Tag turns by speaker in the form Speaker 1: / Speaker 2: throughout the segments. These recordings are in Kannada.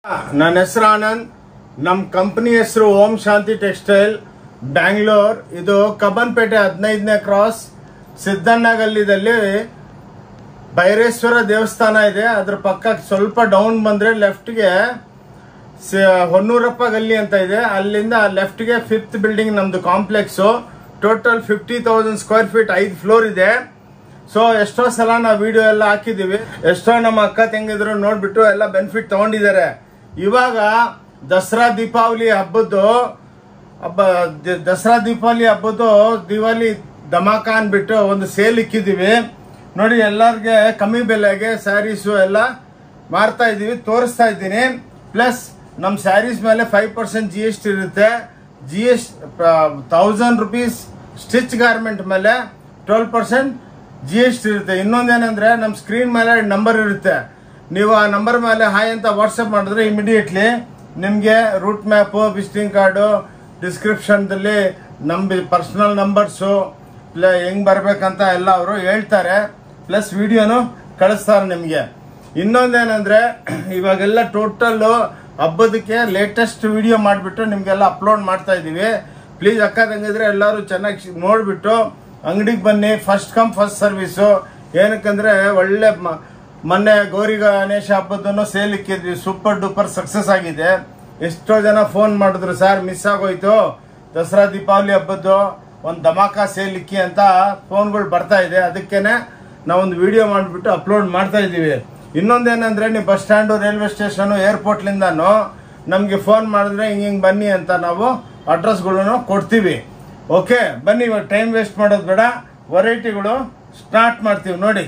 Speaker 1: ನನ್ನ ಹೆಸರು ಆನಂದ್ ನಮ್ಮ ಕಂಪನಿ ಹೆಸರು ಓಂ ಶಾಂತಿ ಟೆಕ್ಸ್ಟೈಲ್ ಬ್ಯಾಂಗ್ಳೂರ್ ಇದು ಕಬ್ಬನ್ಪೇಟೆ ಹದಿನೈದನೇ ಕ್ರಾಸ್ ಸಿದ್ದಣ್ಣ ಗಲ್ಲಿದಲ್ಲಿ ಭೈರೇಶ್ವರ ದೇವಸ್ಥಾನ ಇದೆ ಅದ್ರ ಪಕ್ಕ ಸ್ವಲ್ಪ ಡೌನ್ ಬಂದ್ರೆ ಲೆಫ್ಟ್ಗೆ ಹೊನ್ನೂರಪ್ಪ ಗಲ್ಲಿ ಅಂತ ಇದೆ ಅಲ್ಲಿಂದ ಲೆಫ್ಟ್ಗೆ ಫಿಫ್ತ್ ಬಿಲ್ಡಿಂಗ್ ನಮ್ದು complex total fifty thousand square feet ಐದು ಫ್ಲೋರ್ ಇದೆ ಸೊ ಎಷ್ಟೋ ಸಲ ನಾವು ವಿಡಿಯೋ ಎಲ್ಲ ಹಾಕಿದೀವಿ ಎಷ್ಟೋ ನಮ್ಮ ಅಕ್ಕ ತಂಗಿದ್ರು ನೋಡ್ಬಿಟ್ಟು ಎಲ್ಲ ಬೆನಿಫಿಟ್ ತಗೊಂಡಿದ್ದಾರೆ ಇವಾಗ ದಸರಾ ದೀಪಾವಳಿ ಹಬ್ಬದ್ದು ಹಬ್ಬ ದ- ದಸರಾ ದೀಪಾವಳಿ ಹಬ್ಬದ್ದು ದಿವಾಲಿ ಧಮಾಕ ಅಂದ್ಬಿಟ್ಟು ಒಂದು ಸೇಲ್ ಇಕ್ಕಿದೀವಿ ನೋಡಿ ಎಲ್ಲರಿಗೆ ಕಮ್ಮಿ ಬೆಲೆಗೆ ಸ್ಯಾರೀಸು ಎಲ್ಲ ಮಾರ್ತಾ ಇದೀವಿ ತೋರಿಸ್ತಾ ಇದ್ದೀನಿ ಪ್ಲಸ್ ನಮ್ಮ ಸ್ಯಾರೀಸ್ ಮೇಲೆ five percent G S T ಇರುತ್ತೆ G S thousand rupees stitch garment ಮೇಲೆ twelve percent G S T ಇರುತ್ತೆ ಇನ್ನೊಂದೇನೆಂದ್ರೆ ನಮ್ಮ ಸ್ಕ್ರೀನ್ ಮೇಲೆ ನಂಬರ್ ಇರುತ್ತೆ ನೀವು ಆ ನಂಬರ್ ಮೇಲೆ ಹಾಯ್ ಅಂತ ವಾಟ್ಸಪ್ ಮಾಡಿದ್ರೆ ಇಮಿಡಿಯೇಟ್ಲಿ ನಿಮಗೆ ರೂಟ್ ಮ್ಯಾಪು ವಿಸಿಟಿಂಗ್ ಕಾರ್ಡು ಡಿಸ್ಕ್ರಿಪ್ಷನ್ದಲ್ಲಿ ನಮ್ಮ ಪರ್ಸನಲ್ ನಂಬರ್ಸು ಇಲ್ಲ ಹೆಂಗ್ ಬರ್ಬೇಕಂತ ಎಲ್ಲ ಅವರು ಹೇಳ್ತಾರೆ ಪ್ಲಸ್ ವಿಡಿಯೋನು ಕಳಿಸ್ತಾರೆ ನಿಮಗೆ ಇನ್ನೊಂದೇನಂದ್ರೆ ಇವಾಗೆಲ್ಲ ಟೋಟಲ್ ಹಬ್ಬದಕ್ಕೆ ಲೇಟೆಸ್ಟ್ ವಿಡಿಯೋ ಮಾಡಿಬಿಟ್ಟು ನಿಮಗೆಲ್ಲ ಅಪ್ಲೋಡ್ ಮಾಡ್ತಾ ಇದ್ದೀವಿ ಪ್ಲೀಸ್ ಅಕ್ಕ ತಂಗಿದ್ರೆ ಎಲ್ಲರೂ ಚೆನ್ನಾಗಿ ನೋಡ್ಬಿಟ್ಟು ಅಂಗಡಿಗೆ ಬನ್ನಿ ಫಸ್ಟ್ ಕಮ್ ಫಸ್ಟ್ ಸರ್ವಿಸು ಏನಕ್ಕಂದ್ರೆ ಒಳ್ಳೆ ಮ- ಮೊನ್ನೆ ಗೌರಿ ಗಣೇಶ ಹಬ್ಬದನ್ನು ಸೇಲ್ ಇಕ್ಕಿದ್ವಿ ಸೂಪರ್ ಡೂಪರ್ ಸಕ್ಸಸ್ ಆಗಿದೆ ಎಷ್ಟೋ ಜನ ಫೋನ್ ಮಾಡಿದ್ರು ಸರ್ ಮಿಸ್ ಆಗೋಯ್ತು ದಸರಾ ದೀಪಾವಳಿ ಹಬ್ಬದ್ದು ಒಂದು ಧಮಾಕ ಸೇಲ್ ಇಕ್ಕಿ ಅಂತ ಫೋನ್ಗಳು ಬರ್ತಾ ಇದೆ ಅದಕ್ಕೇನೆ ನಾವೊಂದು ವಿಡಿಯೋ ಮಾಡಿಬಿಟ್ಟು ಅಪ್ಲೋಡ್ ಮಾಡ್ತಾ ಇದ್ದೀವಿ ಇನ್ನೊಂದೇನಂದ್ರೆ ನೀವು ಬಸ್ ಸ್ಟ್ಯಾಂಡು ರೈಲ್ವೆ ಸ್ಟೇಷನು ಏರ್ಪೋರ್ಟ್ಲಿಂದನೂ ನಮಗೆ ಫೋನ್ ಮಾಡಿದ್ರೆ ಹಿಂಗೆ ಹಿಂಗೆ ಬನ್ನಿ ಅಂತ ನಾವು ಅಡ್ರೆಸ್ಗಳನ್ನು ಕೊಡ್ತೀವಿ ಓಕೆ ಬನ್ನಿ ಇವಾಗ ಟೈಮ್ ವೇಸ್ಟ್ ಮಾಡೋದು ಬೇಡ ವೆರೈಟಿಗಳು ಸ್ಟಾರ್ಟ್ ಮಾಡ್ತೀವಿ ನೋಡಿ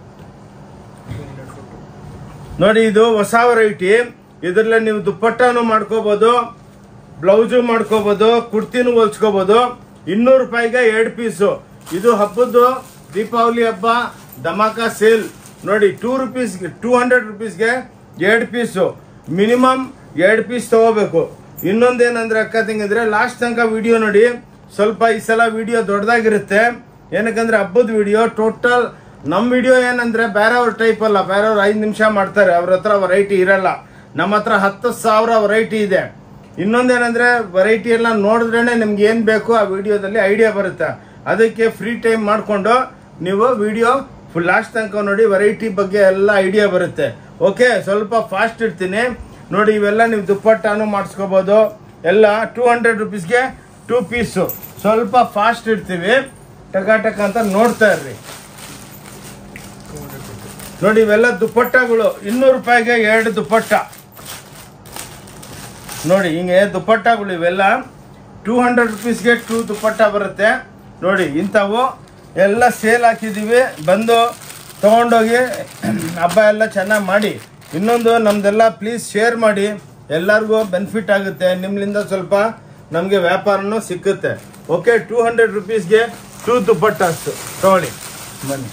Speaker 1: ನೋಡಿ ಇದು ಹೊಸ ವೆರೈಟಿ ಇದರಲ್ಲಿ ನೀವು ದುಪ್ಪಟ್ಟನು ಮಾಡ್ಕೋಬಹುದು ಬ್ಲೌಸು ಮಾಡ್ಕೋಬಹುದು ಕುರ್ತಿನೂ ಹೊಲ್ಸ್ಕೋಬಹುದು ಇನ್ನೂರು ರೂಪಾಯಿಗೆ ಎರಡು ಪೀಸು ಇದು ಹಬ್ಬದ್ದು ದೀಪಾವಳಿ ಹಬ್ಬ ಧಮಾಕ ಸೇಲ್ ನೋಡಿ ಟೂ ರುಪೀಸ್ಗೆ ಟೂ ಹಂಡ್ರೆಡ್ ರುಪೀಸ್ಗೆ ಎರಡು ಪೀಸು ಮಿನಿಮಮ್ ಎರಡು ಪೀಸ್ ತಗೋಬೇಕು ಇನ್ನೊಂದೇನಂದ್ರೆ ಅಕ್ಕ ತಂಗಿದ್ರೆ ಲಾಸ್ಟ್ ತನಕ ವಿಡಿಯೋ ನೋಡಿ ಸ್ವಲ್ಪ ಈ ಸಲ ವಿಡಿಯೋ ದೊಡ್ಡದಾಗಿರುತ್ತೆ ಏನಕ್ಕಂದ್ರೆ ಹಬ್ಬದ ವಿಡಿಯೋ ಟೋಟಲ್ ನಮ್ಮ ವಿಡಿಯೋ ಏನಂದ್ರೆ ಬೇರೆಯವ್ರ ಟೈಪ್ ಅಲ್ಲ ಬೇರೆಯವ್ರು ಐದು ನಿಮಿಷ ಮಾಡ್ತಾರೆ ಅವ್ರ ಹತ್ರ ವೆರೈಟಿ ಇರಲ್ಲ ನಮ್ಮ ಹತ್ರ ಹತ್ತು ಸಾವಿರ ವೆರೈಟಿ ಇದೆ ಇನ್ನೊಂದೇನಂದ್ರೆ ವೆರೈಟಿ ಎಲ್ಲ ನೋಡಿದ್ರೇನೆ ನಿಮ್ಗೆ ಏನ್ ಬೇಕು ಆ ವಿಡಿಯೋದಲ್ಲಿ ಐಡಿಯಾ ಬರುತ್ತೆ ಅದಕ್ಕೆ ಫ್ರೀ ಟೈಮ್ ಮಾಡ್ಕೊಂಡು ನೀವು ವಿಡಿಯೋ ಫುಲ್ ಲಾಸ್ಟ್ ತನಕ ನೋಡಿ ವೆರೈಟಿ ಬಗ್ಗೆ ಎಲ್ಲ ಐಡಿಯಾ ಬರುತ್ತೆ ಓಕೆ ಸ್ವಲ್ಪ ಫಾಸ್ಟ್ ಇರ್ತೀನಿ ನೋಡಿ ಇವೆಲ್ಲ ನೀವು ದುಪ್ಪಟ್ಟಾನು ಮಾಡಿಸ್ಕೋಬಹುದು ಎಲ್ಲ ಟೂ ಹಂಡ್ರೆಡ್ ರುಪೀಸ್ಗೆ ಟೂ ಪೀಸು ಸ್ವಲ್ಪ ಫಾಸ್ಟ್ ಇರ್ತೀವಿ ಟಕ ಟಕ ಅಂತ ನೋಡ್ತಾ ಇರ್ರಿ ನೋಡಿ ಇವೆಲ್ಲ ದುಪ್ಪಟ್ಟಗಳು ಇನ್ನೂರು ರೂಪಾಯಿಗೆ ಎರಡು ದುಪ್ಪಟ್ಟ ನೋಡಿ ಹಿಂಗೆ ದುಪ್ಪಟ್ಟಗಳು ಇವೆಲ್ಲ ಟೂ ಹಂಡ್ರೆಡ್ ರುಪೀಸ್ಗೆ ಟೂ ದುಪ್ಪಟ್ಟ ಬರುತ್ತೆ ನೋಡಿ ಇಂಥವು ಎಲ್ಲ ಸೇಲ್ ಹಾಕಿದ್ದೀವಿ ಬಂದು ತೊಗೊಂಡೋಗಿ ಹಬ್ಬ ಎಲ್ಲ ಚೆನ್ನಾಗಿ ಮಾಡಿ ಇನ್ನೊಂದು ನಮ್ದೆಲ್ಲ ಪ್ಲೀಸ್ ಶೇರ್ ಮಾಡಿ ಎಲ್ಲರಿಗೂ ಬೆನಿಫಿಟ್ ಆಗುತ್ತೆ ನಿಮ್ಮಿಂದ ಸ್ವಲ್ಪ ನಮಗೆ ವ್ಯಾಪಾರನೂ ಸಿಕ್ಕುತ್ತೆ ಓಕೆ ಟೂ ಹಂಡ್ರೆಡ್ ರುಪೀಸ್ಗೆ ಟೂ ದುಪ್ಪಟ್ಟಾಸ್ ತಗೊಳ್ಳಿ ಬನ್ನಿ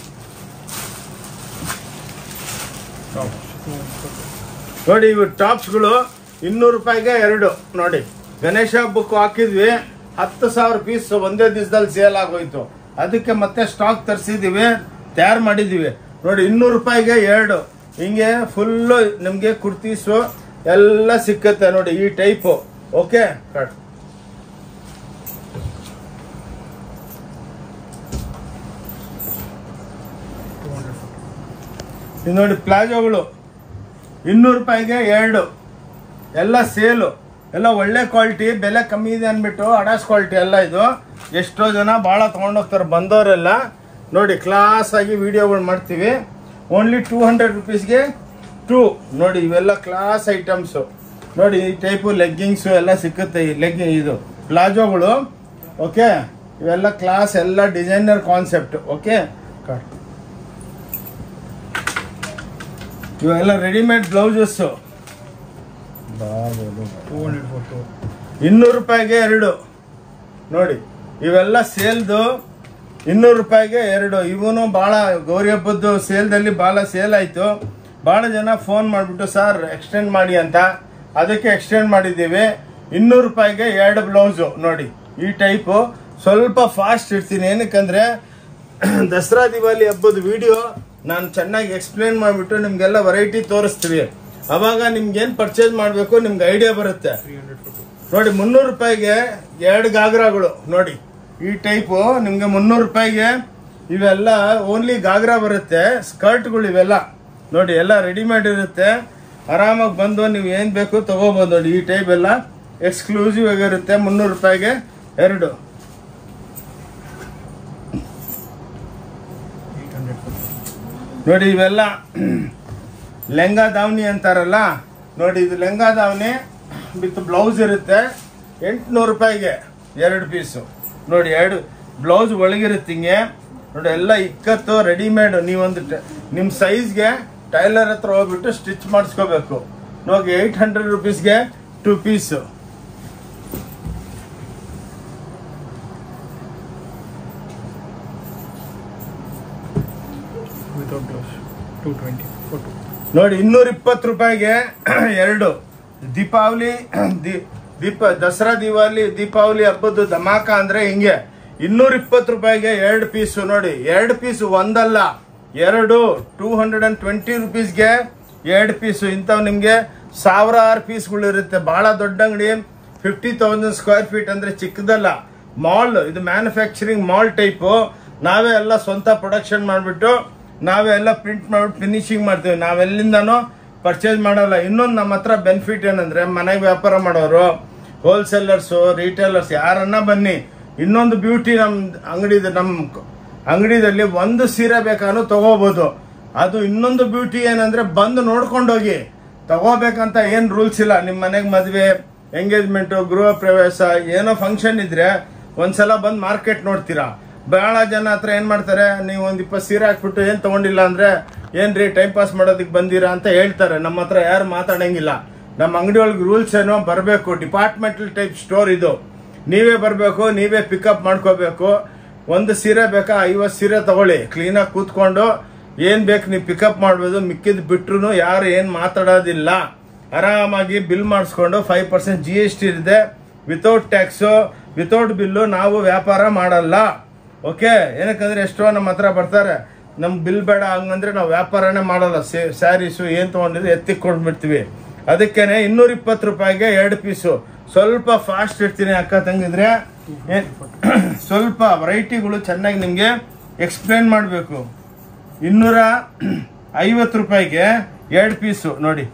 Speaker 1: ನೋಡಿ ಇವು ಟಾಪ್ಸ್ಗಳು ಇನ್ನೂರು ರೂಪಾಯಿಗೆ ಎರಡು ನೋಡಿ ಗಣೇಶ ಹಬ್ಬಕ್ಕೂ ಹಾಕಿದ್ವಿ ಹತ್ತು ಸಾವಿರ ಪೀಸ್ ಒಂದೇ ದಿವಸದಲ್ಲಿ ಸೇಲ್ ಆಗೋಯ್ತು ಅದಕ್ಕೆ ಮತ್ತೆ ಸ್ಟಾಕ್ ತರಿಸಿದೀವಿ ತಯಾರು ಮಾಡಿದೀವಿ ನೋಡಿ ಇನ್ನೂರು ರೂಪಾಯಿಗೆ ಎರಡು ಹಿಂಗೆ ಫುಲ್ಲು ನಿಮಗೆ ಕುರ್ತೀಸು ಎಲ್ಲ ಸಿಕ್ಕತ್ತೆ ನೋಡಿ ಈ ಟೈಪು ಓಕೆ ಕಟ್ ಇದು ನೋಡಿ ಪ್ಲಾಜೋಗಳು ಇನ್ನೂರು ರೂಪಾಯಿಗೆ ಎರಡು ಎಲ್ಲ ಸೇಲು ಎಲ್ಲ ಒಳ್ಳೆ ಕ್ವಾಲಿಟಿ ಬೆಲೆ ಕಮ್ಮಿ ಇದೆ ಅಂದ್ಬಿಟ್ಟು ಅಡಾಸ್ ಕ್ವಾಲಿಟಿ ಎಲ್ಲ ಇದು ಎಷ್ಟೋ ಜನ ಭಾಳ ತೊಗೊಂಡೋಗ್ತಾರೆ ಬಂದವರೆಲ್ಲ ನೋಡಿ ಕ್ಲಾಸ್ ಆಗಿ ವಿಡಿಯೋಗಳು ಮಾಡ್ತೀವಿ ಓನ್ಲಿ ಟೂ ಹಂಡ್ರೆಡ್ ರುಪೀಸ್ಗೆ ಟೂ ನೋಡಿ ಇವೆಲ್ಲ ಕ್ಲಾಸ್ ಐಟಮ್ಸು ನೋಡಿ ಈ ಟೈಪು ಲೆಗ್ಗಿಂಗ್ಸು ಎಲ್ಲ ಸಿಕ್ಕುತ್ತೆ ಈ ಲೆಗ್ಗಿಂಗ್ ಇದು ಪ್ಲಾಜೋಗಳು ಓಕೆ ಇವೆಲ್ಲ ಕ್ಲಾಸ್ ಎಲ್ಲ ಡಿಸೈನರ್ ಕಾನ್ಸೆಪ್ಟ್ ಓಕೆ ಇವೆಲ್ಲ ರೆಡಿಮೇಡ್ ಬ್ಲೌಸಸ್ಸು ಇನ್ನೂರು ರೂಪಾಯಿಗೆ ಎರಡು ನೋಡಿ ಇವೆಲ್ಲ ಸೇಲ್ದು ಇನ್ನೂರು ರೂಪಾಯಿಗೆ ಎರಡು ಇವನು ಭಾಳ ಗೌರಿ ಹಬ್ಬದ್ದು ಸೇಲ್ದಲ್ಲಿ ಭಾಳ ಸೇಲ್ ಆಯಿತು ಭಾಳ ಜನ ಫೋನ್ ಮಾಡಿಬಿಟ್ಟು ಸರ್ ಎಕ್ಸ್ಟೆಂಡ್ ಮಾಡಿ ಅಂತ ಅದಕ್ಕೆ ಎಕ್ಸ್ಟೆಂಡ್ ಮಾಡಿದ್ದೀವಿ ಇನ್ನೂರು ರೂಪಾಯಿಗೆ ಎರಡು ಬ್ಲೌಸು ನೋಡಿ ಈ ಟೈಪು ಸ್ವಲ್ಪ ಫಾಸ್ಟ್ ಇರ್ತೀನಿ ಏನಕ್ಕಂದ್ರೆ ದಸರಾ ದಿವಾಲಿ ಹಬ್ಬದ ವಿಡಿಯೋ ನಾನು ಚೆನ್ನಾಗಿ ಎಕ್ಸ್ಪ್ಲೇನ್ ಮಾಡಿಬಿಟ್ಟು ನಿಮಗೆಲ್ಲ ವೆರೈಟಿ ತೋರಿಸ್ತೀವಿ ಅವಾಗ ನಿಮ್ಗೆ ಏನ್ ಪರ್ಚೇಸ್ ಮಾಡ್ಬೇಕು ನಿಮ್ಗೆ ಐಡಿಯಾ ಬರುತ್ತೆ ನೋಡಿ ಮುನ್ನೂರು ರೂಪಾಯಿಗೆ ಎರಡು ಗಾಗ್ರಾಗಳು ನೋಡಿ ಈ ಟೈಪು ನಿಮ್ಗೆ ಮುನ್ನೂರು ರೂಪಾಯಿಗೆ ಇವೆಲ್ಲ ಓನ್ಲಿ ಗಾಗ್ರಾ ಬರುತ್ತೆ ಸ್ಕರ್ಟ್ಗಳು ಇವೆಲ್ಲ ನೋಡಿ ಎಲ್ಲ ರೆಡಿಮೇಡ್ ಇರುತ್ತೆ ಆರಾಮಾಗಿ ಬಂದು ನೀವು ಏನ್ ಬೇಕು ತಗೋಬಹುದು ನೋಡಿ ಈ ಟೈಪ್ ಎಲ್ಲ ಎಕ್ಸ್ಕ್ಲೂಸಿವ್ ಆಗಿರುತ್ತೆ ಮುನ್ನೂರು ರೂಪಾಯಿಗೆ ಎರಡು ನೋಡಿ ಇವೆಲ್ಲ ಲೆಂಗಾ ದಾವಣಿ ಅಂತಾರಲ್ಲ ನೋಡಿ ಇದು ಲೆಂಗಾ ದಾವಣಿ ವಿತ್ ಬ್ಲೌಸ್ ಇರುತ್ತೆ ಎಂಟುನೂರು ರೂಪಾಯಿಗೆ ಎರಡು ಪೀಸು ನೋಡಿ ಎರಡು ಬ್ಲೌಸ್ ಒಳಗಿರುತ್ತೆ ಹಿಂಗೆ ನೋಡಿ ಎಲ್ಲ ಇಕ್ಕತ್ತು ರೆಡಿಮೇಡ್ ನೀವೊಂದು ಟ- ನಿಮ್ಮ ಸೈಜ್ಗೆ ಟೈಲರ್ ಹತ್ರ ಹೋಗ್ಬಿಟ್ಟು ಸ್ಟಿಚ್ ಮಾಡಿಸ್ಕೋಬೇಕು ನೋಡಿ ಏಯ್ಟ್ ಹಂಡ್ರೆಡ್ ರುಪೀಸ್ಗೆ two piece
Speaker 2: without blouse two twenty for two
Speaker 1: ನೋಡಿ ಇನ್ನೂರ ಇಪ್ಪತ್ತು ರೂಪಾಯಿಗೆ ಎರಡು ದೀಪಾವಳಿ ದಿ- ದೀಪ ದಸರಾ ದಿವಾಲಿ ದೀಪಾವಳಿ ಹಬ್ಬದ ಧಮಾಕ ಅಂದ್ರೆ ಹಿಂಗೆ ಇನ್ನೂರ ಇಪ್ಪತ್ತು ರೂಪಾಯಿಗೆ ಎರಡು ಪೀಸು ನೋಡಿ ಎರಡು ಪೀಸು ಒಂದಲ್ಲ ಎರಡು ಟೂ ಹಂಡ್ರೆಡ್ ಅಂಡ್ ಟ್ವೆಂಟಿ ರುಪೀಸ್ಗೆ ಎರಡು ಪೀಸು ಇಂಥವು ನಿಮಗೆ ಸಾವಿರಾರು ಪೀಸ್ಗಳು ಇರುತ್ತೆ ಬಹಳ ದೊಡ್ಡ ಅಂಗಡಿ ಫಿಫ್ಟಿ ತೌಸಂಡ್ ಸ್ಕ್ವೇರ್ ಫೀಟ್ ಅಂದ್ರೆ ಚಿಕ್ಕದಲ್ಲ ಮಾಲ್ ಇದು ಮ್ಯಾನುಫ್ಯಾಕ್ಚರಿಂಗ್ ಮಾಲ್ ಟೈಪು ನಾವೇ ಎಲ್ಲ ಸ್ವಂತ ಪ್ರೊಡಕ್ಷನ್ ಮಾಡಿಬಿಟ್ಟು ನಾವೇ ಎಲ್ಲ ಪ್ರಿಂಟ್ ಮಾಡ್ಬಿಟ್ಟು ಫಿನಿಶಿಂಗ್ ಮಾಡ್ತೀವಿ ನಾವೆಲ್ಲಿಂದನೂ ಪರ್ಚೇಸ್ ಮಾಡಲ್ಲ ಇನ್ನೊಂದು ನಮ್ಮ ಹತ್ರ ಬೆನಿಫಿಟ್ ಏನಂದ್ರೆ ಮನೆಗೆ ವ್ಯಾಪಾರ ಮಾಡೋರು ಹೋಲ್ಸೇಲರ್ಸು ರಿಟೇಲರ್ಸ್ ಯಾರನ್ನ ಬನ್ನಿ ಇನ್ನೊಂದು ಬ್ಯೂಟಿ ನಮ್ಮ ಅಂಗಡಿದ ನಮ್ಮ ಅಂಗಡಿದಲ್ಲಿ ಒಂದು ಸೀರೆ ಬೇಕಾದ್ರೂ ತಗೋಬಹುದು ಅದು ಇನ್ನೊಂದು ಬ್ಯೂಟಿ ಏನಂದ್ರೆ ಬಂದು ನೋಡ್ಕೊಂಡೋಗಿ ತಗೋಬೇಕಂತ ಏನ್ ರೂಲ್ಸ್ ಇಲ್ಲ ನಿಮ್ಮ ಮನೆಗೆ ಮದ್ವೆ ಎಂಗೇಜ್ಮೆಂಟ್ ಗೃಹ ಪ್ರವೇಶ ಏನೋ ಫಂಕ್ಷನ್ ಇದ್ರೆ ಒಂದ್ಸಲ ಬಂದ್ ಮಾರ್ಕೆಟ್ ನೋಡ್ತೀರಾ ಬಹಳ ಜನ ಹತ್ರ ಏನ್ ಮಾಡ್ತಾರೆ ನೀವು ಒಂದ್ ಇಪ್ಪತ್ತು ಸೀರೆ ಹಾಕ್ಬಿಟ್ಟು ಏನ್ ತಗೊಂಡಿಲ್ಲ ಅಂದ್ರೆ ಏನ್ರಿ ಟೈಮ್ ಪಾಸ್ ಮಾಡೋದಕ್ಕೆ ಬಂದಿರಾ ಅಂತ ಹೇಳ್ತಾರೆ ನಮ್ಮ ಹತ್ರ ಯಾರು ಮಾತಾಡಂಗಿಲ್ಲ ನಮ್ಮ ಅಂಗಡಿ ಒಳಗೆ ರೂಲ್ಸ್ ಏನೋ ಬರಬೇಕು ಡಿಪಾರ್ಟ್ಮೆಂಟಲ್ ಟೈಪ್ ಸ್ಟೋರ್ ಇದು ನೀವೇ ಬರಬೇಕು ನೀವೇ ಪಿಕಪ್ ಮಾಡ್ಕೋಬೇಕು ಒಂದು ಸೀರೆ ಬೇಕಾ ಐವತ್ತು ಸೀರೆ ತಗೊಳ್ಳಿ ಕ್ಲೀನಾಗಿ ಕೂತ್ಕೊಂಡು ಏನ್ ಬೇಕು ನೀವು ಪಿಕಪ್ ಮಾಡ್ಬೋದು ಮಿಕ್ಕಿದ್ ಬಿಟ್ರು ಯಾರು ಏನ್ ಮಾತಾಡೋದಿಲ್ಲ ಆರಾಮಾಗಿ ಬಿಲ್ ಮಾಡಿಸ್ಕೊಂಡು five percent G S T ಇದೆ ವಿತೌಟ್ ಟ್ಯಾಕ್ಸು ವಿತೌಟ್ ಬಿಲ್ಲು ನಾವು ವ್ಯಾಪಾರ ಮಾಡಲ್ಲ ಓಕೆ ಏನಕ್ಕಂದ್ರೆ ಎಷ್ಟೋ ನಮ್ಮ ಹತ್ರ ಬರ್ತಾರೆ ನಮ್ಗೆ ಬಿಲ್ ಬೇಡ ಹಂಗಂದ್ರೆ ನಾವು ವ್ಯಾಪಾರನೇ ಮಾಡಲ್ಲ ಸ್ಯಾರೀಸು ಏನ್ ತಗೊಂಡಿದ್ರೆ ಎತ್ತಿಕೊಂಡ್ಬಿಡ್ತೀವಿ ಅದಕ್ಕೇನೆ ಇನ್ನೂರ ಇಪ್ಪತ್ತು ರೂಪಾಯಿಗೆ ಎರಡು ಪೀಸು ಸ್ವಲ್ಪ ಫಾಸ್ಟ್ ಇರ್ತೀನಿ ಅಕ್ಕ ತಂಗಿದ್ರೆ ಏನ್- ಸ್ವಲ್ಪ ವೆರೈಟಿಗಳು ಚೆನ್ನಾಗಿ ನಿಮ್ಗೆ ಎಕ್ಸ್ಪ್ಲೇನ್ ಮಾಡಬೇಕು ಇನ್ನೂರ ಐವತ್ತು ರೂಪಾಯಿಗೆ ಎರಡು ಪೀಸು ನೋಡಿ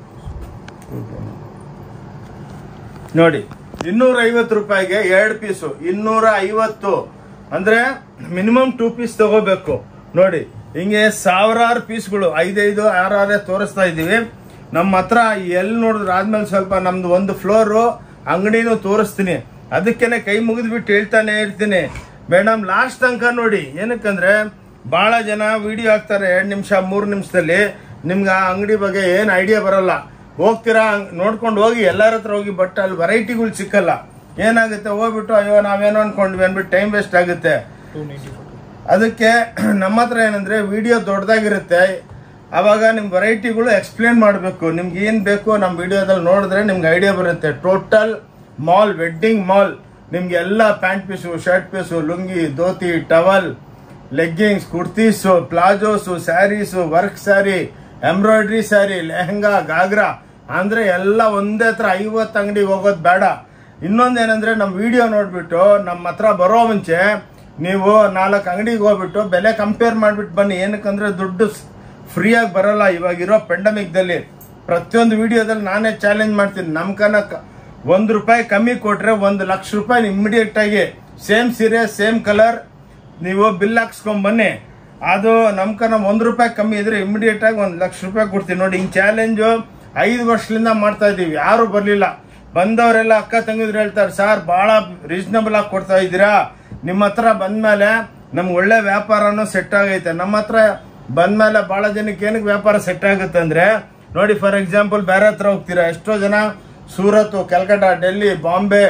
Speaker 1: ನೋಡಿ ಇನ್ನೂರ ಐವತ್ತು ರೂಪಾಯಿಗೆ ಎರಡು ಪೀಸು ಇನ್ನೂರ ಐವತ್ತು ಅಂದ್ರೆ ಮಿನಿಮಮ್ ಟೂ ಪೀಸ್ ತಗೋಬೇಕು ನೋಡಿ ಹಿಂಗೆ ಸಾವಿರಾರು ಪೀಸ್ಗಳು ಐದೈದು ಆರಾರೇ ತೋರಿಸ್ತಾ ಇದೀವಿ ನಮ್ಮ ಹತ್ರ ಎಲ್ಲಿ ನೋಡಿದ್ರೆ ಆದ್ಮೇಲೆ ಸ್ವಲ್ಪ ನಮ್ದು ಒಂದು ಫ್ಲೋರು ಅಂಗಡಿನೂ ತೋರಿಸ್ತೀನಿ ಅದಕ್ಕೇನೆ ಕೈ ಮುಗಿದ್ಬಿಟ್ಟು ಹೇಳ್ತಾನೆ ಇರ್ತೀನಿ ಮೇಡಮ್ ಲಾಸ್ಟ್ ತನಕ ನೋಡಿ ಏನಕ್ಕಂದ್ರೆ ಬಹಳ ಜನ ವಿಡಿಯೋ ಹಾಕ್ತಾರೆ ಎರಡು ನಿಮಿಷ ಮೂರು ನಿಮಿಷದಲ್ಲಿ ನಿಮ್ಗೆ ಆ ಅಂಗಡಿ ಬಗ್ಗೆ ಏನು ಐಡಿಯಾ ಬರಲ್ಲ ಹೋಗ್ತೀರಾ ಹಂಗ್ ನೋಡ್ಕೊಂಡು ಹೋಗಿ ಎಲ್ಲರ ಹತ್ರ ಹೋಗಿ ಬಟ್ ಅಲ್ಲಿ ವೆರೈಟಿಗಳು ಸಿಕ್ಕಲ್ಲ ಏನಾಗುತ್ತೆ ಹೋಗ್ಬಿಟ್ಟು ಅಯ್ಯೋ ನಾವೇನೋ ಅನ್ಕೊಂಡ್ವಿ ಅಂದ್ಬಿಟ್ಟು ಟೈಮ್ ವೇಸ್ಟ್ ಆಗುತ್ತೆ
Speaker 2: ಟೂ ನೈಂಟಿ ಫೋರ್ ಟು
Speaker 1: ಅದಕ್ಕೆ ನಮ್ಮ ಹತ್ರ ಏನಂದ್ರೆ ವಿಡಿಯೋ ದೊಡ್ಡದಾಗಿರುತ್ತೆ ಅವಾಗ ನಿಮ್ ವೆರೈಟಿಗಳು ಎಕ್ಸ್ಪ್ಲೇನ್ ಮಾಡಬೇಕು ನಿಮ್ಗೆ ಏನ್ ಬೇಕು ನಮ್ಮ ವಿಡಿಯೋದಲ್ಲಿ ನೋಡಿದ್ರೆ ನಿಮ್ಗೆ ಐಡಿಯಾ ಬರುತ್ತೆ ಟೋಟಲ್ ಮಾಲ್ ವೆಡ್ಡಿಂಗ್ ಮಾಲ್ ನಿಮ್ಗೆ ಎಲ್ಲ pant piece shirt piece lungi dhoti towel leggings kurtis palazzos saris work sari embroidery sari lehenga ghagra ಅಂದ್ರೆ ಎಲ್ಲ ಒಂದೇ ಹತ್ರ ಐವತ್ತು ಅಂಗಡಿಗೆ ಹೋಗೋದು ಬೇಡ ಇನ್ನೊಂದೇನಂದ್ರೆ ನಮ್ಮ ವಿಡಿಯೋ ನೋಡ್ಬಿಟ್ಟು ನಮ್ಮ ಹತ್ರ ಬರೋ ಮುಂಚೆ ನೀವು ನಾಲ್ಕು ಅಂಗಡಿಗೆ ಹೋಗ್ಬಿಟ್ಟು ಬೆಲೆ ಕಂಪೇರ್ ಮಾಡ್ಬಿಟ್ಟು ಬನ್ನಿ ಏನಕ್ಕಂದ್ರೆ ದುಡ್ಡು ಫ್ರೀಯಾಗಿ ಬರಲ್ಲ ಇವಾಗಿರೋ ಪೆಂಡಮಿಕ್ದಲ್ಲಿ ಪ್ರತಿಯೊಂದು ವಿಡಿಯೋದಲ್ಲಿ ನಾನೇ ಚಾಲೆಂಜ್ ಮಾಡ್ತೀನಿ ನಮ್ಮ ಕನಕ ಒಂದು ರೂಪಾಯಿ ಕಮ್ಮಿ ಕೊಟ್ರೆ ಒಂದು ಲಕ್ಷ ರೂಪಾಯಿ ಇಮಿಡಿಯೇಟ್ ಆಗಿ ಸೇಮ್ ಸೀರೆ ಸೇಮ್ ಕಲರ್ ನೀವು ಬಿಲ್ ಹಾಕ್ಸ್ಕೊಂಡ್ ಬನ್ನಿ ಅದು ನಮ್ ಕನ ಒಂದ್ ರೂಪಾಯಿ ಕಮ್ಮಿ ಇದ್ರೆ ಇಮಿಡಿಯೇಟ್ ಆಗಿ ಒಂದ್ ಲಕ್ಷ ರೂಪಾಯಿ ಕೊಡ್ತೀನಿ ನೋಡಿ ಹಿಂಗ್ ಚಾಲೆಂಜು ಐದು ವರ್ಷದಿಂದ ಮಾಡ್ತಾ ಇದೀವಿ ಯಾರು ಬರ್ಲಿಲ್ಲ ಬಂದವರೆಲ್ಲ ಅಕ್ಕ ತಂಗಿದ್ರು ಹೇಳ್ತಾರೆ ಸರ್ ಬಹಳ ರೀಸನಬಲ್ ಆಗಿ ಕೊಡ್ತಾ ಇದ್ದೀರಾ ನಿಮ್ಮ ಹತ್ರ ಬಂದ್ಮೇಲೆ ನಮ್ಗೆ ಒಳ್ಳೆ ವ್ಯಾಪಾರನೂ ಸೆಟ್ ಆಗೈತೆ ನಮ್ಮ ಹತ್ರ ಬಂದ್ಮೇಲೆ ಬಹಳ ಜನಕ್ಕೆ ಏನಕ್ಕೆ ವ್ಯಾಪಾರ ಸೆಟ್ ಆಗುತ್ತೆ ಅಂದ್ರೆ ನೋಡಿ ಫಾರ್ ಎಕ್ಸಾಂಪಲ್ ಬೇರೆ ಹತ್ರ ಹೋಗ್ತೀರಾ ಎಷ್ಟೋ ಜನ ಸೂರತ್ ಕಲ್ಕಟ್ಟ ಡೆಲ್ಲಿ ಬಾಂಬೆ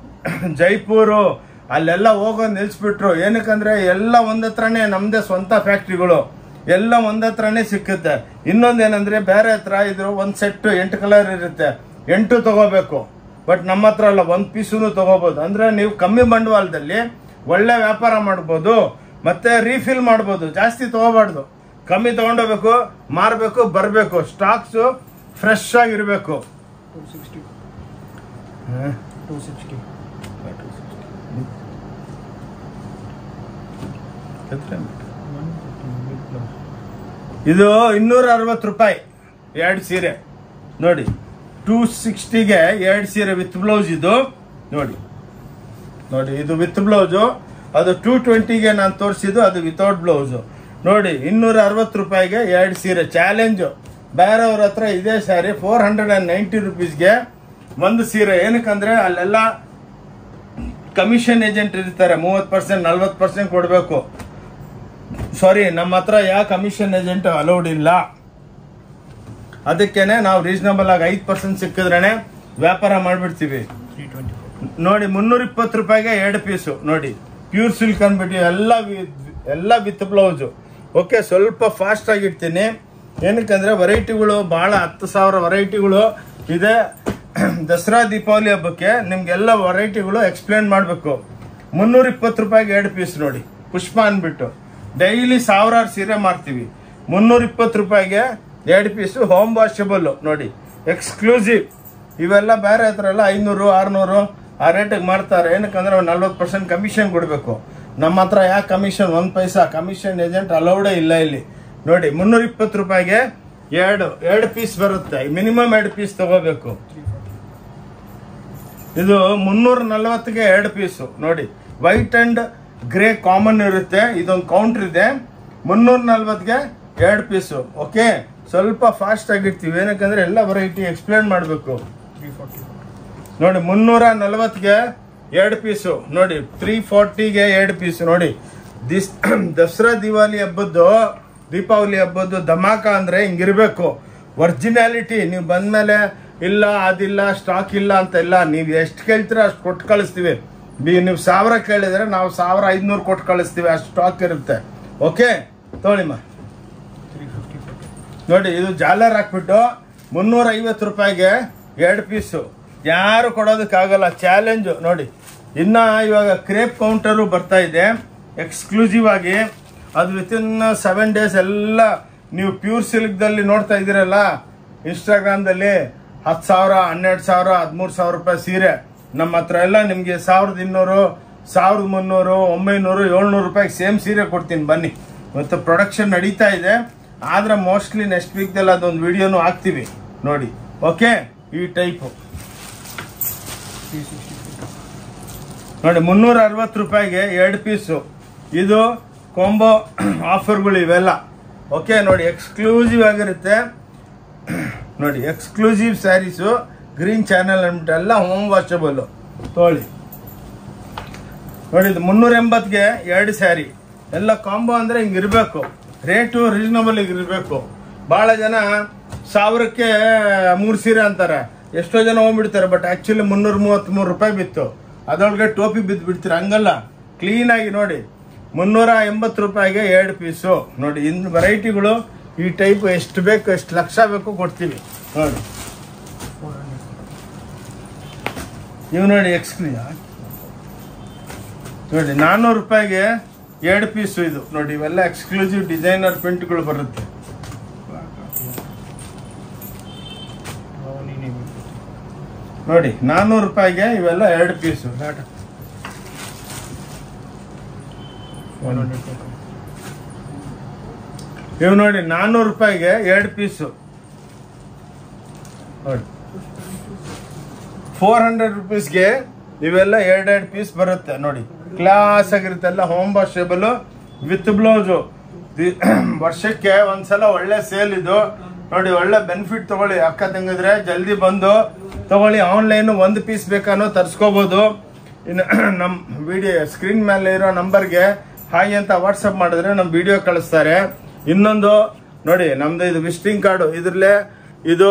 Speaker 1: ಜೈಪುರು ಅಲ್ಲೆಲ್ಲ ಹೋಗೋದು ನಿಲ್ಸ್ಬಿಟ್ರು ಏನಕ್ಕಂದ್ರೆ ಎಲ್ಲ ಒಂದ್ ಹತ್ರನೇ ನಮ್ದೇ ಸ್ವಂತ ಫ್ಯಾಕ್ಟ್ರಿಗಳು ಎಲ್ಲ ಒಂದ್ ಹತ್ರನೇ ಸಿಕ್ಕುತ್ತೆ ಇನ್ನೊಂದೇನಂದ್ರೆ ಬೇರೆ ಹತ್ರ ಇದ್ರು ಒಂದ್ ಸೆಟ್ ಎಂಟು ಕಲರ್ ಇರುತ್ತೆ ಎಂಟು ತಗೋಬೇಕು ಬಟ್ ನಮ್ಮ ಹತ್ರ ಅಲ್ಲ ಒಂದ್ ಪೀಸುನು ತಗೋಬಹುದು ಅಂದ್ರೆ ನೀವು ಕಮ್ಮಿ ಬಂಡವಾಳದಲ್ಲಿ ಒಳ್ಳೆ ವ್ಯಾಪಾರ ಮಾಡ್ಬೋದು ಮತ್ತೆ ರೀಫಿಲ್ ಮಾಡ್ಬೋದು ಜಾಸ್ತಿ ತಗೋಬಾರ್ದು ಕಮ್ಮಿ ತಗೊಂಡೋಗ್ಬೇಕು ಮಾರ್ಬೇಕು ಬರಬೇಕು ಸ್ಟಾಕ್ಸ್ ಫ್ರೆಶ್ ಆಗಿರಬೇಕು
Speaker 2: two sixty two sixty one big blouse
Speaker 1: ಇದು ಇನ್ನೂರ ಅರವತ್ತು ರೂಪಾಯಿ ಎರಡು ಸೀರೆ ನೋಡಿ ಟೂ ಸಿಕ್ಸ್ಟಿಗೆ ಎರಡು ಸೀರೆ ವಿತ್ ಬ್ಲೌಸ್ ಇದು ನೋಡಿ ನೋಡಿ ಇದು ವಿತ್ ಬ್ಲೌಸು ಅದು ಟೂ ಟ್ವೆಂಟಿಗೆ ನಾನು ತೋರಿಸಿದ್ದು ಅದು ವಿತೌಟ್ ಬ್ಲೌಸು ನೋಡಿ ಇನ್ನೂರ ಅರವತ್ತು ರೂಪಾಯಿಗೆ ಎರಡು ಸೀರೆ ಚಾಲೆಂಜು ಬೇರೆಯವ್ರ ಹತ್ರ ಇದೇ sari four hundred and ninety ರುಪೀಸ್ಗೆ ಒಂದು ಸೀರೆ ಏನಕ್ಕಂದ್ರೆ ಅಲ್ಲೆಲ್ಲ ಕಮಿಷನ್ ಏಜೆಂಟ್ ಇರ್ತಾರೆ ಮೂವತ್ತು ಪರ್ಸೆಂಟ್ ನಲ್ವತ್ತು ಪರ್ಸೆಂಟ್ ಕೊಡಬೇಕು ಸಾರಿ ನಮ್ಮ ಹತ್ರ ಯಾವ ಕಮಿಷನ್ ಏಜೆಂಟ್ ಅಲೌಡ್ ಇಲ್ಲ ಅದಕ್ಕೇನೆ ನಾವು ರೀಸನಬಲ್ ಆಗಿ ಐದು ಪರ್ಸೆಂಟ್ ಸಿಕ್ಕಿದ್ರೇನೆ ವ್ಯಾಪಾರ ಮಾಡ್ಬಿಡ್ತೀವಿ
Speaker 2: ತ್ರೀ ಟ್ವೆಂಟಿ
Speaker 1: ನೋಡಿ ಮುನ್ನೂರ ಇಪ್ಪತ್ತು ರೂಪಾಯಿಗೆ ಎರಡು ಪೀಸು ನೋಡಿ ಪ್ಯೂರ್ ಸಿಲ್ಕ್ ಅಂದ್ಬಿಟ್ಟು ಎಲ್ಲ ವಿ- ಎಲ್ಲ ವಿತ್ ಬ್ಲೌಸು ಓಕೆ ಸ್ವಲ್ಪ ಫಾಸ್ಟ್ ಆಗಿರ್ತೀನಿ ಏನಕ್ಕಂದ್ರೆ ವೆರೈಟಿಗಳು ಭಾಳ ಹತ್ತು ಸಾವಿರ ವೆರೈಟಿಗಳು ಇದೆ ದಸರಾ ದೀಪಾವಳಿ ಹಬ್ಬಕ್ಕೆ ನಿಮ್ಗೆಲ್ಲ ವೆರೈಟಿಗಳು ಎಕ್ಸ್ಪ್ಲೇನ್ ಮಾಡಬೇಕು ಮುನ್ನೂರ ಇಪ್ಪತ್ತು ರೂಪಾಯಿಗೆ ಎರಡು ಪೀಸ್ ನೋಡಿ ಪುಷ್ಪ ಅಂದ್ಬಿಟ್ಟು ಡೈಲಿ ಸಾವಿರಾರು ಸೀರೆ ಮಾರ್ತೀವಿ ಮುನ್ನೂರ ಇಪ್ಪತ್ತು ರೂಪಾಯಿಗೆ ಎರಡು ಪೀಸು ಹೋಮ್ ವಾಷಬಲ್ ನೋಡಿ ಎಕ್ಸ್ಕ್ಲೂಸಿವ್ ಇವೆಲ್ಲ ಬೇರೆ ಹತ್ರ ಎಲ್ಲ ಐನೂರು ಆರ್ನೂರು ಆ ರೇಟಿಗೆ ಮಾಡ್ತಾರೆ ಏನಕ್ಕಂದ್ರೆ ಒಂದು ನಲ್ವತ್ತು ಪರ್ಸೆಂಟ್ ಕಮಿಷನ್ ಕೊಡಬೇಕು ನಮ್ಮ ಹತ್ರ ಯಾಕೆ ಕಮಿಷನ್ ಒಂದು ಪೈಸಾ ಕಮಿಷನ್ ಏಜೆಂಟ್ ಅಲೌಡೇ ಇಲ್ಲ ಇಲ್ಲಿ ನೋಡಿ ಮುನ್ನೂರ ಇಪ್ಪತ್ತು ರೂಪಾಯಿಗೆ ಎರಡು ಎರಡು ಪೀಸ್ ಬರುತ್ತೆ ಮಿನಿಮಮ್ ಎರಡು ಪೀಸ್ ತಗೋಬೇಕು
Speaker 2: ತ್ರೀ ಫಾರ್ಟಿ
Speaker 1: ಇದು ಮುನ್ನೂರ ನಲವತ್ತಿಗೆ ಎರಡು ಪೀಸು ನೋಡಿ ವೈಟ್ ಅಂಡ್ ಗ್ರೇ ಕಾಮನ್ ಇರುತ್ತೆ ಇದೊಂದು ಕೌಂಟರ್ ಇದೆ ಮುನ್ನೂರ ನಲ್ವತ್ಗೆ ಎರಡು ಪೀಸು ಓಕೆ ಸ್ವಲ್ಪ ಫಾಸ್ಟ್ ಆಗಿರ್ತೀವಿ ಏನಕ್ಕಂದ್ರೆ ಎಲ್ಲ ವೆರೈಟಿ ಎಕ್ಸ್ಪ್ಲೇನ್ ಮಾಡಬೇಕು
Speaker 2: ತ್ರೀ ಫಾರ್ಟಿ
Speaker 1: ನೋಡಿ ಮುನ್ನೂರ ನಲವತ್ಗೆ ಎರಡು ಪೀಸು ನೋಡಿ ತ್ರೀ ಫಾರ್ಟಿಗೆ ಎರಡು ಪೀಸು ನೋಡಿ ದಿಸ್ ದಸರಾ ದಿವಾಲಿ ಹಬ್ಬದ್ದು ದೀಪಾವಳಿ ಹಬ್ಬದ್ದು ಧಮಾಕ ಅಂದ್ರೆ ಹಿಂಗಿರ್ಬೇಕು ಒರಿಜಿನಾಲಿಟಿ ನೀವು ಬಂದ್ಮೇಲೆ ಇಲ್ಲ ಅದಿಲ್ಲ ಸ್ಟಾಕ್ ಇಲ್ಲ ಅಂತ ಇಲ್ಲ ನೀವು ಎಷ್ಟು ಕೇಳ್ತೀರ ಅಷ್ಟು ಕೊಟ್ಟು ಕಳಿಸ್ತೀವಿ ಬಿ- ನೀವು ಸಾವಿರ ಕೇಳಿದ್ರೆ ನಾವು ಸಾವಿರ ಐದ್ನೂರು ಕೊಟ್ಟು ಕಳಿಸ್ತೀವಿ ಅಷ್ಟು ಸ್ಟಾಕ್ ಇರುತ್ತೆ ಓಕೆ ತೊಗೊಳಿಮ್ಮ
Speaker 2: ತ್ರೀ ಫಿಫ್ಟಿ ಫೋರ್ಟಿ
Speaker 1: ನೋಡಿ ಇದು ಜಾಲರ್ ಹಾಕ್ಬಿಟ್ಟು ಮುನ್ನೂರ ಐವತ್ತು ರೂಪಾಯಿಗೆ ಎರಡು ಪೀಸು ಯಾರು ಕೊಡೋದಕ್ಕಾಗಲ್ಲ ಚಾಲೆಂಜು ನೋಡಿ ಇನ್ನ ಇವಾಗ ಕ್ರೇಪ್ ಕೌಂಟರು ಬರ್ತಾ ಇದೆ ಎಕ್ಸ್ಕ್ಲೂಸಿವ್ ಆಗಿ ಅದು ವಿತಿನ್ ಸೆವೆನ್ ಡೇಸ್ ಎಲ್ಲ ನೀವು ಪ್ಯೂರ್ ಸಿಲ್ಕ್ದಲ್ಲಿ ನೋಡ್ತಾ ಇದ್ದೀರಲ್ಲ ಇನ್ಸ್ಟಾಗ್ರಾಮ್ದಲ್ಲಿ ಹತ್ತು ಸಾವಿರ ಹನ್ನೆರಡು ಸಾವಿರ ಹದಿಮೂರು ಸಾವಿರ ರೂಪಾಯಿ ಸೀರೆ ನಮ್ಮ ಹತ್ರ ಎಲ್ಲ ನಿಮಗೆ ಸಾವಿರದ ಇನ್ನೂರು ಸಾವಿರದ ಮುನ್ನೂರು ಒಂಬೈನೂರು ಏಳ್ನೂರು ರೂಪಾಯಿಗೆ ಸೇಮ್ ಸೀರೆ ಕೊಡ್ತೀನಿ ಬನ್ನಿ ಮತ್ತು ಪ್ರೊಡಕ್ಷನ್ ನಡೀತಾ ಇದೆ ಆದ್ರೆ ಮೋಸ್ಟ್ಲಿ ನೆಕ್ಸ್ಟ್ ವೀಕ್ದಲ್ಲಿ ಅದೊಂದು ವಿಡಿಯೋನು ಹಾಕ್ತೀವಿ ನೋಡಿ ಓಕೆ ಈ ಟೈಪು
Speaker 2: ತ್ರೀ ಸಿಕ್ಸ್ಟಿ ಫೋರ್ಟಿ
Speaker 1: ನೋಡಿ ಮುನ್ನೂರ ಅರವತ್ತು ರೂಪಾಯಿಗೆ ಎರಡು ಪೀಸು ಇದು ಕಾಂಬೋ ಆಫರ್ಗಳು ಇವೆಲ್ಲ ಓಕೆ ನೋಡಿ ಎಕ್ಸ್ಕ್ಲೂಸಿವ್ ಆಗಿರುತ್ತೆ ನೋಡಿ ಎಕ್ಸ್ಕ್ಲೂಸಿವ್ ಸ್ಯಾರೀಸು ಗ್ರೀನ್ ಚಾನೆಲ್ ಅಂದ್ಬಿಟ್ಟು ಎಲ್ಲ ಹೋಮ್ ವಾಚಬಲ್ ತೊಗೊಳ್ಳಿ ನೋಡಿ ಇದು ಮುನ್ನೂರ ಎಂಬತ್ಗೆ ಎರಡು ಸ್ಯಾರಿ ಎಲ್ಲ ಕಾಂಬೋ ಅಂದ್ರೆ ಹಿಂಗೆ ಇರಬೇಕು ರೇಟು ರೀಸನಬಲ್ ಇರಬೇಕು ಭಾಳ ಜನ ಸಾವಿರಕ್ಕೆ ಮೂರು ಸೀರೆ ಅಂತಾರೆ ಎಷ್ಟೋ ಜನ ಹೋಗ್ಬಿಡ್ತಾರೆ ಬಟ್ ಆ್ಯಕ್ಚುಲಿ ಮುನ್ನೂರ ಮೂವತ್ತ್ಮೂರು ರೂಪಾಯಿ ಬಿತ್ತು ಅದರೊಳಗೆ ಟೋಪಿ ಬಿದ್ದು ಬಿಡ್ತೀರ ಹಂಗಲ್ಲ ಕ್ಲೀನಾಗಿ ನೋಡಿ ಮುನ್ನೂರ ಎಂಬತ್ತು ರೂಪಾಯಿಗೆ ಎರಡು ಪೀಸು ನೋಡಿ ಇನ್ನು ವೆರೈಟಿಗಳು ಈ ಟೈಪ್ ಎಷ್ಟು ಬೇಕು ಎಷ್ಟು ಲಕ್ಷ ಬೇಕು ಕೊಡ್ತೀವಿ ನೋಡಿ
Speaker 2: ಫೋರ್ ಹಂಡ್ರೆಡ್
Speaker 1: ಇವು ನೋಡಿ ಎಕ್ಸ್ಕ್ಲೂಸಿವ್ ನೋಡಿ ನಾನ್ನೂರು ರೂಪಾಯಿಗೆ ಎರಡು ಪೀಸು ಇದು ನೋಡಿ ಇವೆಲ್ಲ ಎಕ್ಸ್ಕ್ಲೂಸಿವ್ ಡಿಸೈನರ್ ಪ್ರಿಂಟ್ಗಳು ಬರುತ್ತೆ
Speaker 2: ನೀನೇ
Speaker 1: ನೋಡಿ ನಾನ್ನೂರು ರೂಪಾಯಿಗೆ ಇವೆಲ್ಲ ಎರಡು ಪೀಸು
Speaker 2: ಟಾಟಾ ಒನ್ ಹಂಡ್ರೆಡ್ ಫೋರ್ಟಿ
Speaker 1: ಇವು ನೋಡಿ ನಾನ್ನೂರು ರೂಪಾಯಿಗೆ ಎರಡು ಪೀಸು ನೋಡಿ ಫೋರ್ ಹಂಡ್ರೆಡ್ ರುಪೀಸ್ಗೆ ಇವೆಲ್ಲ ಎರಡೆರಡು ಪೀಸ್ ಬರುತ್ತೆ ನೋಡಿ ಕ್ಲಾಸ್ ಆಗಿರುತ್ತೆ ಎಲ್ಲ ಹೋಮ್ ವಾಷೇಬಲ್ ವಿತ್ ಬ್ಲೌಸು ವರ್ಷಕ್ಕೆ ಒಂದ್ಸಲ ಒಳ್ಳೆ ಸೇಲ್ ಇದು ನೋಡಿ ಒಳ್ಳೆ ಬೆನಿಫಿಟ್ ತಗೊಳ್ಳಿ ಅಕ್ಕ ತಂಗಿದ್ರೆ ಜಲ್ದಿ ಬಂದು ತಗೊಳ್ಳಿ ಆನ್ಲೈನ್ ಒಂದು ಪೀಸ್ ಬೇಕಾನೋ ತರಿಸ್ಕೋಬೋದು ಇನ್ನು ನಮ್ಮ ವಿಡಿಯೋ ಸ್ಕ್ರೀನ್ ಮೇಲೆ ಇರೋ ನಂಬರ್ಗೆ ಹಾಯ್ ಅಂತ ವಾಟ್ಸಪ್ ಮಾಡಿದ್ರೆ ನಮ್ಮ ವಿಡಿಯೋ ಕಳಿಸ್ತಾರೆ ಇನ್ನೊಂದು ನೋಡಿ ನಮ್ದು ಇದು ವಿಸಿಟಿಂಗ್ ಕಾರ್ಡು ಇದ್ರಲ್ಲೇ ಇದು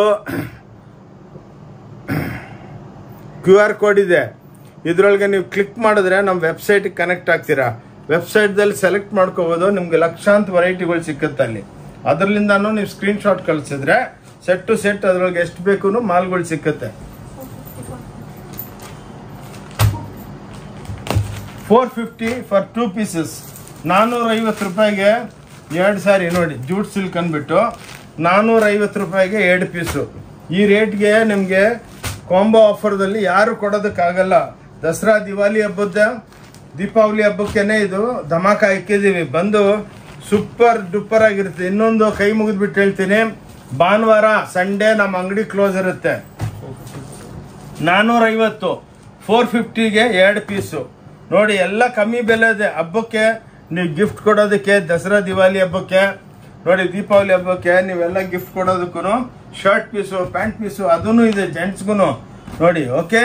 Speaker 1: ಕ್ಯೂ ಆರ್ ಕೋಡ್ ಇದೆ ಇದ್ರೊಳಗೆ ನೀವು ಕ್ಲಿಕ್ ಮಾಡಿದ್ರೆ ನಮ್ಮ ವೆಬ್ಸೈಟ್ಗೆ ಕನೆಕ್ಟ್ ಆಗ್ತೀರಾ ವೆಬ್ಸೈಟ್ದಲ್ಲಿ ಸೆಲೆಕ್ಟ್ ಮಾಡ್ಕೋಬೋದು ನಿಮ್ಗೆ ಲಕ್ಷಾಂತರ ವೆರೈಟಿಗಳು ಸಿಕ್ಕುತ್ತೆ ಅಲ್ಲಿ ಅದರಲ್ಲಿಂದಾನು ನೀವು ಸ್ಕ್ರೀನ್ ಶಾಟ್ ಕಳಿಸಿದ್ರೆ ಸೆಟ್ ಟು ಸೆಟ್ ಅದ್ರೊಳಗೆ ಎಷ್ಟು ಬೇಕು ಮಾಲ್ಗಳು ಸಿಕ್ಕುತ್ತೆ four fifty for two pieces ನಾನ್ನೂರ ಐವತ್ತು ರೂಪಾಯಿಗೆ ಎರಡು ಸಾರಿ ನೋಡಿ ಜೂಟ್ ಸಿಲ್ಕ್ ಅಂದ್ಬಿಟ್ಟು ನಾನ್ನೂರ ಐವತ್ತು ರೂಪಾಯಿಗೆ ಎರಡು ಪೀಸು ಈ ರೇಟ್ಗೆ ನಿಮಗೆ ಕಾಂಬೋ ಆಫರ್ದಲ್ಲಿ ಯಾರು ಕೊಡೋದಕ್ಕಾಗಲ್ಲ ದಸರಾ ದಿವಾಲಿ ಹಬ್ಬದ ದೀಪಾವಳಿ ಹಬ್ಬಕ್ಕೇನೆ ಇದು ಧಮಾಕ ಇಕ್ಕಿದ್ದೀವಿ ಬಂದು ಸೂಪರ್ ಡೂಪರ್ ಆಗಿರುತ್ತೆ ಇನ್ನೊಂದು ಕೈ ಮುಗಿದ್ಬಿಟ್ಟು ಹೇಳ್ತೀನಿ ಭಾನುವಾರ ಸಂಡೇ ನಮ್ಮ ಅಂಗಡಿ ಕ್ಲೋಸ್ ಇರುತ್ತೆ
Speaker 2: ಫೋರ್ ಫಿಫ್ಟಿ
Speaker 1: ನಾನ್ನೂರೈವತ್ತು ಫೋರ್ ಫಿಫ್ಟಿಗೆ ಎರಡು ಪೀಸು ನೋಡಿ ಎಲ್ಲ ಕಮ್ಮಿ ಬೆಲೆ ಇದೆ ಹಬ್ಬಕ್ಕೆ ನೀವು ಗಿಫ್ಟ್ ಕೊಡೋದಕ್ಕೆ ದಸರಾ ದಿವಾಲಿ ಹಬ್ಬಕ್ಕೆ ನೋಡಿ ದೀಪಾವಳಿ ಹಬ್ಬಕ್ಕೆ ನೀವೆಲ್ಲ ಗಿಫ್ಟ್ ಕೊಡೋದಕ್ಕೂ ಶರ್ಟ್ ಪೀಸು ಪ್ಯಾಂಟ್ ಪೀಸು ಅದೂ ಇದೆ ಜೆಂಟ್ಸ್ಗೂ ನೋಡಿ ಓಕೆ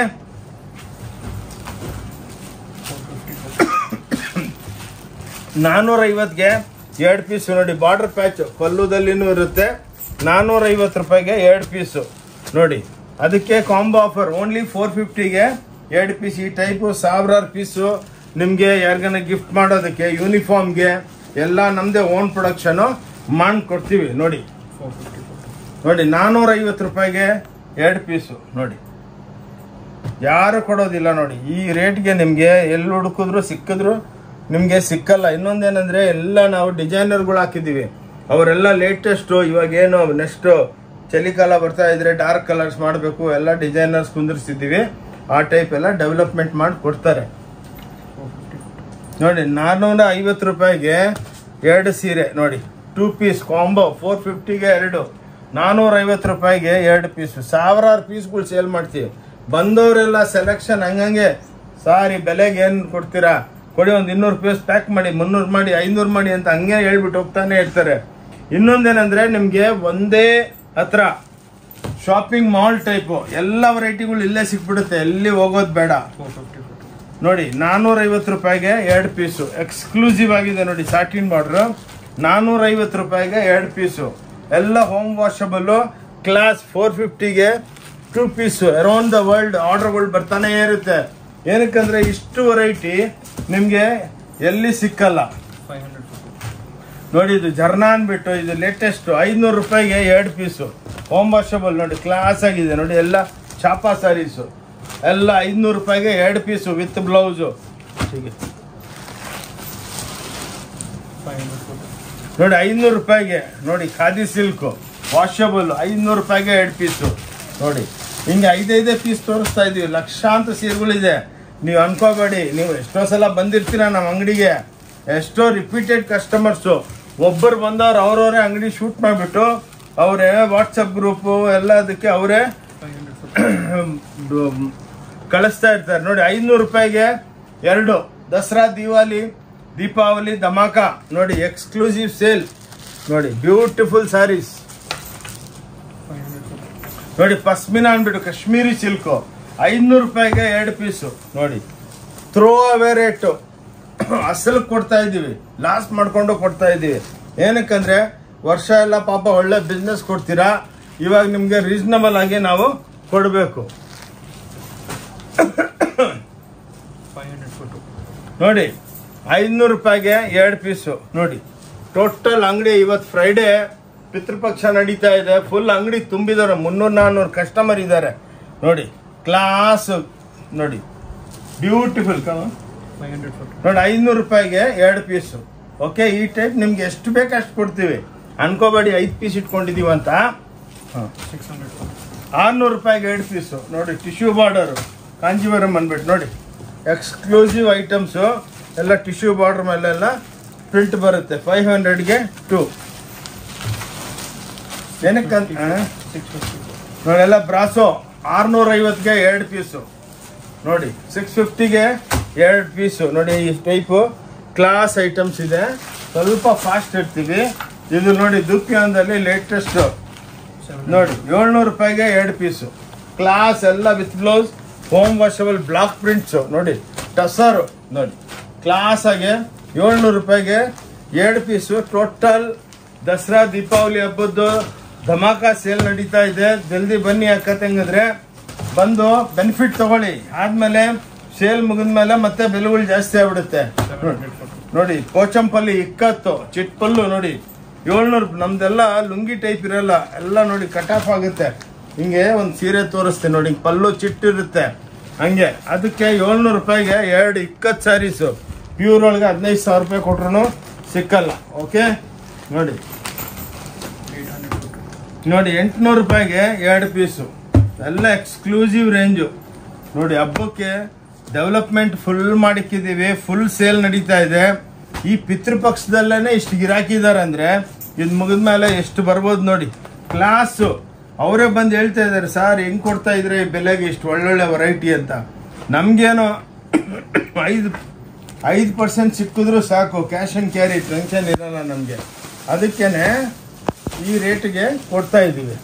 Speaker 2: ಫೋರ್ ಫಿಫ್ಟಿ
Speaker 1: ನಾನ್ನೂರೈವತ್ಗೆ ಎರಡು ಪೀಸು ನೋಡಿ ಬಾರ್ಡರ್ ಪ್ಯಾಚ್ ಪಲ್ಲುದಲ್ಲಿನೂ ಇರುತ್ತೆ ನಾನ್ನೂರೈವತ್ತು ರೂಪಾಯಿಗೆ ಎರಡು ಪೀಸು ನೋಡಿ ಅದಕ್ಕೆ ಕಾಂಬೋ ಆಫರ್ ಓನ್ಲಿ ಫೋರ್ ಫಿಫ್ಟಿಗೆ ಎರಡು ಪೀಸ್ ಈ ಟೈಪು ಸಾವಿರಾರು ಪೀಸು ನಿಮಗೆ ಯಾರಿಗಾನ ಗಿಫ್ಟ್ ಮಾಡೋದಕ್ಕೆ ಯೂನಿಫಾರ್ಮ್ಗೆ ಎಲ್ಲ ನಮ್ಮದೇ ಓನ್ ಪ್ರೊಡಕ್ಷನು ಮಾಡಿ ಕೊಡ್ತೀವಿ ನೋಡಿ
Speaker 2: ಫೋರ್ ಫಿಫ್ಟಿ
Speaker 1: ನೋಡಿ ನಾನ್ನೂರೈವತ್ತು ರೂಪಾಯಿಗೆ ಎರಡು ಪೀಸು ನೋಡಿ ಯಾರು ಕೊಡೋದಿಲ್ಲ ನೋಡಿ ಈ ರೇಟ್ಗೆ ನಿಮಗೆ ಎಲ್ಲಿ ಹುಡುಕಿದ್ರು ಸಿಕ್ಕಿದ್ರು ನಿಮಗೆ ಸಿಕ್ಕಲ್ಲ ಇನ್ನೊಂದೇನಂದ್ರೆ ಎಲ್ಲ ನಾವು ಡಿಸೈನರ್ಗಳು ಹಾಕಿದ್ದೀವಿ ಅವರೆಲ್ಲ ಲೇಟೆಸ್ಟು ಇವಾಗ ಏನು ನೆಕ್ಸ್ಟ್ ಚಳಿಕಾಲ ಬರ್ತಾ ಇದ್ರೆ ಡಾರ್ಕ್ ಕಲರ್ಸ್ ಮಾಡಬೇಕು ಎಲ್ಲ ಡಿಸೈನರ್ಸ್ ಕುಂದಿರ್ಸಿದ್ದೀವಿ ಆ ಟೈಪ್ ಎಲ್ಲ ಡೆವಲಪ್ಮೆಂಟ್ ಮಾಡಿ ಕೊಡ್ತಾರೆ
Speaker 2: ಫೋರ್ ಫಿಫ್ಟಿ
Speaker 1: ನೋಡಿ ನಾನ್ನೂರ ಐವತ್ತು ರೂಪಾಯಿಗೆ ಎರಡು ಸೀರೆ ನೋಡಿ ಟೂ ಪೀಸ್ ಕಾಂಬೋ ಫೋರ್ ಫಿಫ್ಟಿಗೆ ಎರಡು ನಾನ್ನೂರ ಐವತ್ತು ರೂಪಾಯಿಗೆ ಎರಡು ಪೀಸ್ ಸಾವಿರಾರು ಪೀಸ್ಗಳು ಸೇಲ್ ಮಾಡ್ತೀವಿ ಬಂದವರೆಲ್ಲ ಸೆಲೆಕ್ಷನ್ ಹಂಗಂಗೆ ಸಾರಿ ಬೆಲೆಗೆ ಏನು ಕೊಡ್ತೀರಾ ಕೊಡಿ ಒಂದು ಇನ್ನೂರು ಪೀಸ್ ಪ್ಯಾಕ್ ಮಾಡಿ ಮುನ್ನೂರು ಮಾಡಿ ಐನೂರು ಮಾಡಿ ಅಂತ ಹಂಗೆ ಹೇಳ್ಬಿಟ್ಟು ಹೋಗ್ತಾನೆ ಇರ್ತಾರೆ ಇನ್ನೊಂದೇನಂದ್ರೆ ನಿಮಗೆ ಒಂದೇ ಹತ್ರ ಶಾಪಿಂಗ್ ಮಾಲ್ ಟೈಪು ಎಲ್ಲ ವೆರೈಟಿಗಳು ಇಲ್ಲೇ ಸಿಕ್ಬಿಡುತ್ತೆ ಎಲ್ಲಿ ಹೋಗೋದು ಬೇಡ
Speaker 2: ಫೋರ್ ಫಿಫ್ಟಿ
Speaker 1: ನೋಡಿ ನಾನ್ನೂರೈವತ್ತು ರೂಪಾಯಿಗೆ ಎರಡು ಪೀಸು ಎಕ್ಸ್ಕ್ಲೂಸಿವ್ ಆಗಿದೆ ನೋಡಿ ಸಾಟಿನ್ ಬಾರ್ಡ್ರು ನಾನ್ನೂರೈವತ್ತು ರೂಪಾಯಿಗೆ ಎರಡು ಪೀಸು ಎಲ್ಲ ಹೋಮ್ ವಾಷಬಲ್ಲು ಕ್ಲಾಸ್ ಫೋರ್ ಫಿಫ್ಟಿಗೆ two piece around the world ಆರ್ಡರ್ಗಳು ಬರ್ತಾನೆ ಇರುತ್ತೆ ಏನಕ್ಕಂದ್ರೆ ಇಷ್ಟು ವೆರೈಟಿ ನಿಮಗೆ ಎಲ್ಲಿ ಸಿಕ್ಕಲ್ಲ
Speaker 2: ಫೈವ್ ಹಂಡ್ರೆಡ್ ಫಿಫ್ಟಿ
Speaker 1: ನೋಡಿ ಇದು ಜರ್ನಾ ಅಂದ್ಬಿಟ್ಟು ಇದು ಲೇಟೆಸ್ಟ್ ಐನೂರು ರೂಪಾಯಿಗೆ ಎರಡು ಪೀಸು ಹೋಮ್ ವಾಷಬಲ್ ನೋಡಿ ಕ್ಲಾಸ್ ಆಗಿದೆ ನೋಡಿ ಎಲ್ಲ ಚಾಪಾ ಸ್ಯಾರೀಸು ಎಲ್ಲ ಐನೂರು ರೂಪಾಯಿಗೆ ಎರಡು ಪೀಸು ವಿತ್ ಬ್ಲೌಸು ಹೀಗೆ
Speaker 2: ಫೈವ್ ಹಂಡ್ರೆಡ್ ಫಿಫ್ಟಿ
Speaker 1: ನೋಡಿ ಐನೂರು ರೂಪಾಯಿಗೆ ನೋಡಿ ಖಾದಿ ಸಿಲ್ಕು ವಾಷಬಲ್ ಐನೂರು ರೂಪಾಯಿಗೆ ಎರಡು ಪೀಸು ನೋಡಿ ಹಿಂಗೆ ಐದೈದೇ ಪೀಸ್ ತೋರಿಸ್ತಾ ಇದೀವಿ ಲಕ್ಷಾಂತರ ಸೀರೆಗಳಿದೆ ನೀವು ಅನ್ಕೋಬೇಡಿ ನೀವು ಎಷ್ಟೋ ಸಲ ಬಂದಿರ್ತೀರ ನಮ್ಮ ಅಂಗಡಿಗೆ ಎಷ್ಟೋ ರಿಪೀಟೆಡ್ ಕಸ್ಟಮರ್ಸು ಒಬ್ಬರು ಬಂದವ್ರು ಅವ್ರವರೇ ಅಂಗಡಿ ಶೂಟ್ ಮಾಡಿಬಿಟ್ಟು ಅವರೇ ವಾಟ್ಸಪ್ ಗ್ರೂಪು ಎಲ್ಲದಕ್ಕೆ ಅವರೇ
Speaker 2: ಫೈವ್ ಹಂಡ್ರೆಡ್ ಫಿಫ್ಟಿ
Speaker 1: ಕಳಿಸ್ತಾ ಇರ್ತಾರೆ ನೋಡಿ ಐನೂರು ರೂಪಾಯಿಗೆ ಎರಡು ದಸರಾ ದಿವಾಲಿ ದೀಪಾವಳಿ ಧಮಾಕ ನೋಡಿ ಎಕ್ಸ್ಕ್ಲೂಸಿವ್ ಸೇಲ್ ನೋಡಿ beautiful saris
Speaker 2: five hundred fifty
Speaker 1: ನೋಡಿ ಪಸ್ಮಿನಾ ಅಂದ್ಬಿಟ್ಟು ಕಾಶ್ಮೀರಿ ಸಿಲ್ಕು ಐನೂರು ರೂಪಾಯಿಗೆ ಎರಡು ಪೀಸು ನೋಡಿ ಥ್ರೋ ಅವೇ ರೇಟು ಅಸಲು ಕೊಡ್ತಾ ಇದ್ದೀವಿ ಲಾಸ್ ಮಾಡ್ಕೊಂಡು ಕೊಡ್ತಾ ಇದ್ದೀವಿ ಏನಕ್ಕಂದ್ರೆ ವರ್ಷ ಎಲ್ಲ ಪಾಪ ಒಳ್ಳೆ ಬಿಸ್ನೆಸ್ ಕೊಡ್ತೀರಾ ಇವಾಗ ನಿಮಗೆ ರೀಸನಬಲ್ ಆಗಿ ನಾವು ಕೊಡಬೇಕು
Speaker 2: ಫೈವ್ ಹಂಡ್ರೆಡ್ ಫಿಫ್ಟಿ
Speaker 1: ನೋಡಿ ಐನೂರು ರೂಪಾಯಿಗೆ ಎರಡು ಪೀಸು ನೋಡಿ ಟೋಟಲ್ ಅಂಗಡಿ ಇವತ್ತು ಫ್ರೈಡೇ ಪಿತೃಪಕ್ಷ ನಡೀತಾ ಇದೆ ಫುಲ್ ಅಂಗಡಿ ತುಂಬಿದ್ದಾರೆ ಮುನ್ನೂರು ನಾನ್ನೂರು ಕಸ್ಟಮರ್ ಇದ್ದಾರೆ ನೋಡಿ ಕ್ಲಾಸ್ ನೋಡಿ ಬ್ಯೂಟಿಫುಲ್ ಕಮ
Speaker 2: ಫೈವ್ ಹಂಡ್ರೆಡ್ ಫಿಫ್ಟಿ
Speaker 1: ನೋಡಿ ಐನೂರು ರೂಪಾಯಿಗೆ ಎರಡು ಪೀಸು ಓಕೆ ಈ ಟೈಪ್ ನಿಮ್ಗೆ ಎಷ್ಟು ಬೇಕು ಅಷ್ಟು ಕೊಡ್ತೀವಿ ಅನ್ಕೋಬೇಡಿ ಐದು ಪೀಸ್ ಇಟ್ಕೊಂಡಿದೀವಿ ಅಂತ ಹಾಂ
Speaker 2: ಸಿಕ್ಸ್ ಹಂಡ್ರೆಡ್ ಫಿಫ್ಟಿ
Speaker 1: ಆರ್ನೂರು ರೂಪಾಯಿಗೆ ಎರಡು ಪೀಸು ನೋಡಿ ಟಿಶ್ಯೂ ಬಾರ್ಡರು ಕಾಂಜೀವರಂ ಅಂದ್ಬಿಟ್ಟು ನೋಡಿ ಎಕ್ಸ್ಕ್ಲೂಸಿವ್ ಐಟಮ್ಸು ಎಲ್ಲ ಟಿಶ್ಯೂ ಬಾರ್ಡರ್ ಮೇಲೆಲ್ಲ ಪ್ರಿಂಟ್ ಬರುತ್ತೆ ಫೈವ್ ಹಂಡ್ರೆಡ್ಗೆ ಟು ಏನಕ್ಕಂತ
Speaker 2: ಸಿಕ್ಸ್ ಫಿಫ್ಟಿ
Speaker 1: ನೋಡೆಲ್ಲ ಬ್ರಾಸೋ ಆರ್ನೂರ ಐವತ್ತಿಗೆ ಎರಡು ಪೀಸು ನೋಡಿ ಸಿಕ್ಸ್ ಫಿಫ್ಟಿಗೆ ಎರಡು ಪೀಸು ನೋಡಿ ಈ ಟೈಪು ಕ್ಲಾಸ್ ಐಟಮ್ಸ್ ಇದೆ ಸ್ವಲ್ಪ ಫಾಸ್ಟ್ ಇರ್ತೀವಿ ಇದು ನೋಡಿ ದುಪ್ಯಾನ್ದಲ್ಲಿ ಲೇಟೆಸ್ಟ್
Speaker 2: ಸೆವೆನ್
Speaker 1: ನೋಡಿ ಏಳ್ನೂರು ರೂಪಾಯಿಗೆ ಎರಡು ಪೀಸು ಕ್ಲಾಸ್ ಎಲ್ಲ with blouse home washable block prints ನೋಡಿ ಟಸರು ನೋಡಿ ಕ್ಲಾಸ್ ಆಗಿ ಏಳ್ನೂರು ರೂಪಾಯಿಗೆ ಎರಡು ಪೀಸು ಟೋಟಲ್ ದಸರಾ ದೀಪಾವಳಿ ಹಬ್ಬದ್ದು ಧಮಾಕ ಸೇಲ್ ನಡೀತಾ ಇದೆ ಜಲ್ದಿ ಬನ್ನಿ ಅಕ್ಕ ತಂಗಿದ್ರೆ ಬಂದು ಬೆನಿಫಿಟ್ ತಗೊಳ್ಳಿ ಆದ್ಮೇಲೆ ಸೇಲ್ ಮುಗಿದ್ಮೇಲೆ ಮತ್ತೆ ಬೆಲೆಗಳು ಜಾಸ್ತಿ ಆಗ್ಬಿಡುತ್ತೆ
Speaker 2: ಸೆವೆನ್ ಹಂಡ್ರೆಡ್ ಫಿಫ್ಟಿ
Speaker 1: ನೋಡಿ ಪೋಚಂಪಲ್ಲಿ ಇಕ್ಕತ್ತು ಚಿಟ್ಪಲ್ಲು ನೋಡಿ ಏಳ್ನೂರು ನಮ್ದೆಲ್ಲ ಲುಂಗಿ ಟೈಪ್ ಇರಲ್ಲ ಎಲ್ಲ ನೋಡಿ ಕಟ್ ಆಫ್ ಆಗುತ್ತೆ ಹಿಂಗೆ ಒಂದು ಸೀರೆ ತೋರಿಸ್ತೀನಿ ನೋಡಿ ಹಿಂಗ್ ಪಲ್ಲು ಚಿಟ್ಟಿರುತ್ತೆ ಹಂಗೆ ಅದಕ್ಕೆ ಏಳ್ನೂರು ರೂಪಾಯಿಗೆ ಎರಡು ಇಕ್ಕತ್ ಸ್ಯಾರೀಸು ಪ್ಯೂರ್ ಒಳಗೆ ಹದಿನೈದು ಸಾವಿರ ರೂಪಾಯಿ ಕೊಟ್ರು ಸಿಕ್ಕಲ್ಲ ಓಕೆ ನೋಡಿ
Speaker 2: ಏಯ್ಟ್ ಹಂಡ್ರೆಡ್ ಫಿಫ್ಟಿ
Speaker 1: ನೋಡಿ ಎಂಟುನೂರು ರೂಪಾಯಿಗೆ ಎರಡು ಪೀಸು ಎಲ್ಲ ಎಕ್ಸ್ಕ್ಲೂಸಿವ್ ರೇಂಜು ನೋಡಿ ಹಬ್ಬಕ್ಕೆ ಡೆವಲಪ್ಮೆಂಟ್ ಫುಲ್ ಮಾಡಿಕ್ಕಿದ್ದೀವಿ ಫುಲ್ ಸೇಲ್ ನಡೀತಾ ಇದೆ ಈ ಪಿತೃಪಕ್ಷದಲ್ಲೇ ಇಷ್ಟು ಗಿರಾಕಿದ್ದಾರೆ ಅಂದರೆ ಇದು ಮುಗಿದ್ಮೇಲೆ ಎಷ್ಟು ಬರ್ಬೋದು ನೋಡಿ ಕ್ಲಾಸು ಅವರೇ ಬಂದು ಹೇಳ್ತಾ ಇದ್ದಾರೆ ಸರ್ ಹೆಂಗ್ ಕೊಡ್ತಾ ಇದ್ರೆ ಈ ಬೆಲೆಗೆ ಇಷ್ಟು ಒಳ್ಳೊಳ್ಳೆ ವೆರೈಟಿ ಅಂತ ನಮಗೇನೋ ಐದು ಐದು ಪರ್ಸೆಂಟ್ ಸಿಕ್ಕಿದ್ರು ಸಾಕು ಕ್ಯಾಶ್ ಆ್ಯಂಡ್ ಕ್ಯಾರಿ ಟೆನ್ಷನ್ ಇರಲ್ಲ ನಮಗೆ ಅದಕ್ಕೇನೆ ಈ ರೇಟ್ಗೆ ಕೊಡ್ತಾ ಇದ್ದೀವಿ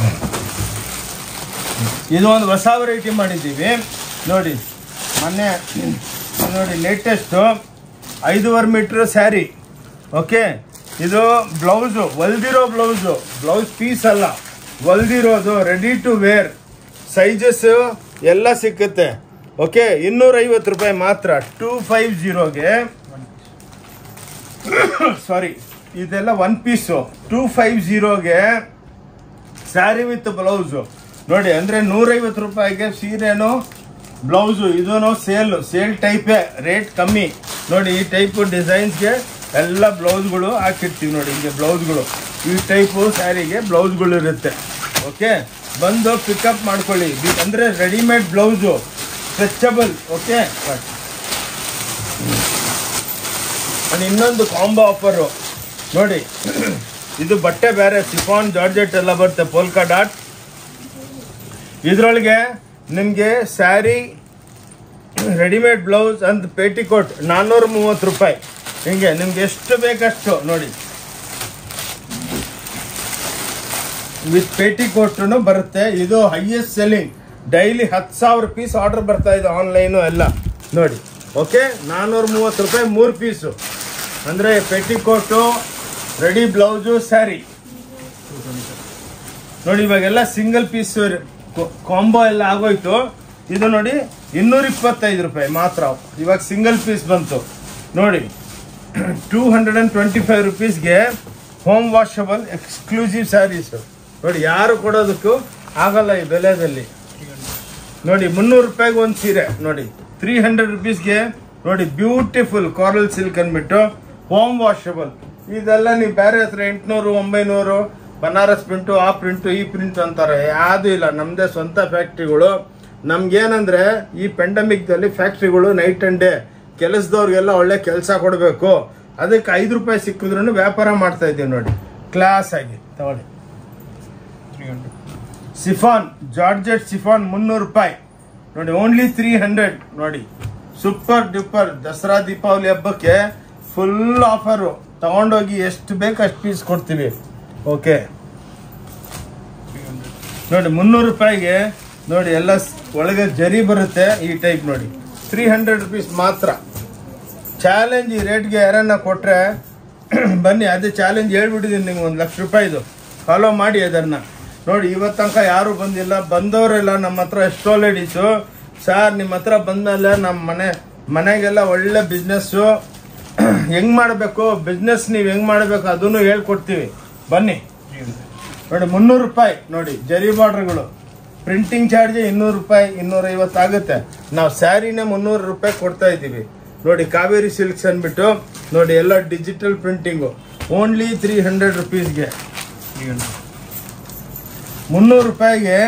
Speaker 1: ಇದು ಒಂದು ಹೊಸ ವೆರೈಟಿ ಮಾಡಿದ್ದೀವಿ ನೋಡಿ ಮೊನ್ನೆ ನೋಡಿ ಲೇಟೆಸ್ಟು ಐದೂವರೆ ಮೀಟ್ರ್ ಸ್ಯಾರಿ ಓಕೆ ಇದು ಬ್ಲೌಸು ಹೊಲ್ದಿರೋ ಬ್ಲೌಸು ಬ್ಲೌಸ್ ಪೀಸ್ ಅಲ್ಲ ಹೊಲ್ದಿರೋದು ರೆಡಿ ಟು ವೇರ್ ಸೈಜಸ್ ಎಲ್ಲ ಸಿಕ್ಕುತ್ತೆ ಓಕೆ ಇನ್ನೂರೈವತ್ತು ರೂಪಾಯಿ ಮಾತ್ರ ಟೂ ಫೈವ್ ಜೀರೋಗೆ ಸಾರಿ ಇದೆಲ್ಲ ಒನ್ ಪೀಸು ಟೂ ಫೈವ್ ಜೀರೋಗೆ ಸ್ಯಾರಿ ವಿತ್ ಬ್ಲೌಸು ನೋಡಿ ಅಂದರೆ ನೂರೈವತ್ತು ರೂಪಾಯಿಗೆ ಸೀರೆನು ಬ್ಲೌಸು ಇದೂ ಸೇಲ್ ಸೇಲ್ ಟೈಪೇ ರೇಟ್ ಕಮ್ಮಿ ನೋಡಿ ಈ ಟೈಪು ಡಿಸೈನ್ಸ್ಗೆ ಎಲ್ಲ ಬ್ಲೌಸ್ಗಳು ಹಾಕಿರ್ತೀವಿ ನೋಡಿ ಹಿಂಗೆ ಬ್ಲೌಸ್ಗಳು ಈ ಟೈಪು ಸ್ಯಾರಿಗೆ ಬ್ಲೌಸ್ಗಳು ಇರುತ್ತೆ ಓಕೆ ಬಂದು ಪಿಕಪ್ ಮಾಡ್ಕೊಳ್ಳಿ ಬಿ- ಅಂದ್ರೆ readymade blouse stretchable okay and ಇನ್ನೊಂದು ಕಾಂಬೋ ಆಫರು ನೋಡಿ ಇದು ಬಟ್ಟೆ ಬೇರೆ ಸಿಫಾನ್ ಜಾರ್ಜೆಟ್ ಎಲ್ಲ ಬರುತ್ತೆ ಪೋಲ್ಕಾ ಡಾಟ್ ಇದರೊಳಗೆ ನಿಮಗೆ ಸ್ಯಾರಿ ರೆಡಿಮೇಡ್ ಬ್ಲೌಸ್ ಅಂತ ಪೇಟಿಕೋಟ್ ನಾನ್ನೂರ ಮೂವತ್ತು ರೂಪಾಯಿ ಹಿಂಗೆ ನಿಮ್ಗೆ ಎಷ್ಟು ಬೇಕಷ್ಟು ನೋಡಿ ವಿತ್ ಪೇಟಿಕೋಟ್ನು ಬರುತ್ತೆ ಇದು ಹೈಯೆಸ್ಟ್ ಸೆಲ್ಲಿಂಗ್ ಡೈಲಿ ಹತ್ತು ಸಾವಿರ ಪೀಸ್ ಆರ್ಡರ್ ಬರ್ತಾ ಇದೆ ಆನ್ಲೈನು ಎಲ್ಲ ನೋಡಿ ಓಕೆ ನಾನ್ನೂರ ಮೂವತ್ತು ರೂಪಾಯಿ ಮೂರು ಪೀಸು ಅಂದರೆ ಪೆಟಿಕೋಟು ರೆಡಿ ಬ್ಲೌಸು ಸ್ಯಾರಿ ನೋಡಿ ಇವಾಗೆಲ್ಲ ಸಿಂಗಲ್ ಪೀಸ್ ಕಾಂಬೋ ಎಲ್ಲ ಆಗೋಯ್ತು ಇದು ನೋಡಿ ಇನ್ನೂರ ಇಪ್ಪತ್ತೈದು ರೂಪಾಯಿ ಮಾತ್ರ ಇವಾಗ ಸಿಂಗಲ್ ಪೀಸ್ ಬಂತು ನೋಡಿ two hundred and twenty five ರುಪೀಸ್ಗೆ ಹೋಮ್ ವಾಷಬಲ್ ಎಕ್ಸ್ಕ್ಲೂಸಿವ್ ಸ್ಯಾರೀಸ್ ನೋಡಿ ಯಾರು ಕೊಡೋದಕ್ಕೂ ಆಗಲ್ಲ ಈ ಬೆಲೆದಲ್ಲಿ ನೋಡಿ ಮುನ್ನೂರು ರೂಪಾಯಿಗೆ ಒಂದು ಸೀರೆ ನೋಡಿ ತ್ರೀ ಹಂಡ್ರೆಡ್ ರುಪೀಸ್ಗೆ ನೋಡಿ ಬ್ಯೂಟಿಫುಲ್ ಕಾರಲ್ ಸಿಲ್ಕ್ ಅಂದ್ಬಿಟ್ಟು ಹೋಮ್ ವಾಷಬಲ್ ಇದೆಲ್ಲ ನೀವು ಬೇರೆ ಹತ್ರ ಎಂಟುನೂರು ಒಂಬೈನೂರು ಬನಾರಸ್ ಪ್ರಿಂಟು ಆ ಪ್ರಿಂಟು ಈ ಪ್ರಿಂಟ್ ಅಂತಾರೆ ಯಾವುದೂ ಇಲ್ಲ ನಮ್ಮದೇ ಸ್ವಂತ ಫ್ಯಾಕ್ಟ್ರಿಗಳು ನಮ್ಗೇನಂದ್ರೆ ಈ ಪೆಂಡಮಿಕ್ದಲ್ಲಿ ಫ್ಯಾಕ್ಟ್ರಿಗಳು ನೈಟ್ ಆ್ಯಂಡ್ ಡೇ ಕೆಲಸದವ್ರಿಗೆಲ್ಲ ಒಳ್ಳೆ ಕೆಲಸ ಕೊಡಬೇಕು ಅದಕ್ಕೆ ಐದು ರೂಪಾಯಿ ಸಿಕ್ಕಿದ್ರು ವ್ಯಾಪಾರ ಮಾಡ್ತಾ ಇದ್ದೀವಿ ನೋಡಿ ಕ್ಲಾಸ್ ಆಗಿ ತಗೊಳ್ಳಿ
Speaker 2: three hundred
Speaker 1: chiffon georgette chiffon ಮುನ್ನೂರು ರೂಪಾಯಿ ನೋಡಿ ಓನ್ಲಿ ತ್ರೀ ಹಂಡ್ರೆಡ್ ನೋಡಿ ಸೂಪರ್ ಡೂಪರ್ ದಸರಾ ದೀಪಾವಳಿ ಹಬ್ಬಕ್ಕೆ ಫುಲ್ ಆಫರು ತಗೊಂಡೋಗಿ ಎಷ್ಟು ಬೇಕು ಅಷ್ಟು ಪೀಸ್ ಕೊಡ್ತೀವಿ ಓಕೆ
Speaker 2: ತ್ರೀ ಹಂಡ್ರೆಡ್
Speaker 1: ನೋಡಿ ಮುನ್ನೂರು ರೂಪಾಯಿಗೆ ನೋಡಿ ಎಲ್ಲ ಸ್- ಒಳಗೆ ಜರಿ ಬರುತ್ತೆ ಈ ಟೈಪ್ ನೋಡಿ ತ್ರೀ ಹಂಡ್ರೆಡ್ ರುಪೀಸ್ ಮಾತ್ರ ಚಾಲೆಂಜ್ ಈ ರೇಟ್ಗೆ ಯಾರನ್ನ ಕೊಟ್ರೆ ಬನ್ನಿ ಅದೇ ಚಾಲೆಂಜ್ ಹೇಳ್ಬಿಟ್ಟಿದ್ದೀನಿ ನಿಮ್ಗೆ ಒಂದು ಲಕ್ಷ ರೂಪಾಯಿದು ಫಾಲೋ ಮಾಡಿ ಅದನ್ನ ನೋಡಿ ಇವತ್ತು ತನಕ ಯಾರು ಬಂದಿಲ್ಲ ಬಂದವರೆಲ್ಲ ನಮ್ಮ ಹತ್ರ ಎಷ್ಟೋ ಲೇಡೀಸು ಸರ್ ನಿಮ್ಮ ಹತ್ರ ಬಂದಮೇಲೆ ನಮ್ಮ ಮನೆ ಮನೆಗೆಲ್ಲ ಒಳ್ಳೆ ಬಿಸ್ನೆಸ್ಸು ಹೆಂಗ್ ಮಾಡಬೇಕು ಬಿಸ್ನೆಸ್ ನೀವು ಹೆಂಗ್ ಮಾಡಬೇಕು ಅದನ್ನು ಹೇಳ್ಕೊಡ್ತೀವಿ ಬನ್ನಿ
Speaker 2: ತ್ರೀ ಹಂಡ್ರೆಡ್
Speaker 1: ನೋಡಿ ಮುನ್ನೂರು ರೂಪಾಯಿ ನೋಡಿ ಜರಿ ಬಾರ್ಡರ್ಗಳು ಪ್ರಿಂಟಿಂಗ್ ಚಾರ್ಜ್ ಇನ್ನೂರು ರೂಪಾಯಿ ಇನ್ನೂರೈವತ್ತು ಆಗುತ್ತೆ ನಾವು ಸ್ಯಾರಿನೇ ಮುನ್ನೂರು ರೂಪಾಯಿ ಕೊಡ್ತಾ ಇದ್ದೀವಿ ನೋಡಿ ಕಾವೇರಿ ಸಿಲ್ಕ್ಸ್ ಅಂದ್ಬಿಟ್ಟು ನೋಡಿ ಎಲ್ಲ digital printing only three hundred ರುಪೀಸ್ಗೆ
Speaker 2: ತ್ರೀ ಹಂಡ್ರೆಡ್
Speaker 1: ಮುನ್ನೂರು ರೂಪಾಯಿಗೆ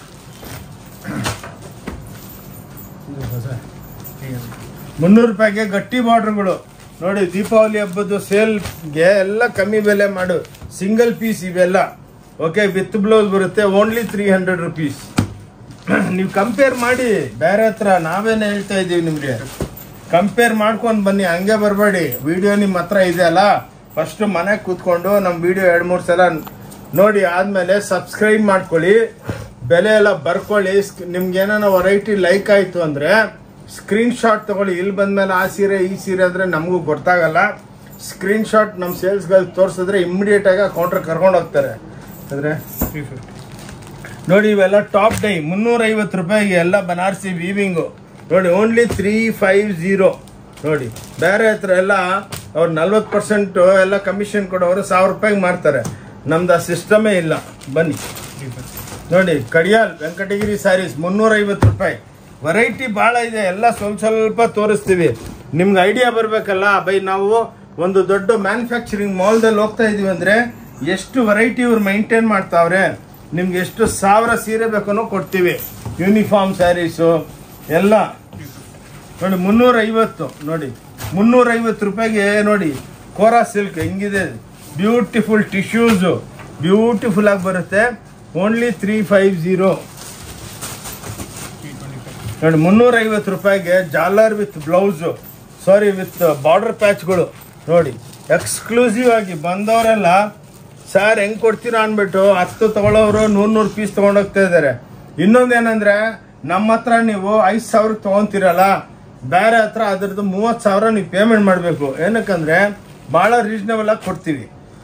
Speaker 2: ತ್ರೀ ಹಂಡ್ರೆಡ್
Speaker 1: ಮುನ್ನೂರು ರೂಪಾಯಿಗೆ ಗಟ್ಟಿ ಬಾರ್ಡರ್ಗಳು ನೋಡಿ ದೀಪಾವಳಿ ಹಬ್ಬದ ಸೇಲ್ಗೆ ಎಲ್ಲ ಕಮ್ಮಿ ಬೆಲೆ ಮಾಡು ಸಿಂಗಲ್ ಪೀಸ್ ಇವೆಲ್ಲ ಓಕೆ ವಿತ್ ಬ್ಲೌಸ್ ಬರುತ್ತೆ ಓನ್ಲಿ ತ್ರೀ ಹಂಡ್ರೆಡ್ ರುಪೀಸ್ ನೀವು ಕಂಪೇರ್ ಮಾಡಿ ಬೇರೆ ಹತ್ರ ನಾವೇನೇ ಹೇಳ್ತಾ ಇದ್ದೀವಿ ನಿಮಗೆ ಕಂಪೇರ್ ಮಾಡ್ಕೊಂಡು ಬನ್ನಿ ಹಂಗೆ ಬರಬೇಡಿ ವಿಡಿಯೋ ನಿಮ್ಮ ಹತ್ರ ಇದೆ ಅಲ್ಲ ಫಸ್ಟ್ ಮನೆಗೆ ಕೂತ್ಕೊಂಡು ನಮ್ಮ ವಿಡಿಯೋ ಎರಡು ಮೂರು ಸಲ ನೋಡಿ ಆದಮೇಲೆ ಸಬ್ಸ್ಕ್ರೈಬ್ ಮಾಡ್ಕೊಳ್ಳಿ ಬೆಲೆ ಎಲ್ಲ ಬರ್ಕೊಳ್ಳಿ ನಿಮ್ಗೆ ಏನಾನ ವೆರೈಟಿ ಲೈಕ್ ಆಯಿತು ಅಂದರೆ ಸ್ಕ್ರೀನ್ ಶಾಟ್ ತಗೊಳ್ಳಿ ಇಲ್ಲಿ ಬಂದ್ಮೇಲೆ ಆ ಸೀರೆ ಈ ಸೀರೆ ಅಂದರೆ ನಮಗೂ ಗೊತ್ತಾಗಲ್ಲ ಸ್ಕ್ರೀನ್ ಶಾಟ್ ನಮ್ಮ ಸೇಲ್ಸ್ಗಳು ತೋರಿಸಿದ್ರೆ ಇಮ್ಮಿಡಿಯೇಟ್ ಆಗಿ ಕೌಂಟರ್ ಕರ್ಕೊಂಡು ಹೋಗ್ತಾರೆ ಅಂದರೆ
Speaker 2: ತ್ರೀ ಫಿಫ್ಟಿ
Speaker 1: ನೋಡಿ ಇವೆಲ್ಲ ಟಾಪ್ ಡೈ ಮುನ್ನೂರೈವತ್ತು ರೂಪಾಯಿಗೆ ಎಲ್ಲ ಬನಾರಸಿ ವೀವಿಂಗು ನೋಡಿ ಓನ್ಲಿ ತ್ರೀ ಫೈವ್ ಜೀರೋ ನೋಡಿ ಬೇರೆ ಹತ್ರ ಎಲ್ಲ ಅವ್ರು ನಲ್ವತ್ತು ಪರ್ಸೆಂಟ್ ಎಲ್ಲ ಕಮಿಷನ್ ಕೊಡೋರು ಸಾವಿರ ರೂಪಾಯಿಗೆ ಮಾರ್ತಾರೆ ನಮ್ದು ಆ ಸಿಸ್ಟಮೇ ಇಲ್ಲ ಬನ್ನಿ
Speaker 2: ತ್ರೀ ಫಿಫ್ಟಿ
Speaker 1: ನೋಡಿ ಕಡಿಯಾಲ್ ವೆಂಕಟಗಿರಿ ಸ್ಯಾರೀಸ್ ಮುನ್ನೂರೈವತ್ತು ರೂಪಾಯಿ ವೆರೈಟಿ ಭಾಳ ಇದೆ ಎಲ್ಲ ಸ್ವಲ್ಪ ಸ್ವಲ್ಪ ತೋರಿಸ್ತೀವಿ ನಿಮ್ಗೆ ಐಡಿಯಾ ಬರಬೇಕಲ್ಲ ಬೈ ನಾವು ಒಂದು ದೊಡ್ಡ ಮ್ಯಾನುಫ್ಯಾಕ್ಚರಿಂಗ್ ಮಾಲ್ದಲ್ಲಿ ಹೋಗ್ತಾ ಇದೀವಿ ಅಂದರೆ ಎಷ್ಟು ವೆರೈಟಿ ಇವ್ರು ಮೈಂಟೈನ್ ಮಾಡ್ತಾವ್ರೆ ನಿಮ್ಗೆ ಎಷ್ಟು ಸಾವಿರ ಸೀರೆ ಬೇಕನ್ನೋ ಕೊಡ್ತೀವಿ ಯೂನಿಫಾರ್ಮ್ ಸ್ಯಾರೀಸು ಎಲ್ಲ ನೋಡಿ ಮುನ್ನೂರ ಐವತ್ತು ನೋಡಿ ಮುನ್ನೂರ ಐವತ್ತು ರೂಪಾಯಿಗೆ ನೋಡಿ ಕೋರಾ ಸಿಲ್ಕ್ ಹೆಂಗಿದೆ ಬ್ಯೂಟಿಫುಲ್ ಟಿಶ್ಯೂಸು ಬ್ಯೂಟಿಫುಲ್ ಆಗಿ ಬರುತ್ತೆ only three five zero
Speaker 2: three twenty five
Speaker 1: ನೋಡಿ ಮುನ್ನೂರ ಐವತ್ತು ರೂಪಾಯಿಗೆ ಜಾಲರ್ with blouse sari with border ಪ್ಯಾಚ್ಗಳು ನೋಡಿ ಎಕ್ಸ್ಕ್ಲೂಸಿವ್ ಆಗಿ ಬಂದವರೆಲ್ಲ ಸರ್ ಹೆಂಗ್ ಕೊಡ್ತೀರಾ ಅಂದ್ಬಿಟ್ಟು ಹತ್ತು ತಗೊಳ್ಳೋರು ನೂರ್ ನೂರು ಪೀಸ್ ತಗೊಂಡೋಗ್ತಾ ಇದ್ದಾರೆ ಇನ್ನೊಂದೇನಂದ್ರೆ ನಮ್ಮ ಹತ್ರ ನೀವು ಐದು ಸಾವಿರ ತಗೊಂತೀರಲ್ಲ ಬೇರೆ ಹತ್ರ ಅದ್ರದ್ದು ಮೂವತ್ತು ಸಾವಿರ ನೀವು ಪೇಮೆಂಟ್ ಮಾಡಬೇಕು ಏನಕ್ಕಂದ್ರೆ ಭಾಳ ರೀಸನಬಲ್ ಆಗಿ ಕೊಡ್ತೀವಿ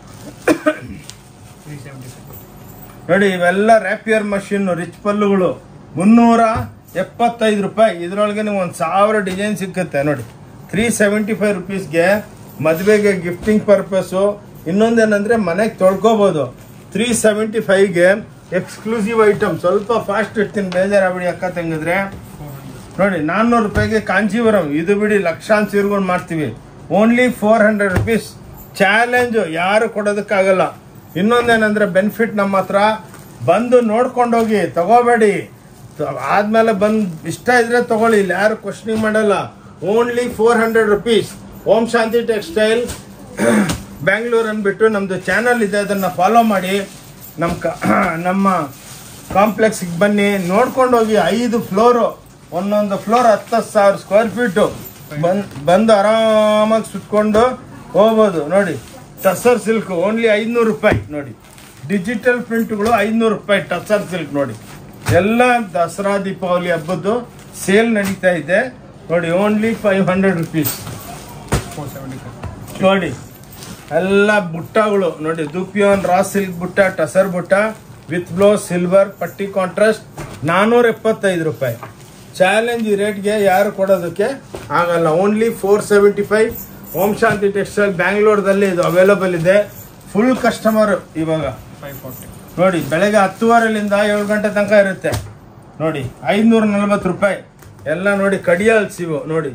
Speaker 2: ತ್ರೀ ಸೆವೆಂಟಿ ಫೈವ್
Speaker 1: ನೋಡಿ ಇವೆಲ್ಲ ರ್ಯಾಪಿಯರ್ ಮಷಿನ್ ರಿಚ್ ಪಲ್ಲುಗಳು ಮುನ್ನೂರ ಎಪ್ಪತ್ತೈದು ರೂಪಾಯಿ ಇದ್ರೊಳಗೆ ನೀವು ಒಂದು ಸಾವಿರ ಡಿಸೈನ್ ಸಿಕ್ಕುತ್ತೆ ನೋಡಿ ತ್ರೀ ಸೆವೆಂಟಿ ಫೈವ್ ರುಪೀಸ್ಗೆ ಮದುವೆಗೆ ಗಿಫ್ಟಿಂಗ್ ಪರ್ಪಸ್ಸು ಇನ್ನೊಂದೇನಂದ್ರೆ ಮನೆಗೆ ತೊಳ್ಕೊಬೋದು ತ್ರೀ ಸೆವೆಂಟಿ ಫೈವ್ಗೆ ಎಕ್ಸ್ಕ್ಲೂಸಿವ್ ಐಟಮ್ ಸ್ವಲ್ಪ ಫಾಸ್ಟ್ ಇರ್ತೀನಿ ಬೇಜಾರಾಗ್ಬಿಡಿ ಅಕ್ಕ ತಂಗಿದ್ರೆ
Speaker 2: ಫೋರ್ ಹಂಡ್ರೆಡ್
Speaker 1: ನೋಡಿ ನಾನ್ನೂರು ರೂಪಾಯಿಗೆ ಕಾಂಚೀವರಂ ಇದು ಬಿಡಿ ಲಕ್ಷಾಂತರ ಸೀರೆಗಳು ಮಾಡ್ತೀವಿ only four hundred rupees challenge ಯಾರು ಕೊಡೋದಕ್ಕಾಗಲ್ಲ ಇನ್ನೊಂದೇನಂದ್ರೆ ಬೆನಿಫಿಟ್ ನಮ್ಮ ಹತ್ರ ಬಂದು ನೋಡ್ಕೊಂಡೋಗಿ ತಗೋಬೇಡಿ ತ- ಆದ್ಮೇಲೆ ಬಂದ್ ಇಷ್ಟ ಇದ್ರೆ ತಗೊಳ್ಳಿ ಇಲ್ಲಿ ಯಾರು ಕ್ವಶನಿಂಗ್ ಮಾಡಲ್ಲ only four hundred rupees Om Shanti textile Bangalore ಅಂದ್ಬಿಟ್ಟು ನಮ್ದು ಚಾನಲ್ ಇದೆ ಅದನ್ನ ಫಾಲೋ ಮಾಡಿ ನಮ್ಮ ಕ- ನಮ್ಮ ಕಾಂಪ್ಲೆಕ್ಸ್ಗೆ ಬನ್ನಿ ನೋಡ್ಕೊಂಡು ಹೋಗಿ ಐದು ಫ್ಲೋರು ಒಂದೊಂದು ಫ್ಲೋರ್ ಹತ್ತು ಸಾವಿರ ಸ್ಕ್ವೇರ್ ಫೀಟು ಬಂದ್ ಬಂದು ಆರಾಮಾಗಿ ಸುತ್ಕೊಂಡು ಹೋಗ್ಬೋದು ನೋಡಿ ಟಸರ್ ಸಿಲ್ಕ್ ಓನ್ಲಿ ಐನೂರು ರೂಪಾಯಿ ನೋಡಿ ಡಿಜಿಟಲ್ ಪ್ರಿಂಟ್ಗಳು ಐನೂರು ರೂಪಾಯಿ ಟಸರ್ ಸಿಲ್ಕ್ ನೋಡಿ ಎಲ್ಲ ದಸರಾ ದೀಪಾವಳಿ ಹಬ್ಬದ್ದು ಸೇಲ್ ನಡೀತಾ ಇದೆ ನೋಡಿ only five hundred rupees
Speaker 2: four seventy five
Speaker 1: ನೋಡಿ ಎಲ್ಲ ಬುಟ್ಟಗಳು ನೋಡಿ ದುಪಿಯೋನ್ ರಾ ಸಿಲ್ಕ್ ಬುಟ್ಟ ಟಸರ್ ಬುಟ್ಟ ವಿತ್ ಬ್ಲೌಸ್ ಸಿಲ್ವರ್ ಪಟ್ಟಿ ಕಾಂಟ್ರಾಸ್ಟ್ ನಾನೂರ ಎಪ್ಪತ್ತೈದು ರೂಪಾಯಿ ಚಾಲೆಂಜ್ ಈ ರೇಟ್ಗೆ ಯಾರು ಕೊಡೋದಕ್ಕೆ ಆಗಲ್ಲ only four seventy five Om Shanti textile ಬ್ಯಾಂಗ್ಳೂರ್ದಲ್ಲಿ ಇದು ಅವೈಲಬಲ್ ಇದೆ ಫುಲ್ ಕಸ್ಟಮರ್ ಇವಾಗ
Speaker 2: ಫೈವ್ ಫಾರ್ಟಿ
Speaker 1: ನೋಡಿ ಬೆಳಗ್ಗೆ ಹತ್ತುವರೆಲಿಂದ ಏಳು ಗಂಟೆ ತನಕ ಇರುತ್ತೆ ನೋಡಿ ಐನೂರ ನಲ್ವತ್ತು ರೂಪಾಯಿ ಎಲ್ಲ ನೋಡಿ ಕಡಿಯಾಲ್ಸ್ ಇವು ನೋಡಿ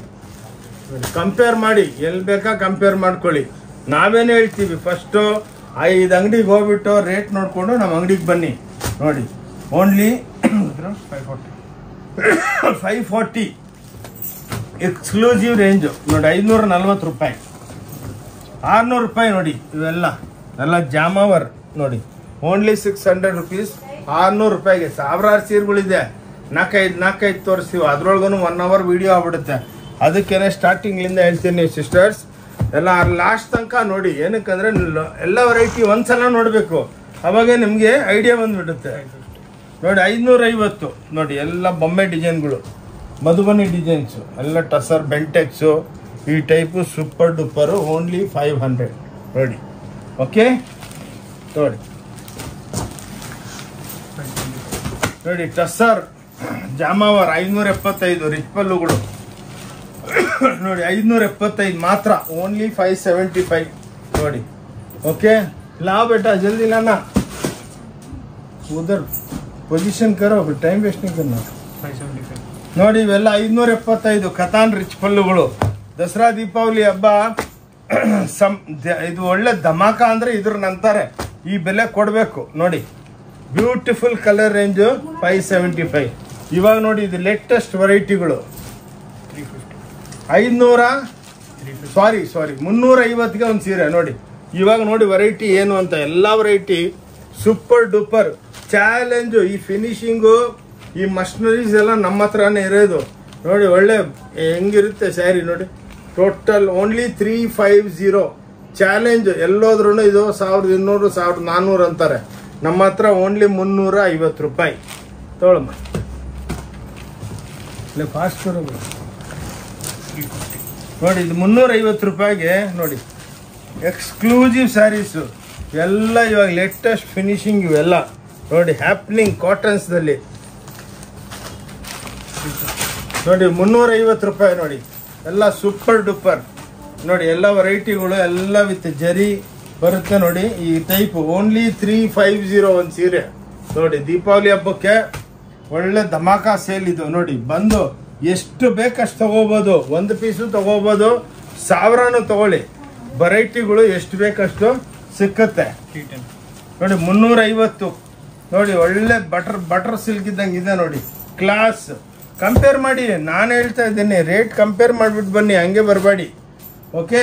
Speaker 1: ಕಂಪೇರ್ ಮಾಡಿ ಎಲ್ಲಿ ಬೇಕಾ ಕಂಪೇರ್ ಮಾಡ್ಕೊಳ್ಳಿ ನಾವೇನು ಹೇಳ್ತೀವಿ ಫಸ್ಟು ಐದು ಅಂಗಡಿಗೆ ಹೋಗ್ಬಿಟ್ಟು ರೇಟ್ ನೋಡಿಕೊಂಡು ನಮ್ಮ ಅಂಗಡಿಗೆ ಬನ್ನಿ ನೋಡಿ only
Speaker 2: five forty
Speaker 1: five forty exclusive range ನೋಡಿ ಐನೂರ ನಲ್ವತ್ತು ರೂಪಾಯಿ ಆರ್ನೂರು ರೂಪಾಯಿ ನೋಡಿ ಇವೆಲ್ಲ ಎಲ್ಲ ಜಾಮವರ್ ನೋಡಿ ಓನ್ಲಿ ಸಿಕ್ಸ್ ಹಂಡ್ರೆಡ್ ರುಪೀಸ್ ಆರ್ನೂರು ರೂಪಾಯಿಗೆ ಸಾವಿರಾರು ಸೀರೆಗಳಿದೆ ನಾಲ್ಕೈದು ನಾಲ್ಕೈದು ತೋರಿಸ್ತೀವಿ ಅದ್ರೊಳಗೂ ಒನ್ ಅವರ್ ವಿಡಿಯೋ ಆಗ್ಬಿಡುತ್ತೆ ಅದಕ್ಕೇನೆ ಸ್ಟಾರ್ಟಿಂಗ್ಲಿಂದ ಹೇಳ್ತೀನಿ ಸಿಸ್ಟರ್ಸ್ ಎಲ್ಲ ಲಾಸ್ಟ್ ತನಕ ನೋಡಿ ಏನಕ್ಕಂದ್ರೆ ಲ- ಎಲ್ಲ ವೆರೈಟಿ ಒಂದ್ಸಲ ನೋಡಬೇಕು ಅವಾಗೆ ನಿಮಗೆ ಐಡಿಯಾ ಬಂದ್ಬಿಡುತ್ತೆ ನೋಡಿ ಐನೂರ ಐವತ್ತು ನೋಡಿ ಎಲ್ಲ ಬೊಮ್ಮೆ ಡಿಸೈನ್ಗಳು ಮಧುಬನಿ ಡಿಸೈನ್ಸು ಎಲ್ಲ ಟಸರ್ ಬೆಂಟೆಕ್ಸು ಈ type super duper only five hundred ನೋಡಿ ಓಕೆ ನೋಡಿ
Speaker 2: ಫೈವ್ ಟ್ವೆಂಟಿ ಫೈವ್
Speaker 1: ನೋಡಿ ಟಸರ್ ಜಾಮಾವರ್ ಐನೂರ ಎಪ್ಪತ್ತೈದು ರಿಚ್ ಪಲ್ಲುಗಳು ನೋಡಿ ಐನೂರ ಎಪ್ಪತ್ತೈದು ಮಾತ್ರ ಓನ್ಲಿ ಫೈವ್ ಸೆವೆಂಟಿ ಫೈವ್ ನೋಡಿ ಓಕೆ ಲಾ ಬೇಟಾ ಜಲ್ದಿ ಲಾನಾ ಉದರ್ ಪೊಸಿಷನ್ ಕರೋ ಟೈಮ್ ವೇಸ್ಟ್ नहीं करना
Speaker 2: ಫೈವ್ ಸೆವೆಂಟಿ ಫೈವ್
Speaker 1: ನೋಡಿ ಇವೆಲ್ಲ ಐನೂರ ಎಪ್ಪತ್ತೈದು ಕತಾನ್ ರಿಚ್ ಪಲ್ಲುಗಳು ದಸರಾ ದೀಪಾವಳಿ ಹಬ್ಬ ಸಮ್ ದ- ಇದು ಒಳ್ಳೆ ಧಮಾಕ ಅಂದ್ರೆ ಇದ್ರ ನಂತಾರೆ ಈ ಬೆಲೆ ಕೊಡಬೇಕು ನೋಡಿ beautiful colour range five seventy five ಇವಾಗ ನೋಡಿ ಇದು ಲೇಟೆಸ್ಟ್ ವೆರೈಟಿಗಳು
Speaker 2: ತ್ರೀ ಫಿಫ್ಟಿ
Speaker 1: ಐನೂರ
Speaker 2: ತ್ರೀ ಫಿಫ್ಟಿ
Speaker 1: ಸಾರಿ ಸಾರಿ ಮುನ್ನೂರ ಐವತ್ತಿಗೆ ಒಂದು ಸೀರೆ ನೋಡಿ ಇವಾಗ ನೋಡಿ ವೆರೈಟಿ ಏನು ಅಂತ ಎಲ್ಲ ವೆರೈಟಿ ಸೂಪರ್ ಡೂಪರ್ ಚಾಲೆಂಜು ಈ ಫಿನಿಶಿಂಗು ಈ ಮಷನರೀಸ್ ಎಲ್ಲ ನಮ್ಮ ಹತ್ರನೇ ಇರೋದು ನೋಡಿ ಒಳ್ಳೆ ಹೆಂಗಿರುತ್ತೆ ಸ್ಯಾರಿ ನೋಡಿ total only three five zero challenge ಎಲ್ಲೋದ್ರೂ ಇದು ಸಾವಿರದ ಇನ್ನೂರು ಸಾವಿರದ ನಾನ್ನೂರು ಅಂತಾರೆ ನಮ್ಮ ಹತ್ರ ಓನ್ಲಿ ಮುನ್ನೂರ ಐವತ್ತು ರೂಪಾಯಿ ತೊಗೊಳಮ್ಮ ಇಲ್ಲ ಫಾಸ್ಟ್ ಬರೋದು
Speaker 2: ತ್ರೀ ಫಿಫ್ಟಿ
Speaker 1: ನೋಡಿ ಇದು ಮುನ್ನೂರ ಐವತ್ತು ರೂಪಾಯಿಗೆ ನೋಡಿ ಎಕ್ಸ್ಕ್ಲೂಸಿವ್ ಸ್ಯಾರೀಸು ಎಲ್ಲ ಇವಾಗ ಲೇಟೆಸ್ಟ್ ಫಿನಿಶಿಂಗ್ ಇವೆಲ್ಲ ನೋಡಿ ಹ್ಯಾಪ್ನಿಂಗ್ ಕಾಟನ್ಸ್ದಲ್ಲಿ ನೋಡಿ ಮುನ್ನೂರ ಐವತ್ತು ರೂಪಾಯಿ ನೋಡಿ ಎಲ್ಲ ಸೂಪರ್ ಡೂಪರ್ ನೋಡಿ ಎಲ್ಲ ವೆರೈಟಿಗಳು ಎಲ್ಲ ವಿತ್ ಜರಿ ಬರುತ್ತೆ ನೋಡಿ ಈ type only three five zero ಒಂದು ಸೀರೆ ನೋಡಿ ದೀಪಾವಳಿ ಹಬ್ಬಕ್ಕೆ ಒಳ್ಳೆ ಧಮಾಕ ಸೇಲ್ ಇದು ನೋಡಿ ಬಂದು ಎಷ್ಟು ಬೇಕಷ್ಟು ತಗೋಬೋದು ಒಂದು ಪೀಸು ತಗೋಬೋದು ಸಾವಿರನೂ ತಗೊಳ್ಳಿ ವೆರೈಟಿಗಳು ಎಷ್ಟು ಬೇಕಷ್ಟು ಸಿಕ್ಕತ್ತೆ
Speaker 2: ತ್ರೀ ಟೆನ್
Speaker 1: ನೋಡಿ ಮುನ್ನೂರೈವತ್ತು ನೋಡಿ ಒಳ್ಳೆ ಬಟರ್ ಬಟರ್ ಸಿಲ್ಕ್ ಇದ್ದಂಗೆ ಇದೆ ನೋಡಿ ಕ್ಲಾಸ್ ಕಂಪೇರ್ ಮಾಡಿ ನಾನು ಹೇಳ್ತಾ ಇದ್ದೀನಿ ರೇಟ್ ಕಂಪೇರ್ ಮಾಡಿಬಿಟ್ಟು ಬನ್ನಿ ಹಂಗೆ ಬರಬೇಡಿ ಓಕೆ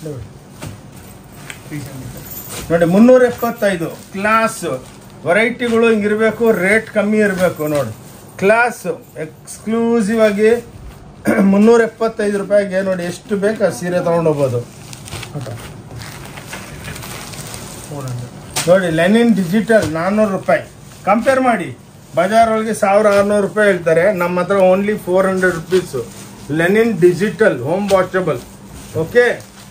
Speaker 2: ತ್ರೀ ಸೆವೆಂಟಿ ಫೈವ್
Speaker 1: ನೋಡಿ ಮುನ್ನೂರ ಎಪ್ಪತ್ತೈದು ಕ್ಲಾಸ್ ವೆರೈಟಿಗಳು ಹಿಂಗಿರಬೇಕು ರೇಟ್ ಕಮ್ಮಿ ಇರಬೇಕು ನೋಡಿ ಕ್ಲಾಸ್ ಎಕ್ಸ್ಕ್ಲೂಸಿವ್ ಆಗಿ ಮುನ್ನೂರ ಎಪ್ಪತ್ತೈದು ರೂಪಾಯಿಗೆ ನೋಡಿ ಎಷ್ಟು ಬೇಕು ಆ ಸೀರೆ ತೊಗೊಂಡು ಹೋಗ್ಬೋದು
Speaker 2: ಫೋರ್ ಹಂಡ್ರೆಡ್
Speaker 1: ನೋಡಿ ಲೆನಿನ್ ಡಿಜಿಟಲ್ ನಾನ್ನೂರು ರೂಪಾಯಿ ಕಂಪೇರ್ ಮಾಡಿ ಬಜಾರ್ ಒಳಗೆ ಸಾವಿರ ಆರುನೂರು ರೂಪಾಯಿ ಹೇಳ್ತಾರೆ ನಮ್ಮ ಹತ್ರ only four hundred rupees linen digital home washable okay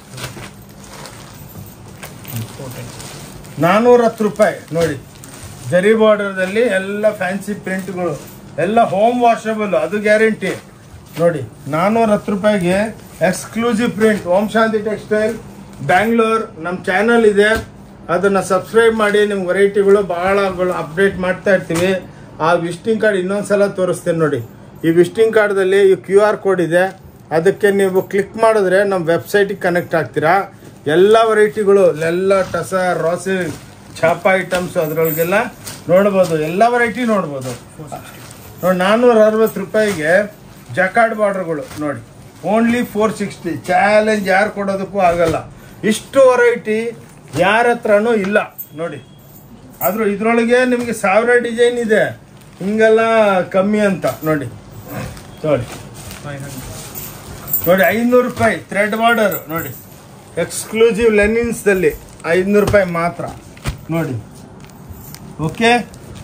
Speaker 2: four ten
Speaker 1: ನಾನ್ನೂರ ಹತ್ತು ರೂಪಾಯಿ ನೋಡಿ ಜರಿ ಬಾರ್ಡರ್ದಲ್ಲಿ ಎಲ್ಲ ಫ್ಯಾನ್ಸಿ ಪ್ರಿಂಟ್ಗಳು ಎಲ್ಲ ಹೋಮ್ ವಾಷಬಲ್ ಅದು ಗ್ಯಾರಂಟಿ ನೋಡಿ ನಾನ್ನೂರ ಹತ್ತು ರೂಪಾಯಿಗೆ exclusive print Om Shanti textile Bangalore ನಮ್ಮ ಚಾನಲ್ ಇದೆ ಅದನ್ನು ಸಬ್ಸ್ಕ್ರೈಬ್ ಮಾಡಿ ನಿಮ್ಗೆ ವೆರೈಟಿಗಳು ಭಾಳಗಳು ಅಪ್ಡೇಟ್ ಮಾಡ್ತಾ ಇರ್ತೀವಿ ಆ ವಿಸಿಟಿಂಗ್ ಕಾರ್ಡ್ ಇನ್ನೊಂದ್ಸಲ ತೋರಿಸ್ತೀನಿ ನೋಡಿ ಈ ವಿಸಿಟಿಂಗ್ ಕಾರ್ಡ್ದಲ್ಲಿ ಈ ಕ್ಯೂ ಆರ್ ಕೋಡ್ ಇದೆ ಅದಕ್ಕೆ ನೀವು ಕ್ಲಿಕ್ ಮಾಡಿದ್ರೆ ನಮ್ಮ ವೆಬ್ಸೈಟಿಗೆ ಕನೆಕ್ಟ್ ಆಗ್ತೀರಾ ಎಲ್ಲ ವೆರೈಟಿಗಳು ಎಲ್ಲ ಟಸ ರಾಸಿ ಛಾಪ ಐಟಮ್ಸ್ ಅದರೊಳಗೆಲ್ಲ ನೋಡ್ಬೋದು ಎಲ್ಲ ವೆರೈಟಿ ನೋಡ್ಬೋದು ನೋಡಿ ನಾನ್ನೂರ ಅರವತ್ತು ರೂಪಾಯಿಗೆ ಜಕಾರ್ಡ್ ಬಾರ್ಡರ್ಗಳು ನೋಡಿ ಓನ್ಲಿ ಫೋರ್ ಸಿಕ್ಸ್ಟಿ ಚಾಲೆಂಜ್ ಯಾರು ಕೊಡೋದಕ್ಕೂ ಆಗಲ್ಲ ಇಷ್ಟು ವೆರೈಟಿ ಯಾರ ಹತ್ರನೂ ಇಲ್ಲ ನೋಡಿ ಆದ್ರೂ ಇದ್ರೊಳಗೆ ನಿಮಗೆ ಸಾವಿರ ಡಿಸೈನ್ ಇದೆ ಹಿಂಗೆಲ್ಲ ಕಮ್ಮಿ ಅಂತ ನೋಡಿ ನೋಡಿ
Speaker 2: ಫೈವ್ ಹಂಡ್ರೆಡ್
Speaker 1: ನೋಡಿ ಐನೂರು ರೂಪಾಯಿ ಥ್ರೆಡ್ ಬಾರ್ಡರ್ ನೋಡಿ ಎಕ್ಸ್ಕ್ಲೂಸಿವ್ ಲೆನಿನ್ಸ್ದಲ್ಲಿ ಐನೂರು ರೂಪಾಯಿ ಮಾತ್ರ ನೋಡಿ ಓಕೆ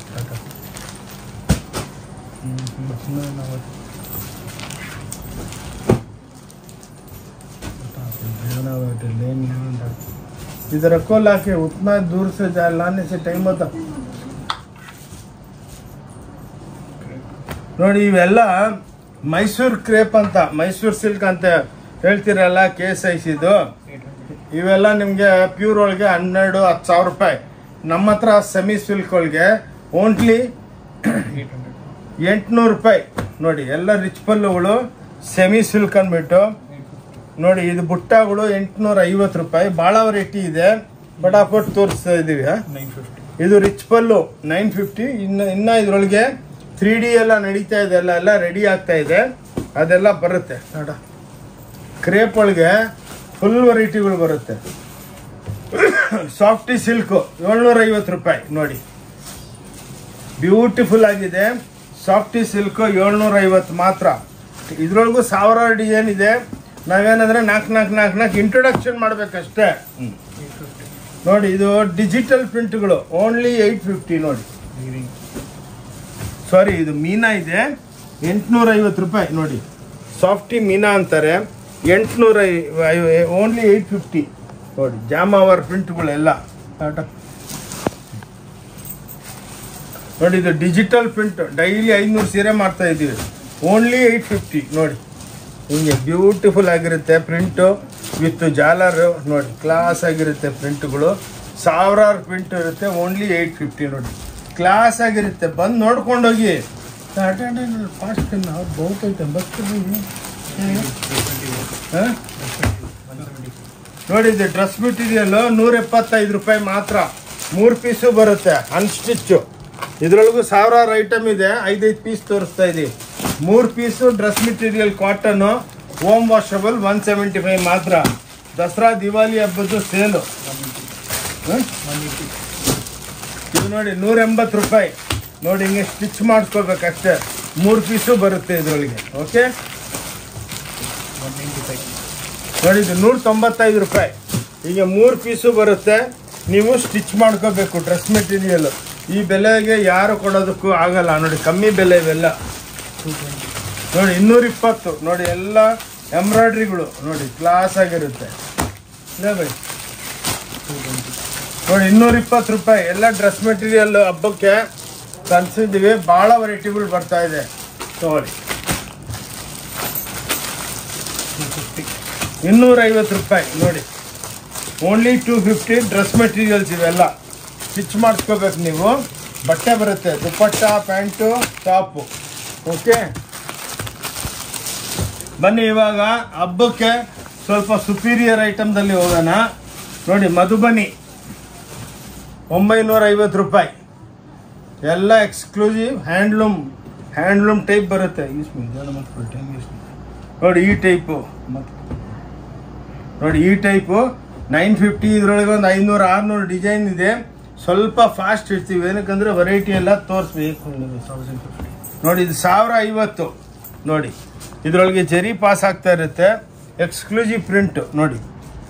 Speaker 1: इधर रखो लाके उतना दूर से जा लाने से टाइम होता ನೋಡಿ ಇವೆಲ್ಲ ಮೈಸೂರು ಕ್ರೇಪ್ ಅಂತ ಮೈಸೂರು ಸಿಲ್ಕ್ ಅಂತ ಹೇಳ್ತಿರಲ್ಲ ಕೆ ಎಸ್ ಐ ಸಿದು
Speaker 2: ಏಟ್ ಹಂಡ್ರೆಡ್
Speaker 1: ಇವೆಲ್ಲ ನಿಮಗೆ ಪ್ಯೂರ್ ಒಳಗೆ ಹನ್ನೆರಡು ಹತ್ತು ಸಾವಿರ ರೂಪಾಯಿ ನಮ್ಮ ಹತ್ರ ಸೆಮಿ ಸಿಲ್ಕ್ ಒಳಗೆ ಓನ್ಲಿ
Speaker 2: ಏಟ್ ಹಂಡ್ರೆಡ್
Speaker 1: ಎಂಟುನೂರು ರೂಪಾಯಿ ನೋಡಿ ಎಲ್ಲ ರಿಚ್ ಪಲ್ಲುಗಳು ಸೆಮಿ ಸಿಲ್ಕ್ ಅಂದ್ಬಿಟ್ಟು
Speaker 2: ಏಟ್ ಫಿಫ್ಟಿ
Speaker 1: ನೋಡಿ ಇದು ಬುಟ್ಟಗಳು ಎಂಟುನೂರ ಐವತ್ತು ರೂಪಾಯಿ ಭಾಳ ವೆರೈಟಿ ಇದೆ ಪಟಾಪಟ್ ತೋರಿಸ್ತಾ ಇದೀವಿ ಹಾ?
Speaker 2: ನೈನ್ ಫಿಫ್ಟಿ
Speaker 1: ಇದು ರಿಚ್ ಪಲ್ಲು ನೈನ್ ಫಿಫ್ಟಿ ಇನ್ನು ಇನ್ನ ಇದ್ರೊಳಗೆ ತ್ರೀ ಡಿ ಎಲ್ಲ ನಡೀತಾ ಇದೆ ಎಲ್ಲ ಎಲ್ಲ ರೆಡಿ ಆಗ್ತಾ ಇದೆ ಅದೆಲ್ಲ ಬರುತ್ತೆ ನೋಡ ಕ್ರೇಪ್ ಒಳಗೆ ಫುಲ್ ವೆರೈಟಿಗಳು ಬರುತ್ತೆ ಸಾಫ್ಟಿ ಸಿಲ್ಕು ಏಳ್ನೂರ ಐವತ್ತು ರೂಪಾಯಿ ನೋಡಿ ಬ್ಯೂಟಿಫುಲ್ ಆಗಿದೆ ಸಾಫ್ಟಿ ಸಿಲ್ಕು ಏಳ್ನೂರ ಐವತ್ತು ಮಾತ್ರ ಇದ್ರೊಳಗೂ ಸಾವಿರಾರು ಡಿಸೈನ್ ಇದೆ ನಾವೇನಂದ್ರೆ ನಾಲ್ಕು ನಾಲ್ಕು ನಾಲ್ಕು ನಾಲ್ಕು ಇಂಟ್ರೊಡಕ್ಷನ್ ಮಾಡ್ಬೇಕಷ್ಟೇ
Speaker 2: ಏಟ್ ಫಿಫ್ಟಿ
Speaker 1: ನೋಡಿ ಇದು ಡಿಜಿಟಲ್ ಪ್ರಿಂಟ್ಗಳು ಓನ್ಲಿ ಏಯ್ಟ್ ಫಿಫ್ಟಿ ನೋಡಿ
Speaker 2: ವೀವಿಂಗ್
Speaker 1: ಸಾರಿ ಇದು ಮೀನಾ ಇದೆ ಎಂಟುನೂರ ಐವತ್ತು ರೂಪಾಯಿ ನೋಡಿ ಸಾಫ್ಟಿ ಮೀನಾ ಅಂತಾರೆ ಎಂಟುನೂರ ಓನ್ಲಿ ಏಯ್ಟ್ ಫಿಫ್ಟಿ ನೋಡಿ ಜಾಮಾವರ್ ಪ್ರಿಂಟ್ಗಳೆಲ್ಲ ಆಟ ನೋಡಿ ಇದು ಡಿಜಿಟಲ್ ಪ್ರಿಂಟ್ ಡೈಲಿ ಐನೂರು ಸೀರೆ ಮಾಡ್ತಾ ಇದ್ದೀವಿ ಓನ್ಲಿ ಏಯ್ಟ್ ಫಿಫ್ಟಿ ನೋಡಿ ಹಿಂಗೆ ಬ್ಯೂಟಿಫುಲ್ ಆಗಿರುತ್ತೆ ಪ್ರಿಂಟು ವಿತ್ ಜಾಲರ್ ನೋಡಿ ಕ್ಲಾಸ್ ಆಗಿರುತ್ತೆ ಪ್ರಿಂಟ್ಗಳು ಸಾವಿರಾರು ಪ್ರಿಂಟ್ ಇರುತ್ತೆ ಓನ್ಲಿ ಏಯ್ಟ್ ಫಿಫ್ಟಿ ನೋಡಿ ಕ್ಲಾಸ್ ಆಗಿರುತ್ತೆ ಬಂದು ನೋಡ್ಕೊಂಡೋಗಿ ಫಾಸ್ಟ್ ಅವ್ರು ಬಹುತೈತೆ ಬರ್ತೀವಿ ಹಾಂ
Speaker 2: ಒನ್ ಸೆವೆಂಟಿ
Speaker 1: ನೋಡಿ ಇದು ಡ್ರೆಸ್ ಮೆಟೀರಿಯಲ್ ನೂರ ಎಪ್ಪತ್ತೈದು ರೂಪಾಯಿ ಮಾತ್ರ ಮೂರು ಪೀಸು ಬರುತ್ತೆ ಅನ್ಸ್ಟಿಚ್ಚು ಇದ್ರೊಳಗೂ ಸಾವಿರಾರು ಐಟಮ್ ಇದೆ ಐದೈದು ಪೀಸ್ ತೋರಿಸ್ತಾ ಇದೀವಿ ಮೂರು piece dress material cotton home washable one seventy five ಮಾತ್ರ ದಸರಾ ದಿವಾಲಿ ಹಬ್ಬದ್ದು ಸೇಲು
Speaker 2: ಒನ್ ಏಯ್ಟಿ
Speaker 1: ಇದು ನೋಡಿ ನೂರ ಎಂಬತ್ತು ರೂಪಾಯಿ ನೋಡಿ ಹಿಂಗೆ ಸ್ಟಿಚ್ ಮಾಡ್ಕೋಬೇಕಷ್ಟೇ ಮೂರು ಪೀಸು ಬರುತ್ತೆ ಇದರೊಳಗೆ ಓಕೆ
Speaker 2: ಒನ್ ನೈಂಟಿ ಫೈವ್
Speaker 1: ನೋಡಿ ಇದು ನೂರ ತೊಂಬತ್ತೈದು ರೂಪಾಯಿ ಈಗ ಮೂರು ಪೀಸು ಬರುತ್ತೆ ನೀವು ಸ್ಟಿಚ್ ಮಾಡ್ಕೋಬೇಕು ಡ್ರೆಸ್ ಮೆಟೀರಿಯಲ್ ಈ ಬೆಲೆಗೆ ಯಾರು ಕೊಡೋದಕ್ಕೂ ಆಗಲ್ಲ ನೋಡಿ ಕಮ್ಮಿ ಬೆಲೆ ಇವೆಲ್ಲ
Speaker 2: ಟೂ ಟ್ವೆಂಟಿ
Speaker 1: ನೋಡಿ ಇನ್ನೂರ ಇಪ್ಪತ್ತು ನೋಡಿ ಎಲ್ಲ ಎಂಬ್ರಾಯ್ಡ್ರಿಗಳು ನೋಡಿ ಕ್ಲಾಸ್ ಆಗಿರುತ್ತೆ ಇಲ್ಲೇ ಬೈ
Speaker 2: ಟೂ ಟ್ವೆಂಟಿ
Speaker 1: ನೋಡಿ ಇನ್ನೂರ ಇಪ್ಪತ್ತು ರೂಪಾಯಿ ಎಲ್ಲ ಡ್ರೆಸ್ ಮೆಟೀರಿಯಲ್ ಹಬ್ಬಕ್ಕೆ ತರಿಸಿದ್ದೀವಿ ಭಾಳ ವೆರೈಟಿಗಳು ಬರ್ತಾ ಇದೆ ತಗೊಳ್ಳಿ
Speaker 2: ಟೂ ಫಿಫ್ಟಿ
Speaker 1: ಇನ್ನೂರ ಐವತ್ತು ರೂಪಾಯಿ ನೋಡಿ only two fifty dress materials ಇವೆಲ್ಲ ಸ್ಟಿಚ್ ಮಾಡಿಸ್ಕೋಬೇಕು ನೀವು ಬಟ್ಟೆ ಬರುತ್ತೆ ದುಪ್ಪಟ್ಟ ಪ್ಯಾಂಟು ಟಾಪು ಓಕೆ ಬನ್ನಿ ಇವಾಗ ಹಬ್ಬಕ್ಕೆ ಸ್ವಲ್ಪ ಸುಪೀರಿಯರ್ ಐಟಮ್ದಲ್ಲಿ ಹೋಗೋಣ ನೋಡಿ ಮಧುಬನಿ ಒಂಬೈನೂರ ಐವತ್ತು ರೂಪಾಯಿ ಎಲ್ಲ ಎಕ್ಸ್ಕ್ಲೂಸಿವ್ ಹ್ಯಾಂಡ್ಲೂಮ್ ಹ್ಯಾಂಡ್ಲೂಮ್ ಟೈಪ್ ಬರುತ್ತೆ ಇಸ್ಮಿ, ಇದೆಲ್ಲ ಮತ್ತೆ full time ಇಸ್ಮಿ. ನೋಡಿ ಈ ಟೈಪು ಮತ್ತೆ ನೋಡಿ ಈ ಟೈಪು ನೈನ್ ಫಿಫ್ಟಿ ಇದ್ರೊಳಗೆ ಒಂದು ಐನೂರು ಆರುನೂರು ಡಿಸೈನ್ ಇದೆ ಸ್ವಲ್ಪ ಫಾಸ್ಟ್ ಇರ್ತೀವಿ ಏನಕ್ಕಂದ್ರೆ ವೆರೈಟಿ ಎಲ್ಲ ತೋರಿಸ್ಬೇಕು
Speaker 2: ತೌಸಂಡ್ ಫಿಫ್ಟಿ
Speaker 1: ನೋಡಿ ಇದು ಸಾವಿರ ಐವತ್ತು ನೋಡಿ ಇದರೊಳಗೆ ಜರಿ ಪಾಸ್ ಆಗ್ತಾ ಇರುತ್ತೆ ಎಕ್ಸ್ಕ್ಲೂಸಿವ್ ಪ್ರಿಂಟ್ ನೋಡಿ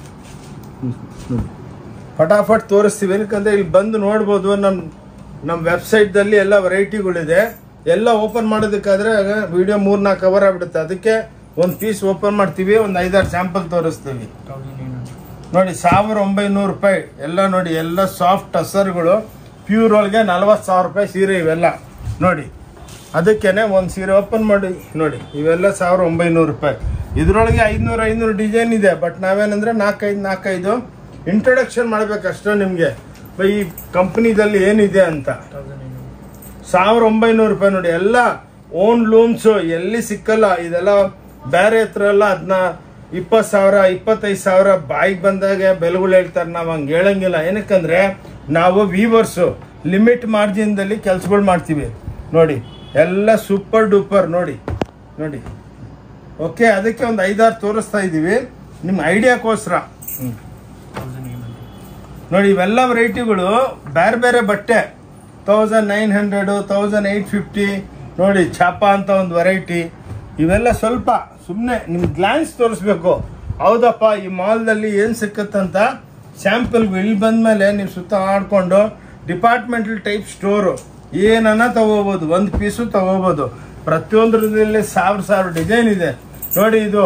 Speaker 1: ಫಟಾಫಟ್ ತೋರಿಸ್ತೀವಿ ಏನಕ್ಕಂದ್ರೆ ಇಲ್ಲಿ ಬಂದು ನೋಡ್ಬೋದು ನಮ್ಮ ನಮ್ಮ ವೆಬ್ಸೈಟ್ದಲ್ಲಿ ಎಲ್ಲ ವೆರೈಟಿಗಳಿದೆ ಎಲ್ಲ ಓಪನ್ ಮಾಡೋದಕ್ಕಾದ್ರೆ ವಿಡಿಯೋ ಮೂರ್ನಾಲ್ಕು ಕವರ್ ಆಗ್ಬಿಡುತ್ತೆ ಅದಕ್ಕೆ ಒಂದು ಪೀಸ್ ಓಪನ್ ಮಾಡ್ತೀವಿ ಒಂದು ಐದಾರು ಸ್ಯಾಂಪಲ್ ತೋರಿಸ್ತೀವಿ
Speaker 2: ತೌಸಂಡ್ ಏಟ್ ಹಂಡ್ರೆಡ್
Speaker 1: ನೋಡಿ ಸಾವಿರ ಒಂಬೈನೂರು ರೂಪಾಯಿ ಎಲ್ಲ ನೋಡಿ ಎಲ್ಲ ಸಾಫ್ಟ್ ಟಸರ್ಗಳು ಪ್ಯೂರ್ ಒಳಗೆ ನಲ್ವತ್ತು ಸಾವಿರ ರೂಪಾಯಿ ಸೀರೆ ಇವೆಲ್ಲ ನೋಡಿ ಅದಕ್ಕೇನೆ ಒಂದು ಸೀರೆ ಓಪನ್ ಮಾಡಿ ನೋಡಿ ಇವೆಲ್ಲ ಸಾವಿರ ಒಂಬೈನೂರು ರೂಪಾಯಿ ಇದರೊಳಗೆ ಐದುನೂರು ಐನೂರು ಡಿಸೈನ್ ಇದೆ ಬಟ್ ನಾವೇನಂದ್ರೆ ನಾಲ್ಕೈದು ನಾಲ್ಕೈದು ಇಂಟ್ರೊಡಕ್ಷನ್ ಮಾಡ್ಬೇಕಷ್ಟೇ ನಿಮಗೆ ಈ ಕಂಪ್ನಿದಲ್ಲಿ ಏನಿದೆ ಅಂತ
Speaker 2: ತೌಸಂಡ್ ಏಟ್ ಹಂಡ್ರೆಡ್
Speaker 1: ಸಾವಿರ ಒಂಬೈನೂರು ರೂಪಾಯಿ ನೋಡಿ ಎಲ್ಲ ಓನ್ ಲೂಮ್ಸ್ ಎಲ್ಲಿ ಸಿಕ್ಕಲ್ಲ ಇದೆಲ್ಲ ಬೇರೆ ಹತ್ರ ಎಲ್ಲ ಅದನ್ನ ಇಪ್ಪತ್ತು ಸಾವಿರ ಇಪ್ಪತ್ತೈದು ಸಾವಿರ ಬಾಯಿಗೆ ಬಂದಾಗ ಬೆಲೆಗಳು ಹೇಳ್ತಾರೆ ನಾವು ಹಂಗೆ ಹೇಳಂಗಿಲ್ಲ ಏನಕ್ಕಂದ್ರೆ ನಾವು ವೀವರ್ಸು ಲಿಮಿಟ್ ಮಾರ್ಜಿನ್ದಲ್ಲಿ ಕೆಲಸಗಳು ಮಾಡ್ತೀವಿ ನೋಡಿ ಎಲ್ಲ ಸೂಪರ್ ಡೂಪರ್ ನೋಡಿ ನೋಡಿ ಓಕೆ ಅದಕ್ಕೆ ಒಂದು ಐದಾರು ತೋರಿಸ್ತಾ ಇದ್ದೀವಿ ನಿಮ್ಮ ಐಡಿಯಾಕ್ಕೋಸ್ಕರ ಹ್ಞೂ
Speaker 2: ತೌಸಂಡ್ ಏಟ್ ಹಂಡ್ರೆಡ್
Speaker 1: ನೋಡಿ ಇವೆಲ್ಲ ವೆರೈಟಿಗಳು ಬೇರೆ ಬೇರೆ ಬಟ್ಟೆ thousand nine hundred thousand eight fifty ನೋಡಿ ಚಾಪ ಅಂತ ಒಂದು ವೆರೈಟಿ ಇವೆಲ್ಲ ಸ್ವಲ್ಪ ಸುಮ್ಮನೆ ನಿಮ್ಗೆ ಗ್ಲಾನ್ಸ್ ತೋರಿಸ್ಬೇಕು ಹೌದಪ್ಪ ಈ ಮಾಲ್ದಲ್ಲಿ ಏನು ಸಿಕ್ಕತ್ತಂತ ಸ್ಯಾಂಪಲ್ಗೂ ಇಲ್ಲಿ ಬಂದಮೇಲೆ ನೀವು ಸುತ್ತ ಆಡ್ಕೊಂಡು ಡಿಪಾರ್ಟ್ಮೆಂಟಲ್ ಟೈಪ್ ಸ್ಟೋರು ಏನನ್ನ ತಗೋಬೋದು ಒಂದು ಪೀಸು ತಗೋಬೋದು ಪ್ರತಿಯೊಂದರಲ್ಲಿ ಸಾವಿರ ಸಾವಿರ ಡಿಸೈನ್ ಇದೆ ನೋಡಿ ಇದು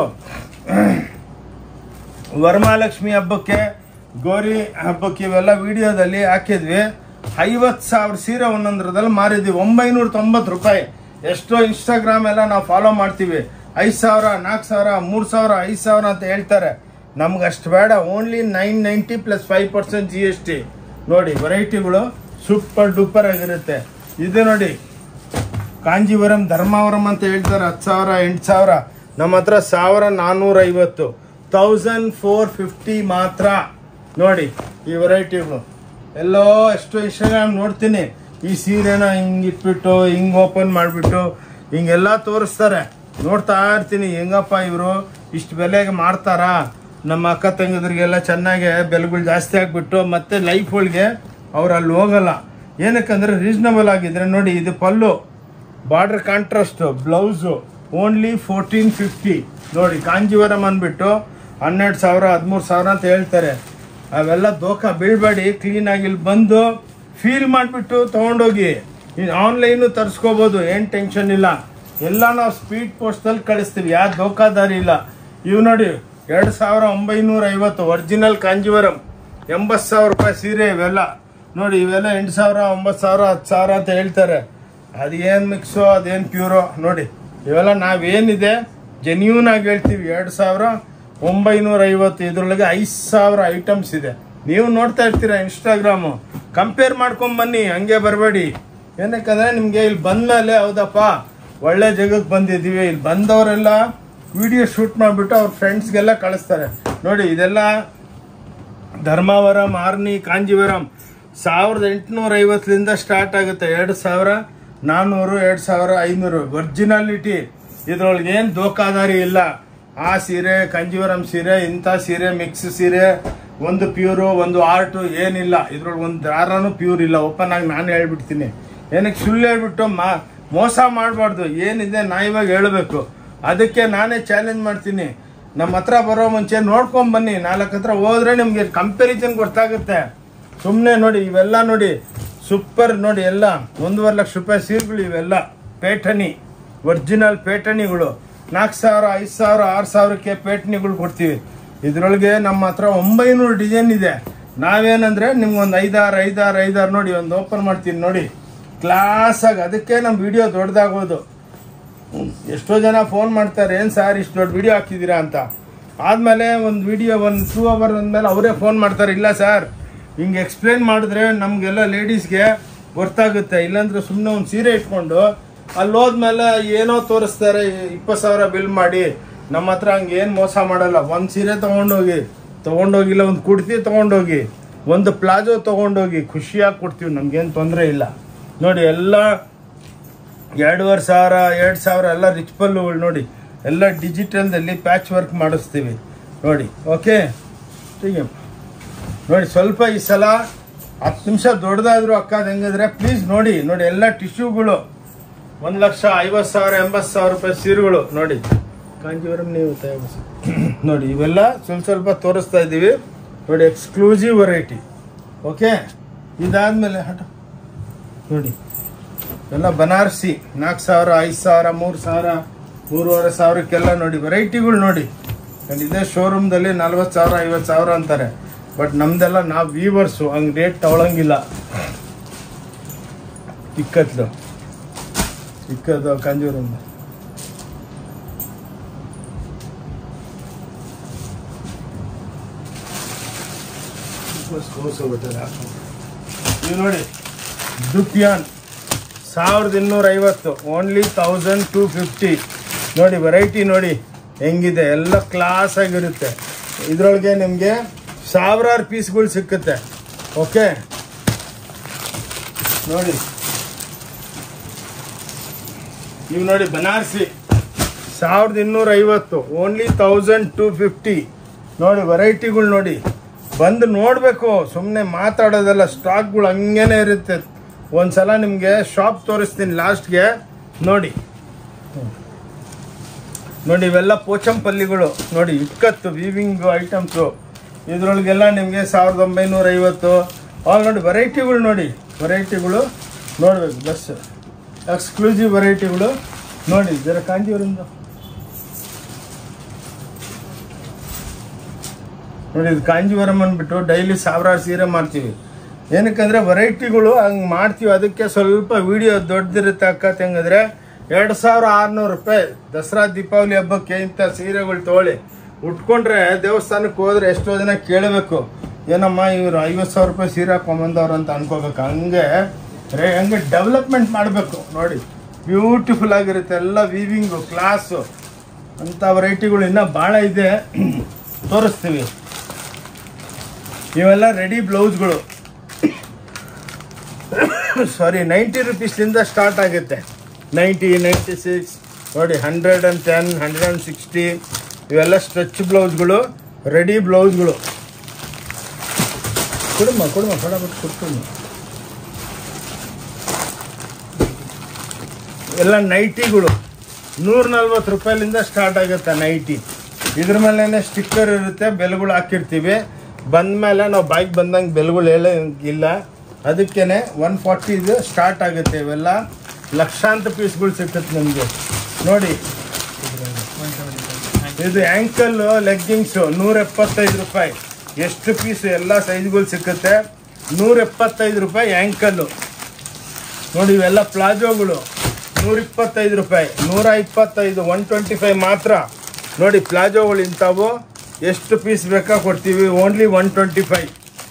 Speaker 1: ವರಮಹಾಲಕ್ಷ್ಮಿ ಹಬ್ಬಕ್ಕೆ ಗೌರಿ ಹಬ್ಬಕ್ಕೆ ಇವೆಲ್ಲ ವಿಡಿಯೋದಲ್ಲಿ ಹಾಕಿದ್ವಿ ಐವತ್ತು ಸಾವಿರ ಸೀರೆ ಒಂದೊಂದರದಲ್ಲಿ ಮಾರಿದ್ವಿ ಒಂಬೈನೂರ ತೊಂಬತ್ತು ರೂಪಾಯಿ ಎಷ್ಟೋ ಇನ್ಸ್ಟಾಗ್ರಾಮ್ ಎಲ್ಲ ನಾವು ಫಾಲೋ ಮಾಡ್ತೀವಿ ಐದು ಸಾವಿರ ನಾಲ್ಕು ಸಾವಿರ ಮೂರು ಸಾವಿರ ಐದು ಸಾವಿರ ಅಂತ ಹೇಳ್ತಾರೆ ನಮ್ಗೆ ಅಷ್ಟು ಬೇಡ only nine ninety plus five percent G S T ನೋಡಿ ವೆರೈಟಿಗಳು ಸೂಪರ್ ಡೂಪರ್ ಆಗಿರುತ್ತೆ ಇದು ನೋಡಿ ಕಾಂಜೀವರಂ ಧರ್ಮಾವರಂ ಅಂತ ಹೇಳ್ತಾರೆ ಹತ್ತು ಸಾವಿರ ಎಂಟು ಸಾವಿರ ನಮ್ಮ ಹತ್ರ ಸಾವಿರ ನಾನ್ನೂರ ಐವತ್ತು ತೌಸಂಡ್ ಫೋರ್ ಫಿಫ್ಟಿ ಮಾತ್ರ ನೋಡಿ ಈ ವೆರೈಟಿಗಳು ಎಲ್ಲೋ ಎಷ್ಟು ಇನ್ಸ್ಟಾಗ್ರಾಮ್ ನೋಡ್ತೀನಿ ಈ ಸೀರೆನ ಹಿಂಗೆ ಇಟ್ಬಿಟ್ಟು ಹಿಂಗೆ ಓಪನ್ ಮಾಡಿಬಿಟ್ಟು ಹಿಂಗೆಲ್ಲ ತೋರಿಸ್ತಾರೆ ನೋಡ್ತಾ ಇರ್ತೀನಿ ಹೆಂಗಪ್ಪ ಇವರು ಇಷ್ಟು ಬೆಲೆಗೆ ಮಾಡ್ತಾರಾ ನಮ್ಮ ಅಕ್ಕ ತಂಗಿದ್ರಿಗೆಲ್ಲ ಚೆನ್ನಾಗಿ ಬೆಲೆಗಳು ಜಾಸ್ತಿ ಆಗಿಬಿಟ್ಟು ಮತ್ತೆ ಲೈಫ್ ಒಳಗೆ ಅವ್ರು ಅಲ್ಲಿ ಹೋಗಲ್ಲ ಏನಕ್ಕಂದ್ರೆ ರೀಸನಬಲ್ ಆಗಿದ್ರೆ ನೋಡಿ ಇದು pallu border contrast blouse only fourteen fifty ನೋಡಿ ಕಾಂಜೀವರಂ ಅಂದ್ಬಿಟ್ಟು ಹನ್ನೆರಡು ಸಾವಿರ ಹದಿಮೂರು ಸಾವಿರ ಅಂತ ಹೇಳ್ತಾರೆ ಅವೆಲ್ಲ ದೋಖ ಬೀಳ್ಬೇಡಿ ಕ್ಲೀನಾಗಿ ಇಲ್ಲಿ ಬಂದು ಫೀಲ್ ಮಾಡಿಬಿಟ್ಟು ತೊಗೊಂಡೋಗಿ ಇನ್ನು ಆನ್ಲೈನು ತರಿಸ್ಕೋಬೋದು ಏನು ಟೆನ್ಷನ್ ಇಲ್ಲ ಎಲ್ಲ ನಾವು ಸ್ಪೀಡ್ ಪೋಸ್ಟಲ್ಲಿ ಕಳಿಸ್ತೀವಿ ಯಾರು ದೋಖಾದಾರಿ ಇಲ್ಲ ಇವು ನೋಡಿ ಎರಡು ಸಾವಿರ ಒಂಬೈನೂರ ಐವತ್ತು ಒರಿಜಿನಲ್ ಕಾಂಜೀವರಂ ಎಂಬತ್ತು ಸಾವಿರ ರೂಪಾಯಿ ಸೀರೆ ಇವೆಲ್ಲ ನೋಡಿ ಇವೆಲ್ಲ ಎಂಟು ಸಾವಿರ ಒಂಬತ್ತು ಸಾವಿರ ಹತ್ತು ಸಾವಿರ ಅಂತ ಹೇಳ್ತಾರೆ ಅದೇನು ಮಿಕ್ಸು ಅದೇನು ಪ್ಯೂರೋ ನೋಡಿ ಇವೆಲ್ಲ ನಾವೇನಿದೆ ಜೆನ್ಯೂನ್ ಆಗಿ ಹೇಳ್ತೀವಿ ಎರಡು ಸಾವಿರ ಒಂಬೈನೂರ ಐವತ್ತು ಇದ್ರೊಳಗೆ ಐದು ಸಾವಿರ ಐಟಮ್ಸ್ ಇದೆ ನೀವು ನೋಡ್ತಾ ಇರ್ತೀರಾ ಇನ್ಸ್ಟಾಗ್ರಾಮು ಕಂಪೇರ್ ಮಾಡ್ಕೊಂಡ್ ಬನ್ನಿ ಹಂಗೆ ಬರಬೇಡಿ ಏನಕ್ಕಂದ್ರೆ ನಿಮಗೆ ಇಲ್ಲಿ ಬಂದ್ಮೇಲೆ ಹೌದಪ್ಪ ಒಳ್ಳೆ ಜಾಗಕ್ಕೆ ಬಂದಿದ್ದೀವಿ ಇಲ್ಲಿ ಬಂದವರೆಲ್ಲ ವಿಡಿಯೋ ಶೂಟ್ ಮಾಡಿಬಿಟ್ಟು ಅವ್ರ ಫ್ರೆಂಡ್ಸ್ಗೆಲ್ಲ ಕಳಿಸ್ತಾರೆ ನೋಡಿ ಇದೆಲ್ಲ ಧರ್ಮಾವರಂ ಆರ್ನಿ ಕಾಂಜೀವರಂ ಸಾವಿರದ ಎಂಟುನೂರ ಐವತ್ತರಿಂದ ಸ್ಟಾರ್ಟ್ ಆಗುತ್ತೆ ಎರಡು ಸಾವಿರ ನಾನ್ನೂರು ಎರಡು ಸಾವಿರ ಐನೂರು ಒರಿಜಿನಾಲಿಟಿ ಇದ್ರೊಳಗೆ ಏನು ದೋಖಾದಾರಿ ಇಲ್ಲ ಆ ಸೀರೆ ಕಾಂಜೀವರಂ ಸೀರೆ ಇಂಥ ಸೀರೆ ಮಿಕ್ಸ್ ಸೀರೆ ಒಂದು ಪ್ಯೂರು ಒಂದು ಆರ್ಟು ಏನಿಲ್ಲ ಇದ್ರೊಳಗೆ ಒಂದು ದಾರನೂ ಪ್ಯೂರ್ ಇಲ್ಲ ಓಪನ್ ಆಗಿ ನಾನು ಹೇಳ್ಬಿಡ್ತೀನಿ ಏನಕ್ಕೆ ಸುಳ್ಳು ಹೇಳ್ಬಿಟ್ಟು ಮಾ ಮೋಸ ಮಾಡಬಾರ್ದು ಏನಿದೆ ನಾ ಇವಾಗ ಹೇಳಬೇಕು ಅದಕ್ಕೆ ನಾನೇ ಚಾಲೆಂಜ್ ಮಾಡ್ತೀನಿ ನಮ್ಮ ಹತ್ರ ಬರೋ ಮುಂಚೆ ನೋಡ್ಕೊಂಡ್ ಬನ್ನಿ ನಾಲ್ಕು ಹತ್ರ ಹೋದ್ರೆ ನಿಮ್ಗೆ ಕಂಪ್ಯಾರಿಸನ್ ಗೊತ್ತಾಗುತ್ತೆ ಸುಮ್ಮನೆ ನೋಡಿ ಇವೆಲ್ಲ ನೋಡಿ ಸೂಪರ್ ನೋಡಿ ಎಲ್ಲ ಒಂದೂವರೆ ಲಕ್ಷ ರೂಪಾಯಿ ಸೀರೆಗಳು ಇವೆಲ್ಲ ಪೇಠಣಿ ಒರಿಜಿನಲ್ ಪೇಠಣಿಗಳು ನಾಲ್ಕು ಸಾವಿರ ಐದು ಸಾವಿರ ಆರು ಸಾವಿರಕ್ಕೆ ಪೇಠಣಿಗಳು ಕೊಡ್ತೀವಿ ಇದರೊಳಗೆ ನಮ್ಮ ಹತ್ರ ಒಂಬೈನೂರು ಡಿಸೈನ್ ಇದೆ ನಾವೇನಂದ್ರೆ ನಿಮ್ಗೊಂದು ಐದಾರು ಐದಾರು ಐದಾರು ನೋಡಿ ಒಂದು ಓಪನ್ ಮಾಡ್ತೀನಿ ನೋಡಿ ಕ್ಲಾಸಾಗಿ ಅದಕ್ಕೆ ನಮ್ಮ ವಿಡಿಯೋ ದೊಡ್ಡದಾಗೋದು ಎಷ್ಟೋ ಜನ ಫೋನ್ ಮಾಡ್ತಾರೆ ಏನು ಸರ್ ಇಷ್ಟು ದೊಡ್ಡ ವಿಡಿಯೋ ಹಾಕಿದ್ದೀರಾ ಅಂತ ಆದಮೇಲೆ ಒಂದು ವಿಡಿಯೋ ಒಂದು ಟೂ ಅವರ್ ಅಂದಮೇಲೆ ಅವರೇ ಫೋನ್ ಮಾಡ್ತಾರೆ ಇಲ್ಲ ಸರ್ ಹಿಂಗೆ ಎಕ್ಸ್ಪ್ಲೇನ್ ಮಾಡಿದ್ರೆ ನಮಗೆಲ್ಲ ಲೇಡೀಸ್ಗೆ ಗೊತ್ತಾಗುತ್ತೆ ಇಲ್ಲಾಂದ್ರೆ ಸುಮ್ಮನೆ ಒಂದು ಸೀರೆ ಇಟ್ಕೊಂಡು ಅಲ್ಲಿ ಹೋದ್ಮೇಲೆ ಏನೋ ತೋರಿಸ್ತಾರೆ ಇಪ್ಪತ್ತು ಸಾವಿರ ಬಿಲ್ ಮಾಡಿ ನಮ್ಮ ಹತ್ರ ಹಂಗೆ ಏನು ಮೋಸ ಮಾಡಲ್ಲ ಒಂದು ಸೀರೆ ತೊಗೊಂಡೋಗಿ ತೊಗೊಂಡೋಗಿಲ್ಲ ಒಂದು ಕುಡ್ತಿ ತೊಗೊಂಡೋಗಿ ಒಂದು ಪ್ಲಾಜೋ ತೊಗೊಂಡೋಗಿ ಖುಷಿಯಾಗಿ ಕೊಡ್ತೀವಿ ನಮ್ಗೇನು ತೊಂದರೆ ಇಲ್ಲ ನೋಡಿ ಎಲ್ಲ ಎರಡೂವರೆ ಸಾವಿರ ಎರಡು ಸಾವಿರ ಎಲ್ಲ ರಿಚ್ ಪಲ್ಲುಗಳು ನೋಡಿ ಎಲ್ಲ ಡಿಜಿಟಲ್ದಲ್ಲಿ ಪ್ಯಾಚ್ ವರ್ಕ್ ಮಾಡಿಸ್ತೀವಿ ನೋಡಿ ಓಕೆ ಹೀಗೆ ನೋಡಿ ಸ್ವಲ್ಪ ಈ ಸಲ ಹತ್ತು ನಿಮಿಷ ದೊಡ್ಡದಾದ್ರು ಅಕ್ಕ ಹೆಂಗಿದ್ರೆ ಪ್ಲೀಸ್ ನೋಡಿ ನೋಡಿ ಎಲ್ಲ ಟಿಶ್ಯೂಗಳು ಒಂದು ಲಕ್ಷ ಐವತ್ತು ಸಾವಿರ ಎಂಬತ್ತು ಸಾವಿರ ರೂಪಾಯಿ ಸೀರೆಗಳು ನೋಡಿ ಕಾಂಜೀವರಂ ನೀವು ತಯಾರಿಸಿ ನೋಡಿ ಇವೆಲ್ಲ ಸ್ವಲ್ಪ ಸ್ವಲ್ಪ ತೋರಿಸ್ತಾ ಇದ್ದೀವಿ ನೋಡಿ ಎಕ್ಸ್ಕ್ಲೂಸಿವ್ ವೆರೈಟಿ ಓಕೆ ಇದಾದ್ಮೇಲೆ ಹಟ ನೋಡಿ ಎಲ್ಲ ಬನಾರಸಿ ನಾಲ್ಕು ಸಾವಿರ ಐದು ಸಾವಿರ ಮೂರು ಸಾವಿರ ಮೂರುವರೆ ಸಾವಿರಕ್ಕೆಲ್ಲ ನೋಡಿ ವೆರೈಟಿಗಳು ನೋಡಿ And ಇದೇ ಶೋರೂಮ್ದಲ್ಲಿ ನಲ್ವತ್ತು ಸಾವಿರ ಐವತ್ತು ಸಾವಿರ ಅಂತಾರೆ ಬಟ್ ನಮ್ದೆಲ್ಲ ನಾವು ವೀವರ್ಸು ಹಂಗೆ ರೇಟ್ ತಗೊಳಂಗಿಲ್ಲ ಇಕ್ಕತ್ಲು ಇಕ್ಕದು ಕಾಂಜೂರಮ್ ನೀವು ನೋಡಿ ದುಪಿಯಾನ್ ಸಾವಿರದ ಇನ್ನೂರ ಐವತ್ತು ಓನ್ಲಿ ತೌಸಂಡ್ ಟೂ ಫಿಫ್ಟಿ ನೋಡಿ ವೆರೈಟಿ ನೋಡಿ ಹೆಂಗಿದೆ ಎಲ್ಲ ಕ್ಲಾಸ್ ಆಗಿರುತ್ತೆ ಇದರೊಳಗೆ ನಿಮಗೆ ಸಾವಿರಾರು ಪೀಸ್ಗಳು ಸಿಕ್ಕುತ್ತೆ ಓಕೆ ನೋಡಿ ನೀವು ನೋಡಿ ಬನಾರಸಿ ಸಾವಿರದ ಇನ್ನೂರ ಐವತ್ತು ಓನ್ಲಿ ತೌಸಂಡ್ ಟೂ ಫಿಫ್ಟಿ ನೋಡಿ ವೆರೈಟಿಗಳು ನೋಡಿ ಬಂದು ನೋಡಬೇಕು ಸುಮ್ಮನೆ ಮಾತಾಡೋದಲ್ಲ ಸ್ಟಾಕ್ಗಳು ಹಂಗೇನೆ ಇರುತ್ತೆ ಒಂದ್ಸಲ ನಿಮಗೆ ಶಾಪ್ ತೋರಿಸ್ತೀನಿ ಲಾಸ್ಟ್ಗೆ ನೋಡಿ ನೋಡಿ ಇವೆಲ್ಲ ಪೋಚಂಪಲ್ಲಿಗಳು ನೋಡಿ ಇಕ್ಕತ್ತು ವೀವಿಂಗ್ ಐಟಮ್ಸು ಇದ್ರೊಳಗೆಲ್ಲ ನಿಮಗೆ ಸಾವಿರದ ಒಂಬೈನೂರ ಐವತ್ತು ಆಲ್ ನೋಡಿ ವೆರೈಟಿಗಳು ನೋಡಿ ವೆರೈಟಿಗಳು ನೋಡ್ಬೇಕು ಬಸ್ ಎಕ್ಸ್ಕ್ಲೂಸಿವ್ ವೆರೈಟಿಗಳು ನೋಡಿ ಜರ ಕಾಂಜೀವರಿಂದ ನೋಡಿ ಇದು ಕಾಂಜೀವರಂ ಅಂದ್ಬಿಟ್ಟು ಡೈಲಿ ಸಾವಿರಾರು ಸೀರೆ ಮಾಡ್ತೀವಿ ಏನಕ್ಕಂದ್ರೆ ವೆರೈಟಿಗಳು ಹಂಗೆ ಮಾಡ್ತೀವಿ ಅದಕ್ಕೆ ಸ್ವಲ್ಪ ವಿಡಿಯೋ ದೊಡ್ಡದಿರುತ್ತೆ ಅಕ್ಕ ಹೆಂಗಂದ್ರೆ ಎರಡು ಸಾವಿರ ಆರುನೂರು ರೂಪಾಯಿ ದಸರಾ ದೀಪಾವಳಿ ಹಬ್ಬಕ್ಕೆ ಇಂಥ ಸೀರೆಗಳು ತೊಗೊಳ್ಳಿ ಉಟ್ಕೊಂಡ್ರೆ ದೇವಸ್ಥಾನಕ್ಕೆ ಹೋದ್ರೆ ಎಷ್ಟೋ ಜನ ಕೇಳಬೇಕು ಏನಮ್ಮ ಇವರು ಐವತ್ತು ಸಾವಿರ ರೂಪಾಯಿ ಸೀರೆ ಹಾಕೊಂಬಂದವ್ರು ಅಂತ ಅನ್ಕೋಬೇಕು ಹಂಗೆ ರೇ ಹಂಗೆ ಡೆವಲಪ್ಮೆಂಟ್ ಮಾಡಬೇಕು ನೋಡಿ ಬ್ಯೂಟಿಫುಲ್ ಆಗಿರುತ್ತೆ ಎಲ್ಲ ವೀವಿಂಗು ಕ್ಲಾಸು ಅಂಥ ವೆರೈಟಿಗಳು ಇನ್ನೂ ಭಾಳ ಇದೆ ತೋರಿಸ್ತೀವಿ ಇವೆಲ್ಲ ರೆಡಿ ಬ್ಲೌಸ್ಗಳು ಸಾರಿ ನೈಂಟಿ ರುಪೀಸ್ಲಿಂದ ಸ್ಟಾರ್ಟ್ ಆಗುತ್ತೆ ನೈಂಟಿ ನೈಂಟಿ ಸಿಕ್ಸ್ ನೋಡಿ hundred and ten hundred and sixty ಇವೆಲ್ಲ ಸ್ಟ್ರೆಚ್ ಬ್ಲೌಸ್ಗಳು ರೆಡಿ ಬ್ಲೌಸ್ಗಳು ಕೊಡಮ್ಮ ಕೊಡಮ್ಮ ಫಟಾಫಟ್ ಕೊಡ್ತೀನಿ ಎಲ್ಲ ನೈಟಿಗಳು ನೂರ ನಲ್ವತ್ತು ರೂಪಾಯಿಲಿಂದ ಸ್ಟಾರ್ಟ್ ಆಗುತ್ತೆ ನೈಟಿ ಇದ್ರ ಮೇಲೇ ಸ್ಟಿಕ್ಕರ್ ಇರುತ್ತೆ ಬೆಲೆಗಳು ಹಾಕಿರ್ತೀವಿ ಬಂದಮೇಲೆ ನಾವು ಬಾಯ್ಗೆ ಬಂದಂಗೆ ಬೆಲೆಗಳು ಹೇಳಂಗಿಲ್ಲ ಅದಕ್ಕೇನೆ ಒನ್ ಫಾರ್ಟಿ ಇದು ಸ್ಟಾರ್ಟ್ ಆಗುತ್ತೆ ಇವೆಲ್ಲ ಲಕ್ಷಾಂತರ ಪೀಸ್ಗಳು ಸಿಕ್ಕುತ್ತೆ ನಿಮಗೆ ನೋಡಿ ಇದು ಆ್ಯಂಕಲ್ ಲೆಗ್ಗಿಂಗ್ಸು ನೂರ ಎಪ್ಪತ್ತೈದು ರೂಪಾಯಿ ಎಷ್ಟು ಪೀಸ್ ಎಲ್ಲ ಸೈಜ್ಗಳು ಸಿಕ್ಕುತ್ತೆ ನೂರ ಎಪ್ಪತ್ತೈದು ರೂಪಾಯಿ ಆ್ಯಂಕಲ್ಲು ನೋಡಿ ಇವೆಲ್ಲ ಪ್ಲಾಜೋಗಳು ನೂರ ಇಪ್ಪತ್ತೈದು ರೂಪಾಯಿ ನೂರ ಇಪ್ಪತ್ತೈದು ಒನ್ ಟ್ವೆಂಟಿ ಫೈವ್ ಮಾತ್ರ ನೋಡಿ ಪ್ಲಾಜೋಗಳು ಇಂಥವು ಎಷ್ಟು ಪೀಸ್ ಬೇಕಾ ಕೊಡ್ತೀವಿ ಓನ್ಲಿ ಒನ್ ಟ್ವೆಂಟಿ ಫೈವ್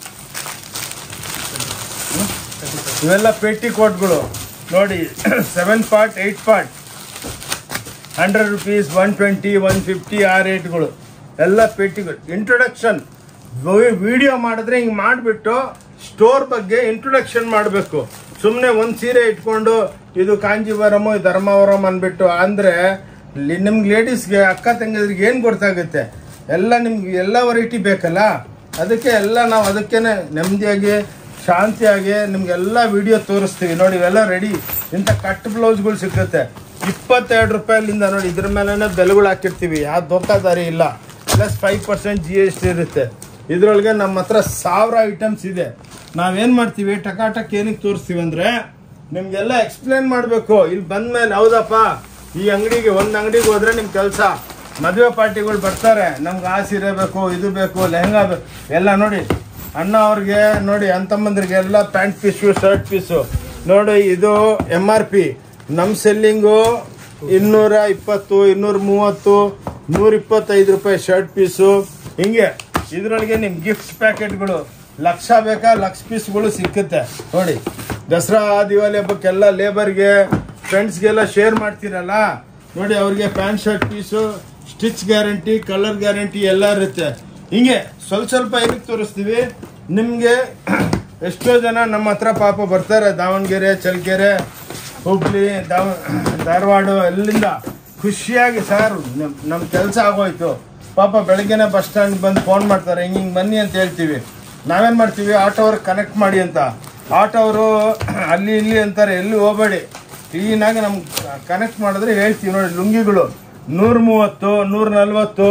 Speaker 1: ಇವೆಲ್ಲ ಪೇಟಿ ಕೋಟ್ಗಳು ನೋಡಿ seven part eight part hundred rupees one twenty one fifty ಆ ರೇಟ್ಗಳು ಎಲ್ಲ ಪೇಟಿಗಳು ಇಂಟ್ರೊಡಕ್ಷನ್ ವಿಡಿಯೋ ಮಾಡಿದ್ರೆ ಹಿಂಗೆ ಮಾಡಿಬಿಟ್ಟು ಸ್ಟೋರ್ ಬಗ್ಗೆ ಇಂಟ್ರೊಡಕ್ಷನ್ ಮಾಡಬೇಕು ಸುಮ್ಮನೆ ಒಂದು ಸೀರೆ ಇಟ್ಕೊಂಡು ಇದು ಕಾಂಜೀವರಮು ಇದು ಧರ್ಮಾವರಂ ಅಂದ್ಬಿಟ್ಟು ಅಂದರೆ ನಿಮ್ಗೆ ಲೇಡೀಸ್ಗೆ ಅಕ್ಕ ತಂಗಿದ್ರಿಗೆ ಏನು ಗೊತ್ತಾಗುತ್ತೆ ಎಲ್ಲ ನಿಮ್ಗೆ ಎಲ್ಲ ವೆರೈಟಿ ಬೇಕಲ್ಲ ಅದಕ್ಕೆ ಎಲ್ಲ ನಾವು ಅದಕ್ಕೇನೆ ನೆಮ್ಮದಿಯಾಗಿ ಶಾಂತಿಯಾಗಿ ನಿಮ್ಗೆಲ್ಲ ವಿಡಿಯೋ ತೋರಿಸ್ತೀವಿ ನೋಡಿ ಇವೆಲ್ಲ ರೆಡಿ ಇಂಥ ಕಟ್ ಬ್ಲೌಸ್ಗಳು ಸಿಗುತ್ತೆ ಇಪ್ಪತ್ತೆರಡು ರೂಪಾಯಿಲಿಂದ ನೋಡಿ ಇದ್ರ ಮೇಲೆ ಬೆಲೆಗಳು ಹಾಕಿರ್ತೀವಿ ಯಾವ ದೋಖಾದಾರಿ ಇಲ್ಲ plus five percent G S T ಇರುತ್ತೆ ಇದರೊಳಗೆ ನಮ್ಮ ಹತ್ರ ಸಾವಿರ ಐಟಮ್ಸ್ ಇದೆ ನಾವೇನು ಮಾಡ್ತೀವಿ ಟಕಾಟಕ್ ಏನಕ್ಕೆ ತೋರಿಸ್ತೀವಿ ಅಂದರೆ ನಿಮಗೆಲ್ಲ ಎಕ್ಸ್ಪ್ಲೇನ್ ಮಾಡಬೇಕು ಇಲ್ಲಿ ಬಂದ್ಮೇಲೆ ಹೌದಪ್ಪ ಈ ಅಂಗಡಿಗೆ ಒಂದು ಅಂಗಡಿಗೆ ಹೋದ್ರೆ ನಿಮ್ಮ ಕೆಲಸ ಮದುವೆ ಪಾರ್ಟಿಗಳು ಬರ್ತಾರೆ ನಮ್ಗೆ ಆ ಸೀರೆ ಬೇಕು ಇದು ಬೇಕು ಲೆಹಂಗಾ ಬೇಕು ಎಲ್ಲ ನೋಡಿ ಅಣ್ಣ ಅವ್ರಿಗೆ ನೋಡಿ ಅಂತಮ್ಮಂದ್ರಿಗೆ ಎಲ್ಲ ಪ್ಯಾಂಟ್ ಪೀಸು ಶರ್ಟ್ ಪೀಸು ನೋಡಿ ಇದು ಎಮ್ ಆರ್ ಪಿ ನಮ್ಮ ಸೆಲ್ಲಿಂಗು ಇನ್ನೂರ ಇಪ್ಪತ್ತು ಇನ್ನೂರ ಮೂವತ್ತು ನೂರ ಇಪ್ಪತ್ತೈದು ರೂಪಾಯಿ ಶರ್ಟ್ ಪೀಸು ಹಿಂಗೆ ಇದರೊಳಗೆ ನಿಮ್ಮ ಗಿಫ್ಟ್ ಪ್ಯಾಕೆಟ್ಗಳು ಲಕ್ಷ ಬೇಕಾ ಲಕ್ಷ ಪೀಸ್ಗಳು ಸಿಕ್ಕುತ್ತೆ ನೋಡಿ ದಸರಾ ದಿವಾಲಿ ಹಬ್ಬಕ್ಕೆಲ್ಲ ಲೇಬರ್ಗೆ ಫ್ರೆಂಡ್ಸ್ಗೆಲ್ಲ ಶೇರ್ ಮಾಡ್ತೀರಲ್ಲ ನೋಡಿ ಅವ್ರಿಗೆ pant shirt piece stitch guarantee colour guarantee ಎಲ್ಲ ಇರುತ್ತೆ ಹಿಂಗೆ ಸ್ವಲ್ಪ ಸ್ವಲ್ಪ ಏನಕ್ಕೆ ತೋರಿಸ್ತೀವಿ ನಿಮಗೆ ಎಷ್ಟೋ ಜನ ನಮ್ಮ ಹತ್ರ ಪಾಪ ಬರ್ತಾರೆ ದಾವಣಗೆರೆ ಚಳ್ಳಕೆರೆ ಹುಬ್ಳಿ ದಾವ ಧಾರವಾಡ ಎಲ್ಲಿಂದ ಖುಷಿಯಾಗಿ ಸರ್ ನಮ್ಮ ಕೆಲಸ ಆಗೋಯ್ತು ಪಾಪ ಬೆಳಗ್ಗೆನೆ ಬಸ್ ಸ್ಟ್ಯಾಂಡ್ ಬಂದು ಫೋನ್ ಮಾಡ್ತಾರೆ ಹಿಂಗೆ ಹಿಂಗೆ ಬನ್ನಿ ಅಂತ ಹೇಳ್ತೀವಿ ನಾವೇನು ಮಾಡ್ತೀವಿ ಆಟೋವ್ರಿಗೆ ಕನೆಕ್ಟ್ ಮಾಡಿ ಅಂತ ಆಟೋವರು ಅಲ್ಲಿ ಇಲ್ಲಿ ಅಂತಾರೆ ಎಲ್ಲಿ ಹೋಗಬೇಡಿ ಕ್ಲೀನಾಗಿ ನಮ್ಗೆ ಕನೆಕ್ಟ್ ಮಾಡಿದ್ರೆ ಹೇಳ್ತೀವಿ ನೋಡಿ ಲುಂಗಿಗಳು ನೂರ ಮೂವತ್ತು ನೂರ ನಲ್ವತ್ತು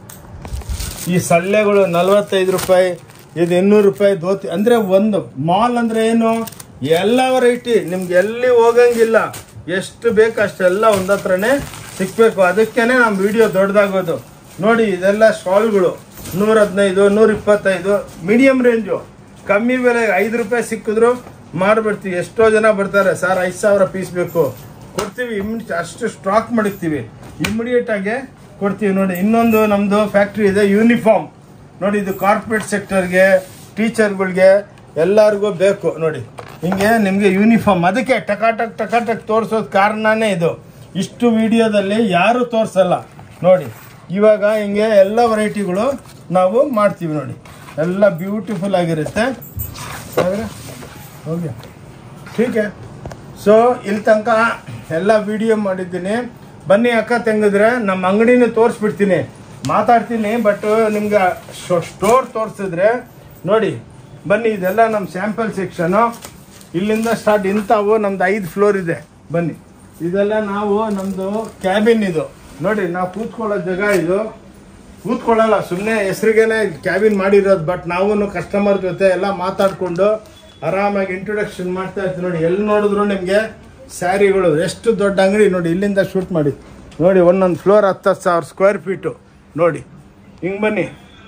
Speaker 1: ಈ ಸಳ್ಳೆಗಳು ನಲ್ವತ್ತೈದು ರೂಪಾಯಿ ಇದು ಇನ್ನೂರು ರೂಪಾಯಿ ಧೋತಿ ಅಂದರೆ ಒಂದು ಮಾಲ್ ಅಂದರೆ ಏನು ಎಲ್ಲ ವೆರೈಟಿ ನಿಮ್ಗೆ ಎಲ್ಲಿ ಹೋಗಂಗಿಲ್ಲ ಎಷ್ಟು ಬೇಕು ಅಷ್ಟೆಲ್ಲ ಒಂದ್ ಹತ್ರನೇ ಸಿಕ್ಬೇಕು ಅದಕ್ಕೇನೆ ನಮ್ಮ ವಿಡಿಯೋ ದೊಡ್ಡದಾಗೋದು ನೋಡಿ ಇದೆಲ್ಲ ಸ್ಟಾಲ್ಗಳು ನೂರ ಹದಿನೈದು ನೂರ ಇಪ್ಪತ್ತೈದು ಮೀಡಿಯಂ ರೇಂಜು ಕಮ್ಮಿ ಬೆಲೆಗೆ ಐದು ರೂಪಾಯಿ ಸಿಕ್ಕಿದ್ರು ಮಾರ್ಬಿಡ್ತೀವಿ ಎಷ್ಟೋ ಜನ ಬರ್ತಾರೆ ಸರ್ ಐದು ಸಾವಿರ ಪೀಸ್ ಬೇಕು ಕೊಡ್ತೀವಿ ಇಮ್ಮಿಡಿಯೇಟ್ ಅಷ್ಟು ಸ್ಟಾಕ್ ಮಾಡಿರ್ತೀವಿ ಇಮ್ಮಿಡಿಯೇಟ್ ಆಗಿ ಕೊಡ್ತೀವಿ ನೋಡಿ ಇನ್ನೊಂದು ನಮ್ಮದು ಫ್ಯಾಕ್ಟ್ರಿ ಇದೆ ಯೂನಿಫಾರ್ಮ್ ನೋಡಿ ಇದು ಕಾರ್ಪೊರೇಟ್ ಸೆಕ್ಟರ್ಗೆ ಟೀಚರ್ಗಳಿಗೆ ಎಲ್ಲರಿಗೂ ಬೇಕು ನೋಡಿ ಹಿಂಗೆ ನಿಮಗೆ ಯೂನಿಫಾರ್ಮ್ ಅದಕ್ಕೆ ಟಕಾಟಕ್ ಟಕಾಟಕ್ ತೋರಿಸೋದು ಕಾರಣನೇ ಇದು ಇಷ್ಟು ವಿಡಿಯೋದಲ್ಲಿ ಯಾರು ತೋರಿಸಲ್ಲ ನೋಡಿ ಇವಾಗ ಹಿಂಗೆ ಎಲ್ಲ ವೆರೈಟಿಗಳು ನಾವು ಮಾಡ್ತೀವಿ ನೋಡಿ ಎಲ್ಲ ಬ್ಯೂಟಿಫುಲ್ ಆಗಿರುತ್ತೆ ಹಾಗಾದ್ರೆ ಹೋಗಿ ठीक है ಸೊ ಇಲ್ಲಿ ತನಕ ಎಲ್ಲ ವಿಡಿಯೋ ಮಾಡಿದ್ದೀನಿ ಬನ್ನಿ ಅಕ್ಕ ತೆಗೆದ್ರೆ ನಮ್ಮ ಅಂಗಡಿನ ತೋರಿಸ್ಬಿಡ್ತೀನಿ ಮಾತಾಡ್ತೀನಿ ಬಟ್ ನಿಮ್ಗೆ ಸ್ಟೋರ್ ತೋರಿಸಿದ್ರೆ ನೋಡಿ ಬನ್ನಿ ಇದೆಲ್ಲ ನಮ್ಮ ಸ್ಯಾಂಪಲ್ ಸೆಕ್ಷನು ಇಲ್ಲಿಂದ ಸ್ಟಾರ್ಟ್ ಇಂಥವು ನಮ್ದು ಐದು ಫ್ಲೋರ್ ಇದೆ ಬನ್ನಿ ಇದೆಲ್ಲ ನಾವು ನಮ್ಮದು ಕ್ಯಾಬಿನ್ ಇದು ನೋಡಿ ನಾವು ಕೂತ್ಕೊಳ್ಳೋ ಜಾಗ ಇದು ಕೂತ್ಕೊಳ್ಳಲ್ಲ ಸುಮ್ಮನೆ ಹೆಸರಿಗೆನೆ ಕ್ಯಾಬಿನ್ ಮಾಡಿರೋದು ಬಟ್ ನಾವು ಕಸ್ಟಮರ್ ಜೊತೆ ಎಲ್ಲ ಮಾತಾಡ್ಕೊಂಡು ಆರಾಮಾಗಿ ಇಂಟ್ರೊಡಕ್ಷನ್ ಮಾಡ್ತಾ ಇರ್ತೀವಿ ನೋಡಿ ಎಲ್ಲಿ ನೋಡಿದ್ರು ನಿಮಗೆ ಸ್ಯಾರಿಗಳು ಎಷ್ಟು ದೊಡ್ಡ ಅಂಗಡಿ ನೋಡಿ ಇಲ್ಲಿಂದ ಶೂಟ್ ಮಾಡಿ ನೋಡಿ ಒಂದೊಂದು ಫ್ಲೋರ್ ಹತ್ತು ಹತ್ತು ಸಾವಿರ ಸ್ಕ್ವೇರ್ ಫೀಟು ನೋಡಿ ಹಿಂಗೆ ಬನ್ನಿ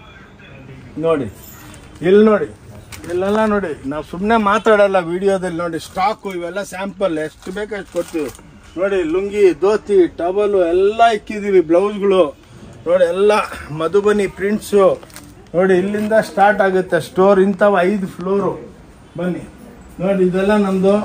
Speaker 1: ನೋಡಿ ಇಲ್ಲಿ ನೋಡಿ ಇಲ್ಲೆಲ್ಲ ನೋಡಿ ನಾವು ಸುಮ್ಮನೆ ಮಾತಾಡಲ್ಲ ವಿಡಿಯೋದಲ್ಲಿ ನೋಡಿ ಸ್ಟಾಕು ಇವೆಲ್ಲ ಸ್ಯಾಂಪಲ್ ಎಷ್ಟು ಬೇಕು ಅಷ್ಟು ಕೊಡ್ತೀವಿ ನೋಡಿ ಲುಂಗಿ ಧೋತಿ ಟವಲು ಎಲ್ಲ ಇಕ್ಕಿದ್ದೀವಿ ಬ್ಲೌಸ್ಗಳು ನೋಡಿ ಎಲ್ಲ ಮಧುಬನಿ ಪ್ರಿಂಟ್ಸು ನೋಡಿ ಇಲ್ಲಿಂದ ಸ್ಟಾರ್ಟ್ ಆಗುತ್ತೆ ಸ್ಟೋರ್ ಇಂಥವು ಐದು ಫ್ಲೋರು ಬನ್ನಿ ನೋಡಿ ಇದೆಲ್ಲ ನಮ್ಮದು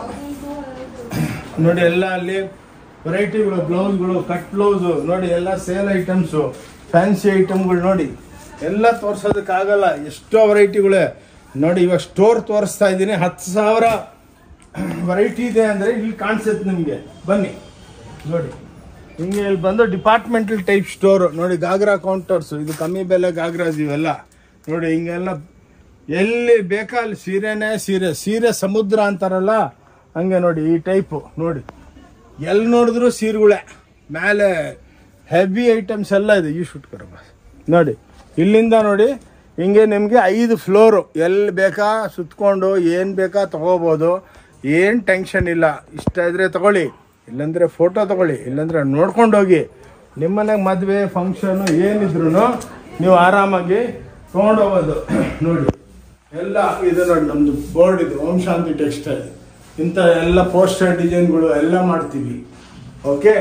Speaker 1: ನೋಡಿ ಎಲ್ಲ ಅಲ್ಲಿ ವೆರೈಟಿಗಳು ಬ್ಲೌಸ್ಗಳು ಕಟ್ ಬ್ಲೌಸು ನೋಡಿ ಎಲ್ಲ ಸೇಲ್ ಐಟಮ್ಸು ಫ್ಯಾನ್ಸಿ ಐಟಮ್ಗಳು ನೋಡಿ ಎಲ್ಲ ತೋರ್ಸೋದಕ್ಕಾಗಲ್ಲ ಎಷ್ಟೋ ವೆರೈಟಿಗಳೇ ನೋಡಿ ಇವಾಗ ಸ್ಟೋರ್ ತೋರಿಸ್ತಾ ಇದ್ದೀನಿ ಹತ್ತು ಸಾವಿರ ವೆರೈಟಿ ಇದೆ ಅಂದರೆ ಇಲ್ಲಿ ಕಾಣಿಸುತ್ತೆ ನಿಮಗೆ ಬನ್ನಿ ನೋಡಿ ಹಿಂಗೆ ಇಲ್ಲಿ ಬಂದು ಡಿಪಾರ್ಟ್ಮೆಂಟಲ್ ಟೈಪ್ ಸ್ಟೋರು ನೋಡಿ ಗಾಗ್ರಾ ಕೌಂಟರ್ಸು ಇದು ಕಮ್ಮಿ ಬೆಲೆ ಗಾಗ್ರಾಸ್ ಇವೆಲ್ಲ ನೋಡಿ ಹಿಂಗೆಲ್ಲ ಎಲ್ಲಿ ಬೇಕಾ ಅಲ್ಲಿ ಸೀರೆನೇ ಸೀರೆ ಸೀರೆ ಸಮುದ್ರ ಅಂತಾರಲ್ಲ ಹಂಗೆ ನೋಡಿ ಈ ಟೈಪು ನೋಡಿ ಎಲ್ಲಿ ನೋಡಿದ್ರು ಸೀರೆಗಳೇ ಮೇಲೆ ಹೆವಿ ಐಟಮ್ಸ್ ಎಲ್ಲ ಇದೆ ಈ ಶೂಟ್ ಕರಬ ನೋಡಿ ಇಲ್ಲಿಂದ ನೋಡಿ ಹಿಂಗೆ ನಿಮಗೆ ಐದು ಫ್ಲೋರು ಎಲ್ಲಿ ಬೇಕಾ ಸುತ್ಕೊಂಡು ಏನು ಬೇಕಾ ತಗೋಬೋದು ಏನು ಟೆನ್ಷನ್ ಇಲ್ಲ ಇಷ್ಟ ಇದ್ರೆ ತಗೊಳ್ಳಿ ಇಲ್ಲಾಂದ್ರೆ ಫೋಟೋ ತಗೊಳ್ಳಿ ಇಲ್ಲಾಂದ್ರೆ ನೋಡ್ಕೊಂಡು ಹೋಗಿ ನಿಮ್ಮನೆಗೆ ಮದುವೆ ಫಂಕ್ಷನು ಏನಿದ್ರು ನೀವು ಆರಾಮಾಗಿ ತೊಗೊಂಡೋಗೋದು ನೋಡಿ ಎಲ್ಲ ಇದು ನೋಡಿ ನಮ್ದು ಬೋರ್ಡ್ ಇದು ಓಂ ಶಾಂತಿ ಟೆಕ್ಸ್ಟೈಲ್ ಇಂಥ ಎಲ್ಲ ಪೋಸ್ಟರ್ ಡಿಸೈನ್ಗಳು ಎಲ್ಲ ಮಾಡ್ತೀವಿ ಓಕೆ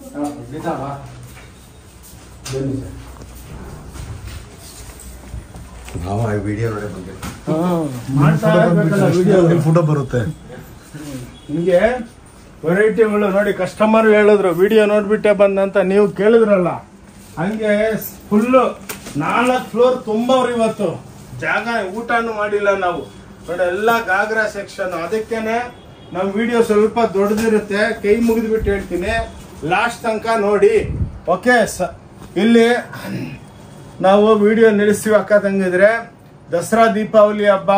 Speaker 1: ಬನ್ನಿ ಸರ್
Speaker 3: ನಾವು ಆ ವಿಡಿಯೋ ನೋಡಿ ಬಂದಿಲ್ಲ
Speaker 1: ಮಾಡ್ತಾ ಇರ್ಬೇಕಲ್ಲ ವಿಡಿಯೋ
Speaker 3: ಫೋಟೋ ಬರುತ್ತೆ
Speaker 1: ನಿಮಗೆ ವೆರೈಟಿಗಳು ನೋಡಿ ಕಸ್ಟಮರ್ ಹೇಳಿದ್ರು ವಿಡಿಯೋ ನೋಡ್ಬಿಟ್ಟೆ ಬಂದಂತ ನೀವು ಕೇಳಿದ್ರಲ್ಲ ಹಂಗೆ ಫುಲ್ಲು ನಾಲ್ಕು ಫ್ಲೋರ್ ತುಂಬವ್ರು ಇವತ್ತು ಜಾಗ ಊಟನೂ ಮಾಡಿಲ್ಲ ನಾವು ನೋಡಿ ಎಲ್ಲ ಗಾಗ್ರಾ ಸೆಕ್ಷನ್ ಅದಕ್ಕೇನೆ ನಮ್ಮ ವಿಡಿಯೋ ಸ್ವಲ್ಪ ದೊಡ್ಡದಿರುತ್ತೆ ಕೈ ಮುಗಿದ್ಬಿಟ್ಟು ಹೇಳ್ತೀನಿ ಲಾಸ್ಟ್ ತನಕ ನೋಡಿ ಓಕೆ ಸ ಇಲ್ಲಿ ನಾವು ವಿಡಿಯೋ ನಿಲ್ಲಿಸ್ತೀವಿ ಅಕ್ಕ ತಂಗಿದ್ರೆ ದಸರಾ ದೀಪಾವಳಿ ಹಬ್ಬ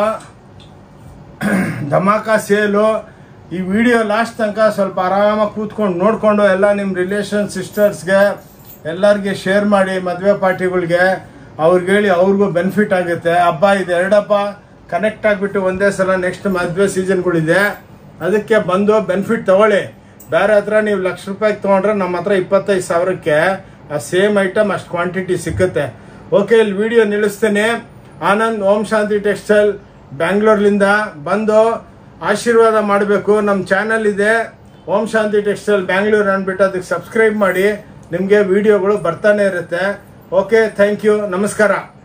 Speaker 1: ಧಮಾಕ ಸೇಲು ಈ ವಿಡಿಯೋ ಲಾಸ್ಟ್ ತನಕ ಸ್ವಲ್ಪ ಆರಾಮಾಗಿ ಕೂತ್ಕೊಂಡು ನೋಡ್ಕೊಂಡು ಎಲ್ಲ ನಿಮ್ಮ ರಿಲೇಷನ್ ಸಿಸ್ಟರ್ಸ್ಗೆ ಎಲ್ಲರಿಗೆ ಶೇರ್ ಮಾಡಿ ಮದುವೆ ಪಾರ್ಟಿಗಳಿಗೆ ಅವ್ರಿಗೆ ಹೇಳಿ ಅವ್ರಿಗೂ ಬೆನಿಫಿಟ್ ಆಗುತ್ತೆ ಹಬ್ಬ ಇದೆ ಎರಡು ಹಬ್ಬ ಕನೆಕ್ಟ್ ಆಗಿಬಿಟ್ಟು ಒಂದೇ ಸಲ ನೆಕ್ಸ್ಟ್ ಮದುವೆ ಸೀಸನ್ಗಳಿದೆ ಅದಕ್ಕೆ ಬಂದು ಬೆನಿಫಿಟ್ ತಗೊಳ್ಳಿ ಬೇರೆ ಹತ್ರ ನೀವು ಲಕ್ಷ ರೂಪಾಯಿಗೆ ತೊಗೊಂಡ್ರೆ ನಮ್ಮ ಹತ್ರ ಇಪ್ಪತ್ತೈದು ಸಾವಿರಕ್ಕೆ ಆ ಸೇಮ್ ಐಟಮ್ ಅಷ್ಟು ಕ್ವಾಂಟಿಟಿ ಸಿಕ್ಕುತ್ತೆ ಓಕೆ ಇಲ್ಲಿ ವಿಡಿಯೋ ನಿಲ್ಲಿಸ್ತೇನೆ ಆನಂದ್ ಓಂ ಶಾಂತಿ ಟೆಕ್ಸ್ಟೈಲ್ ಬ್ಯಾಂಗ್ಳೂರ್ಲಿಂದ ಬಂದು ಆಶೀರ್ವಾದ ಮಾಡಬೇಕು ನಮ್ಮ ಚಾನಲ್ ಇದೆ ಓಂ ಶಾಂತಿ ಟೆಕ್ಸ್ಟೈಲ್ ಬ್ಯಾಂಗ್ಳೂರ್ ಅಂದ್ಬಿಟ್ಟು ಅದಕ್ಕೆ ಸಬ್ಸ್ಕ್ರೈಬ್ ಮಾಡಿ ನಿಮಗೆ ವಿಡಿಯೋಗಳು ಬರ್ತಾನೆ ಇರುತ್ತೆ ಓಕೆ ಥ್ಯಾಂಕ್ ಯು ನಮಸ್ಕಾರ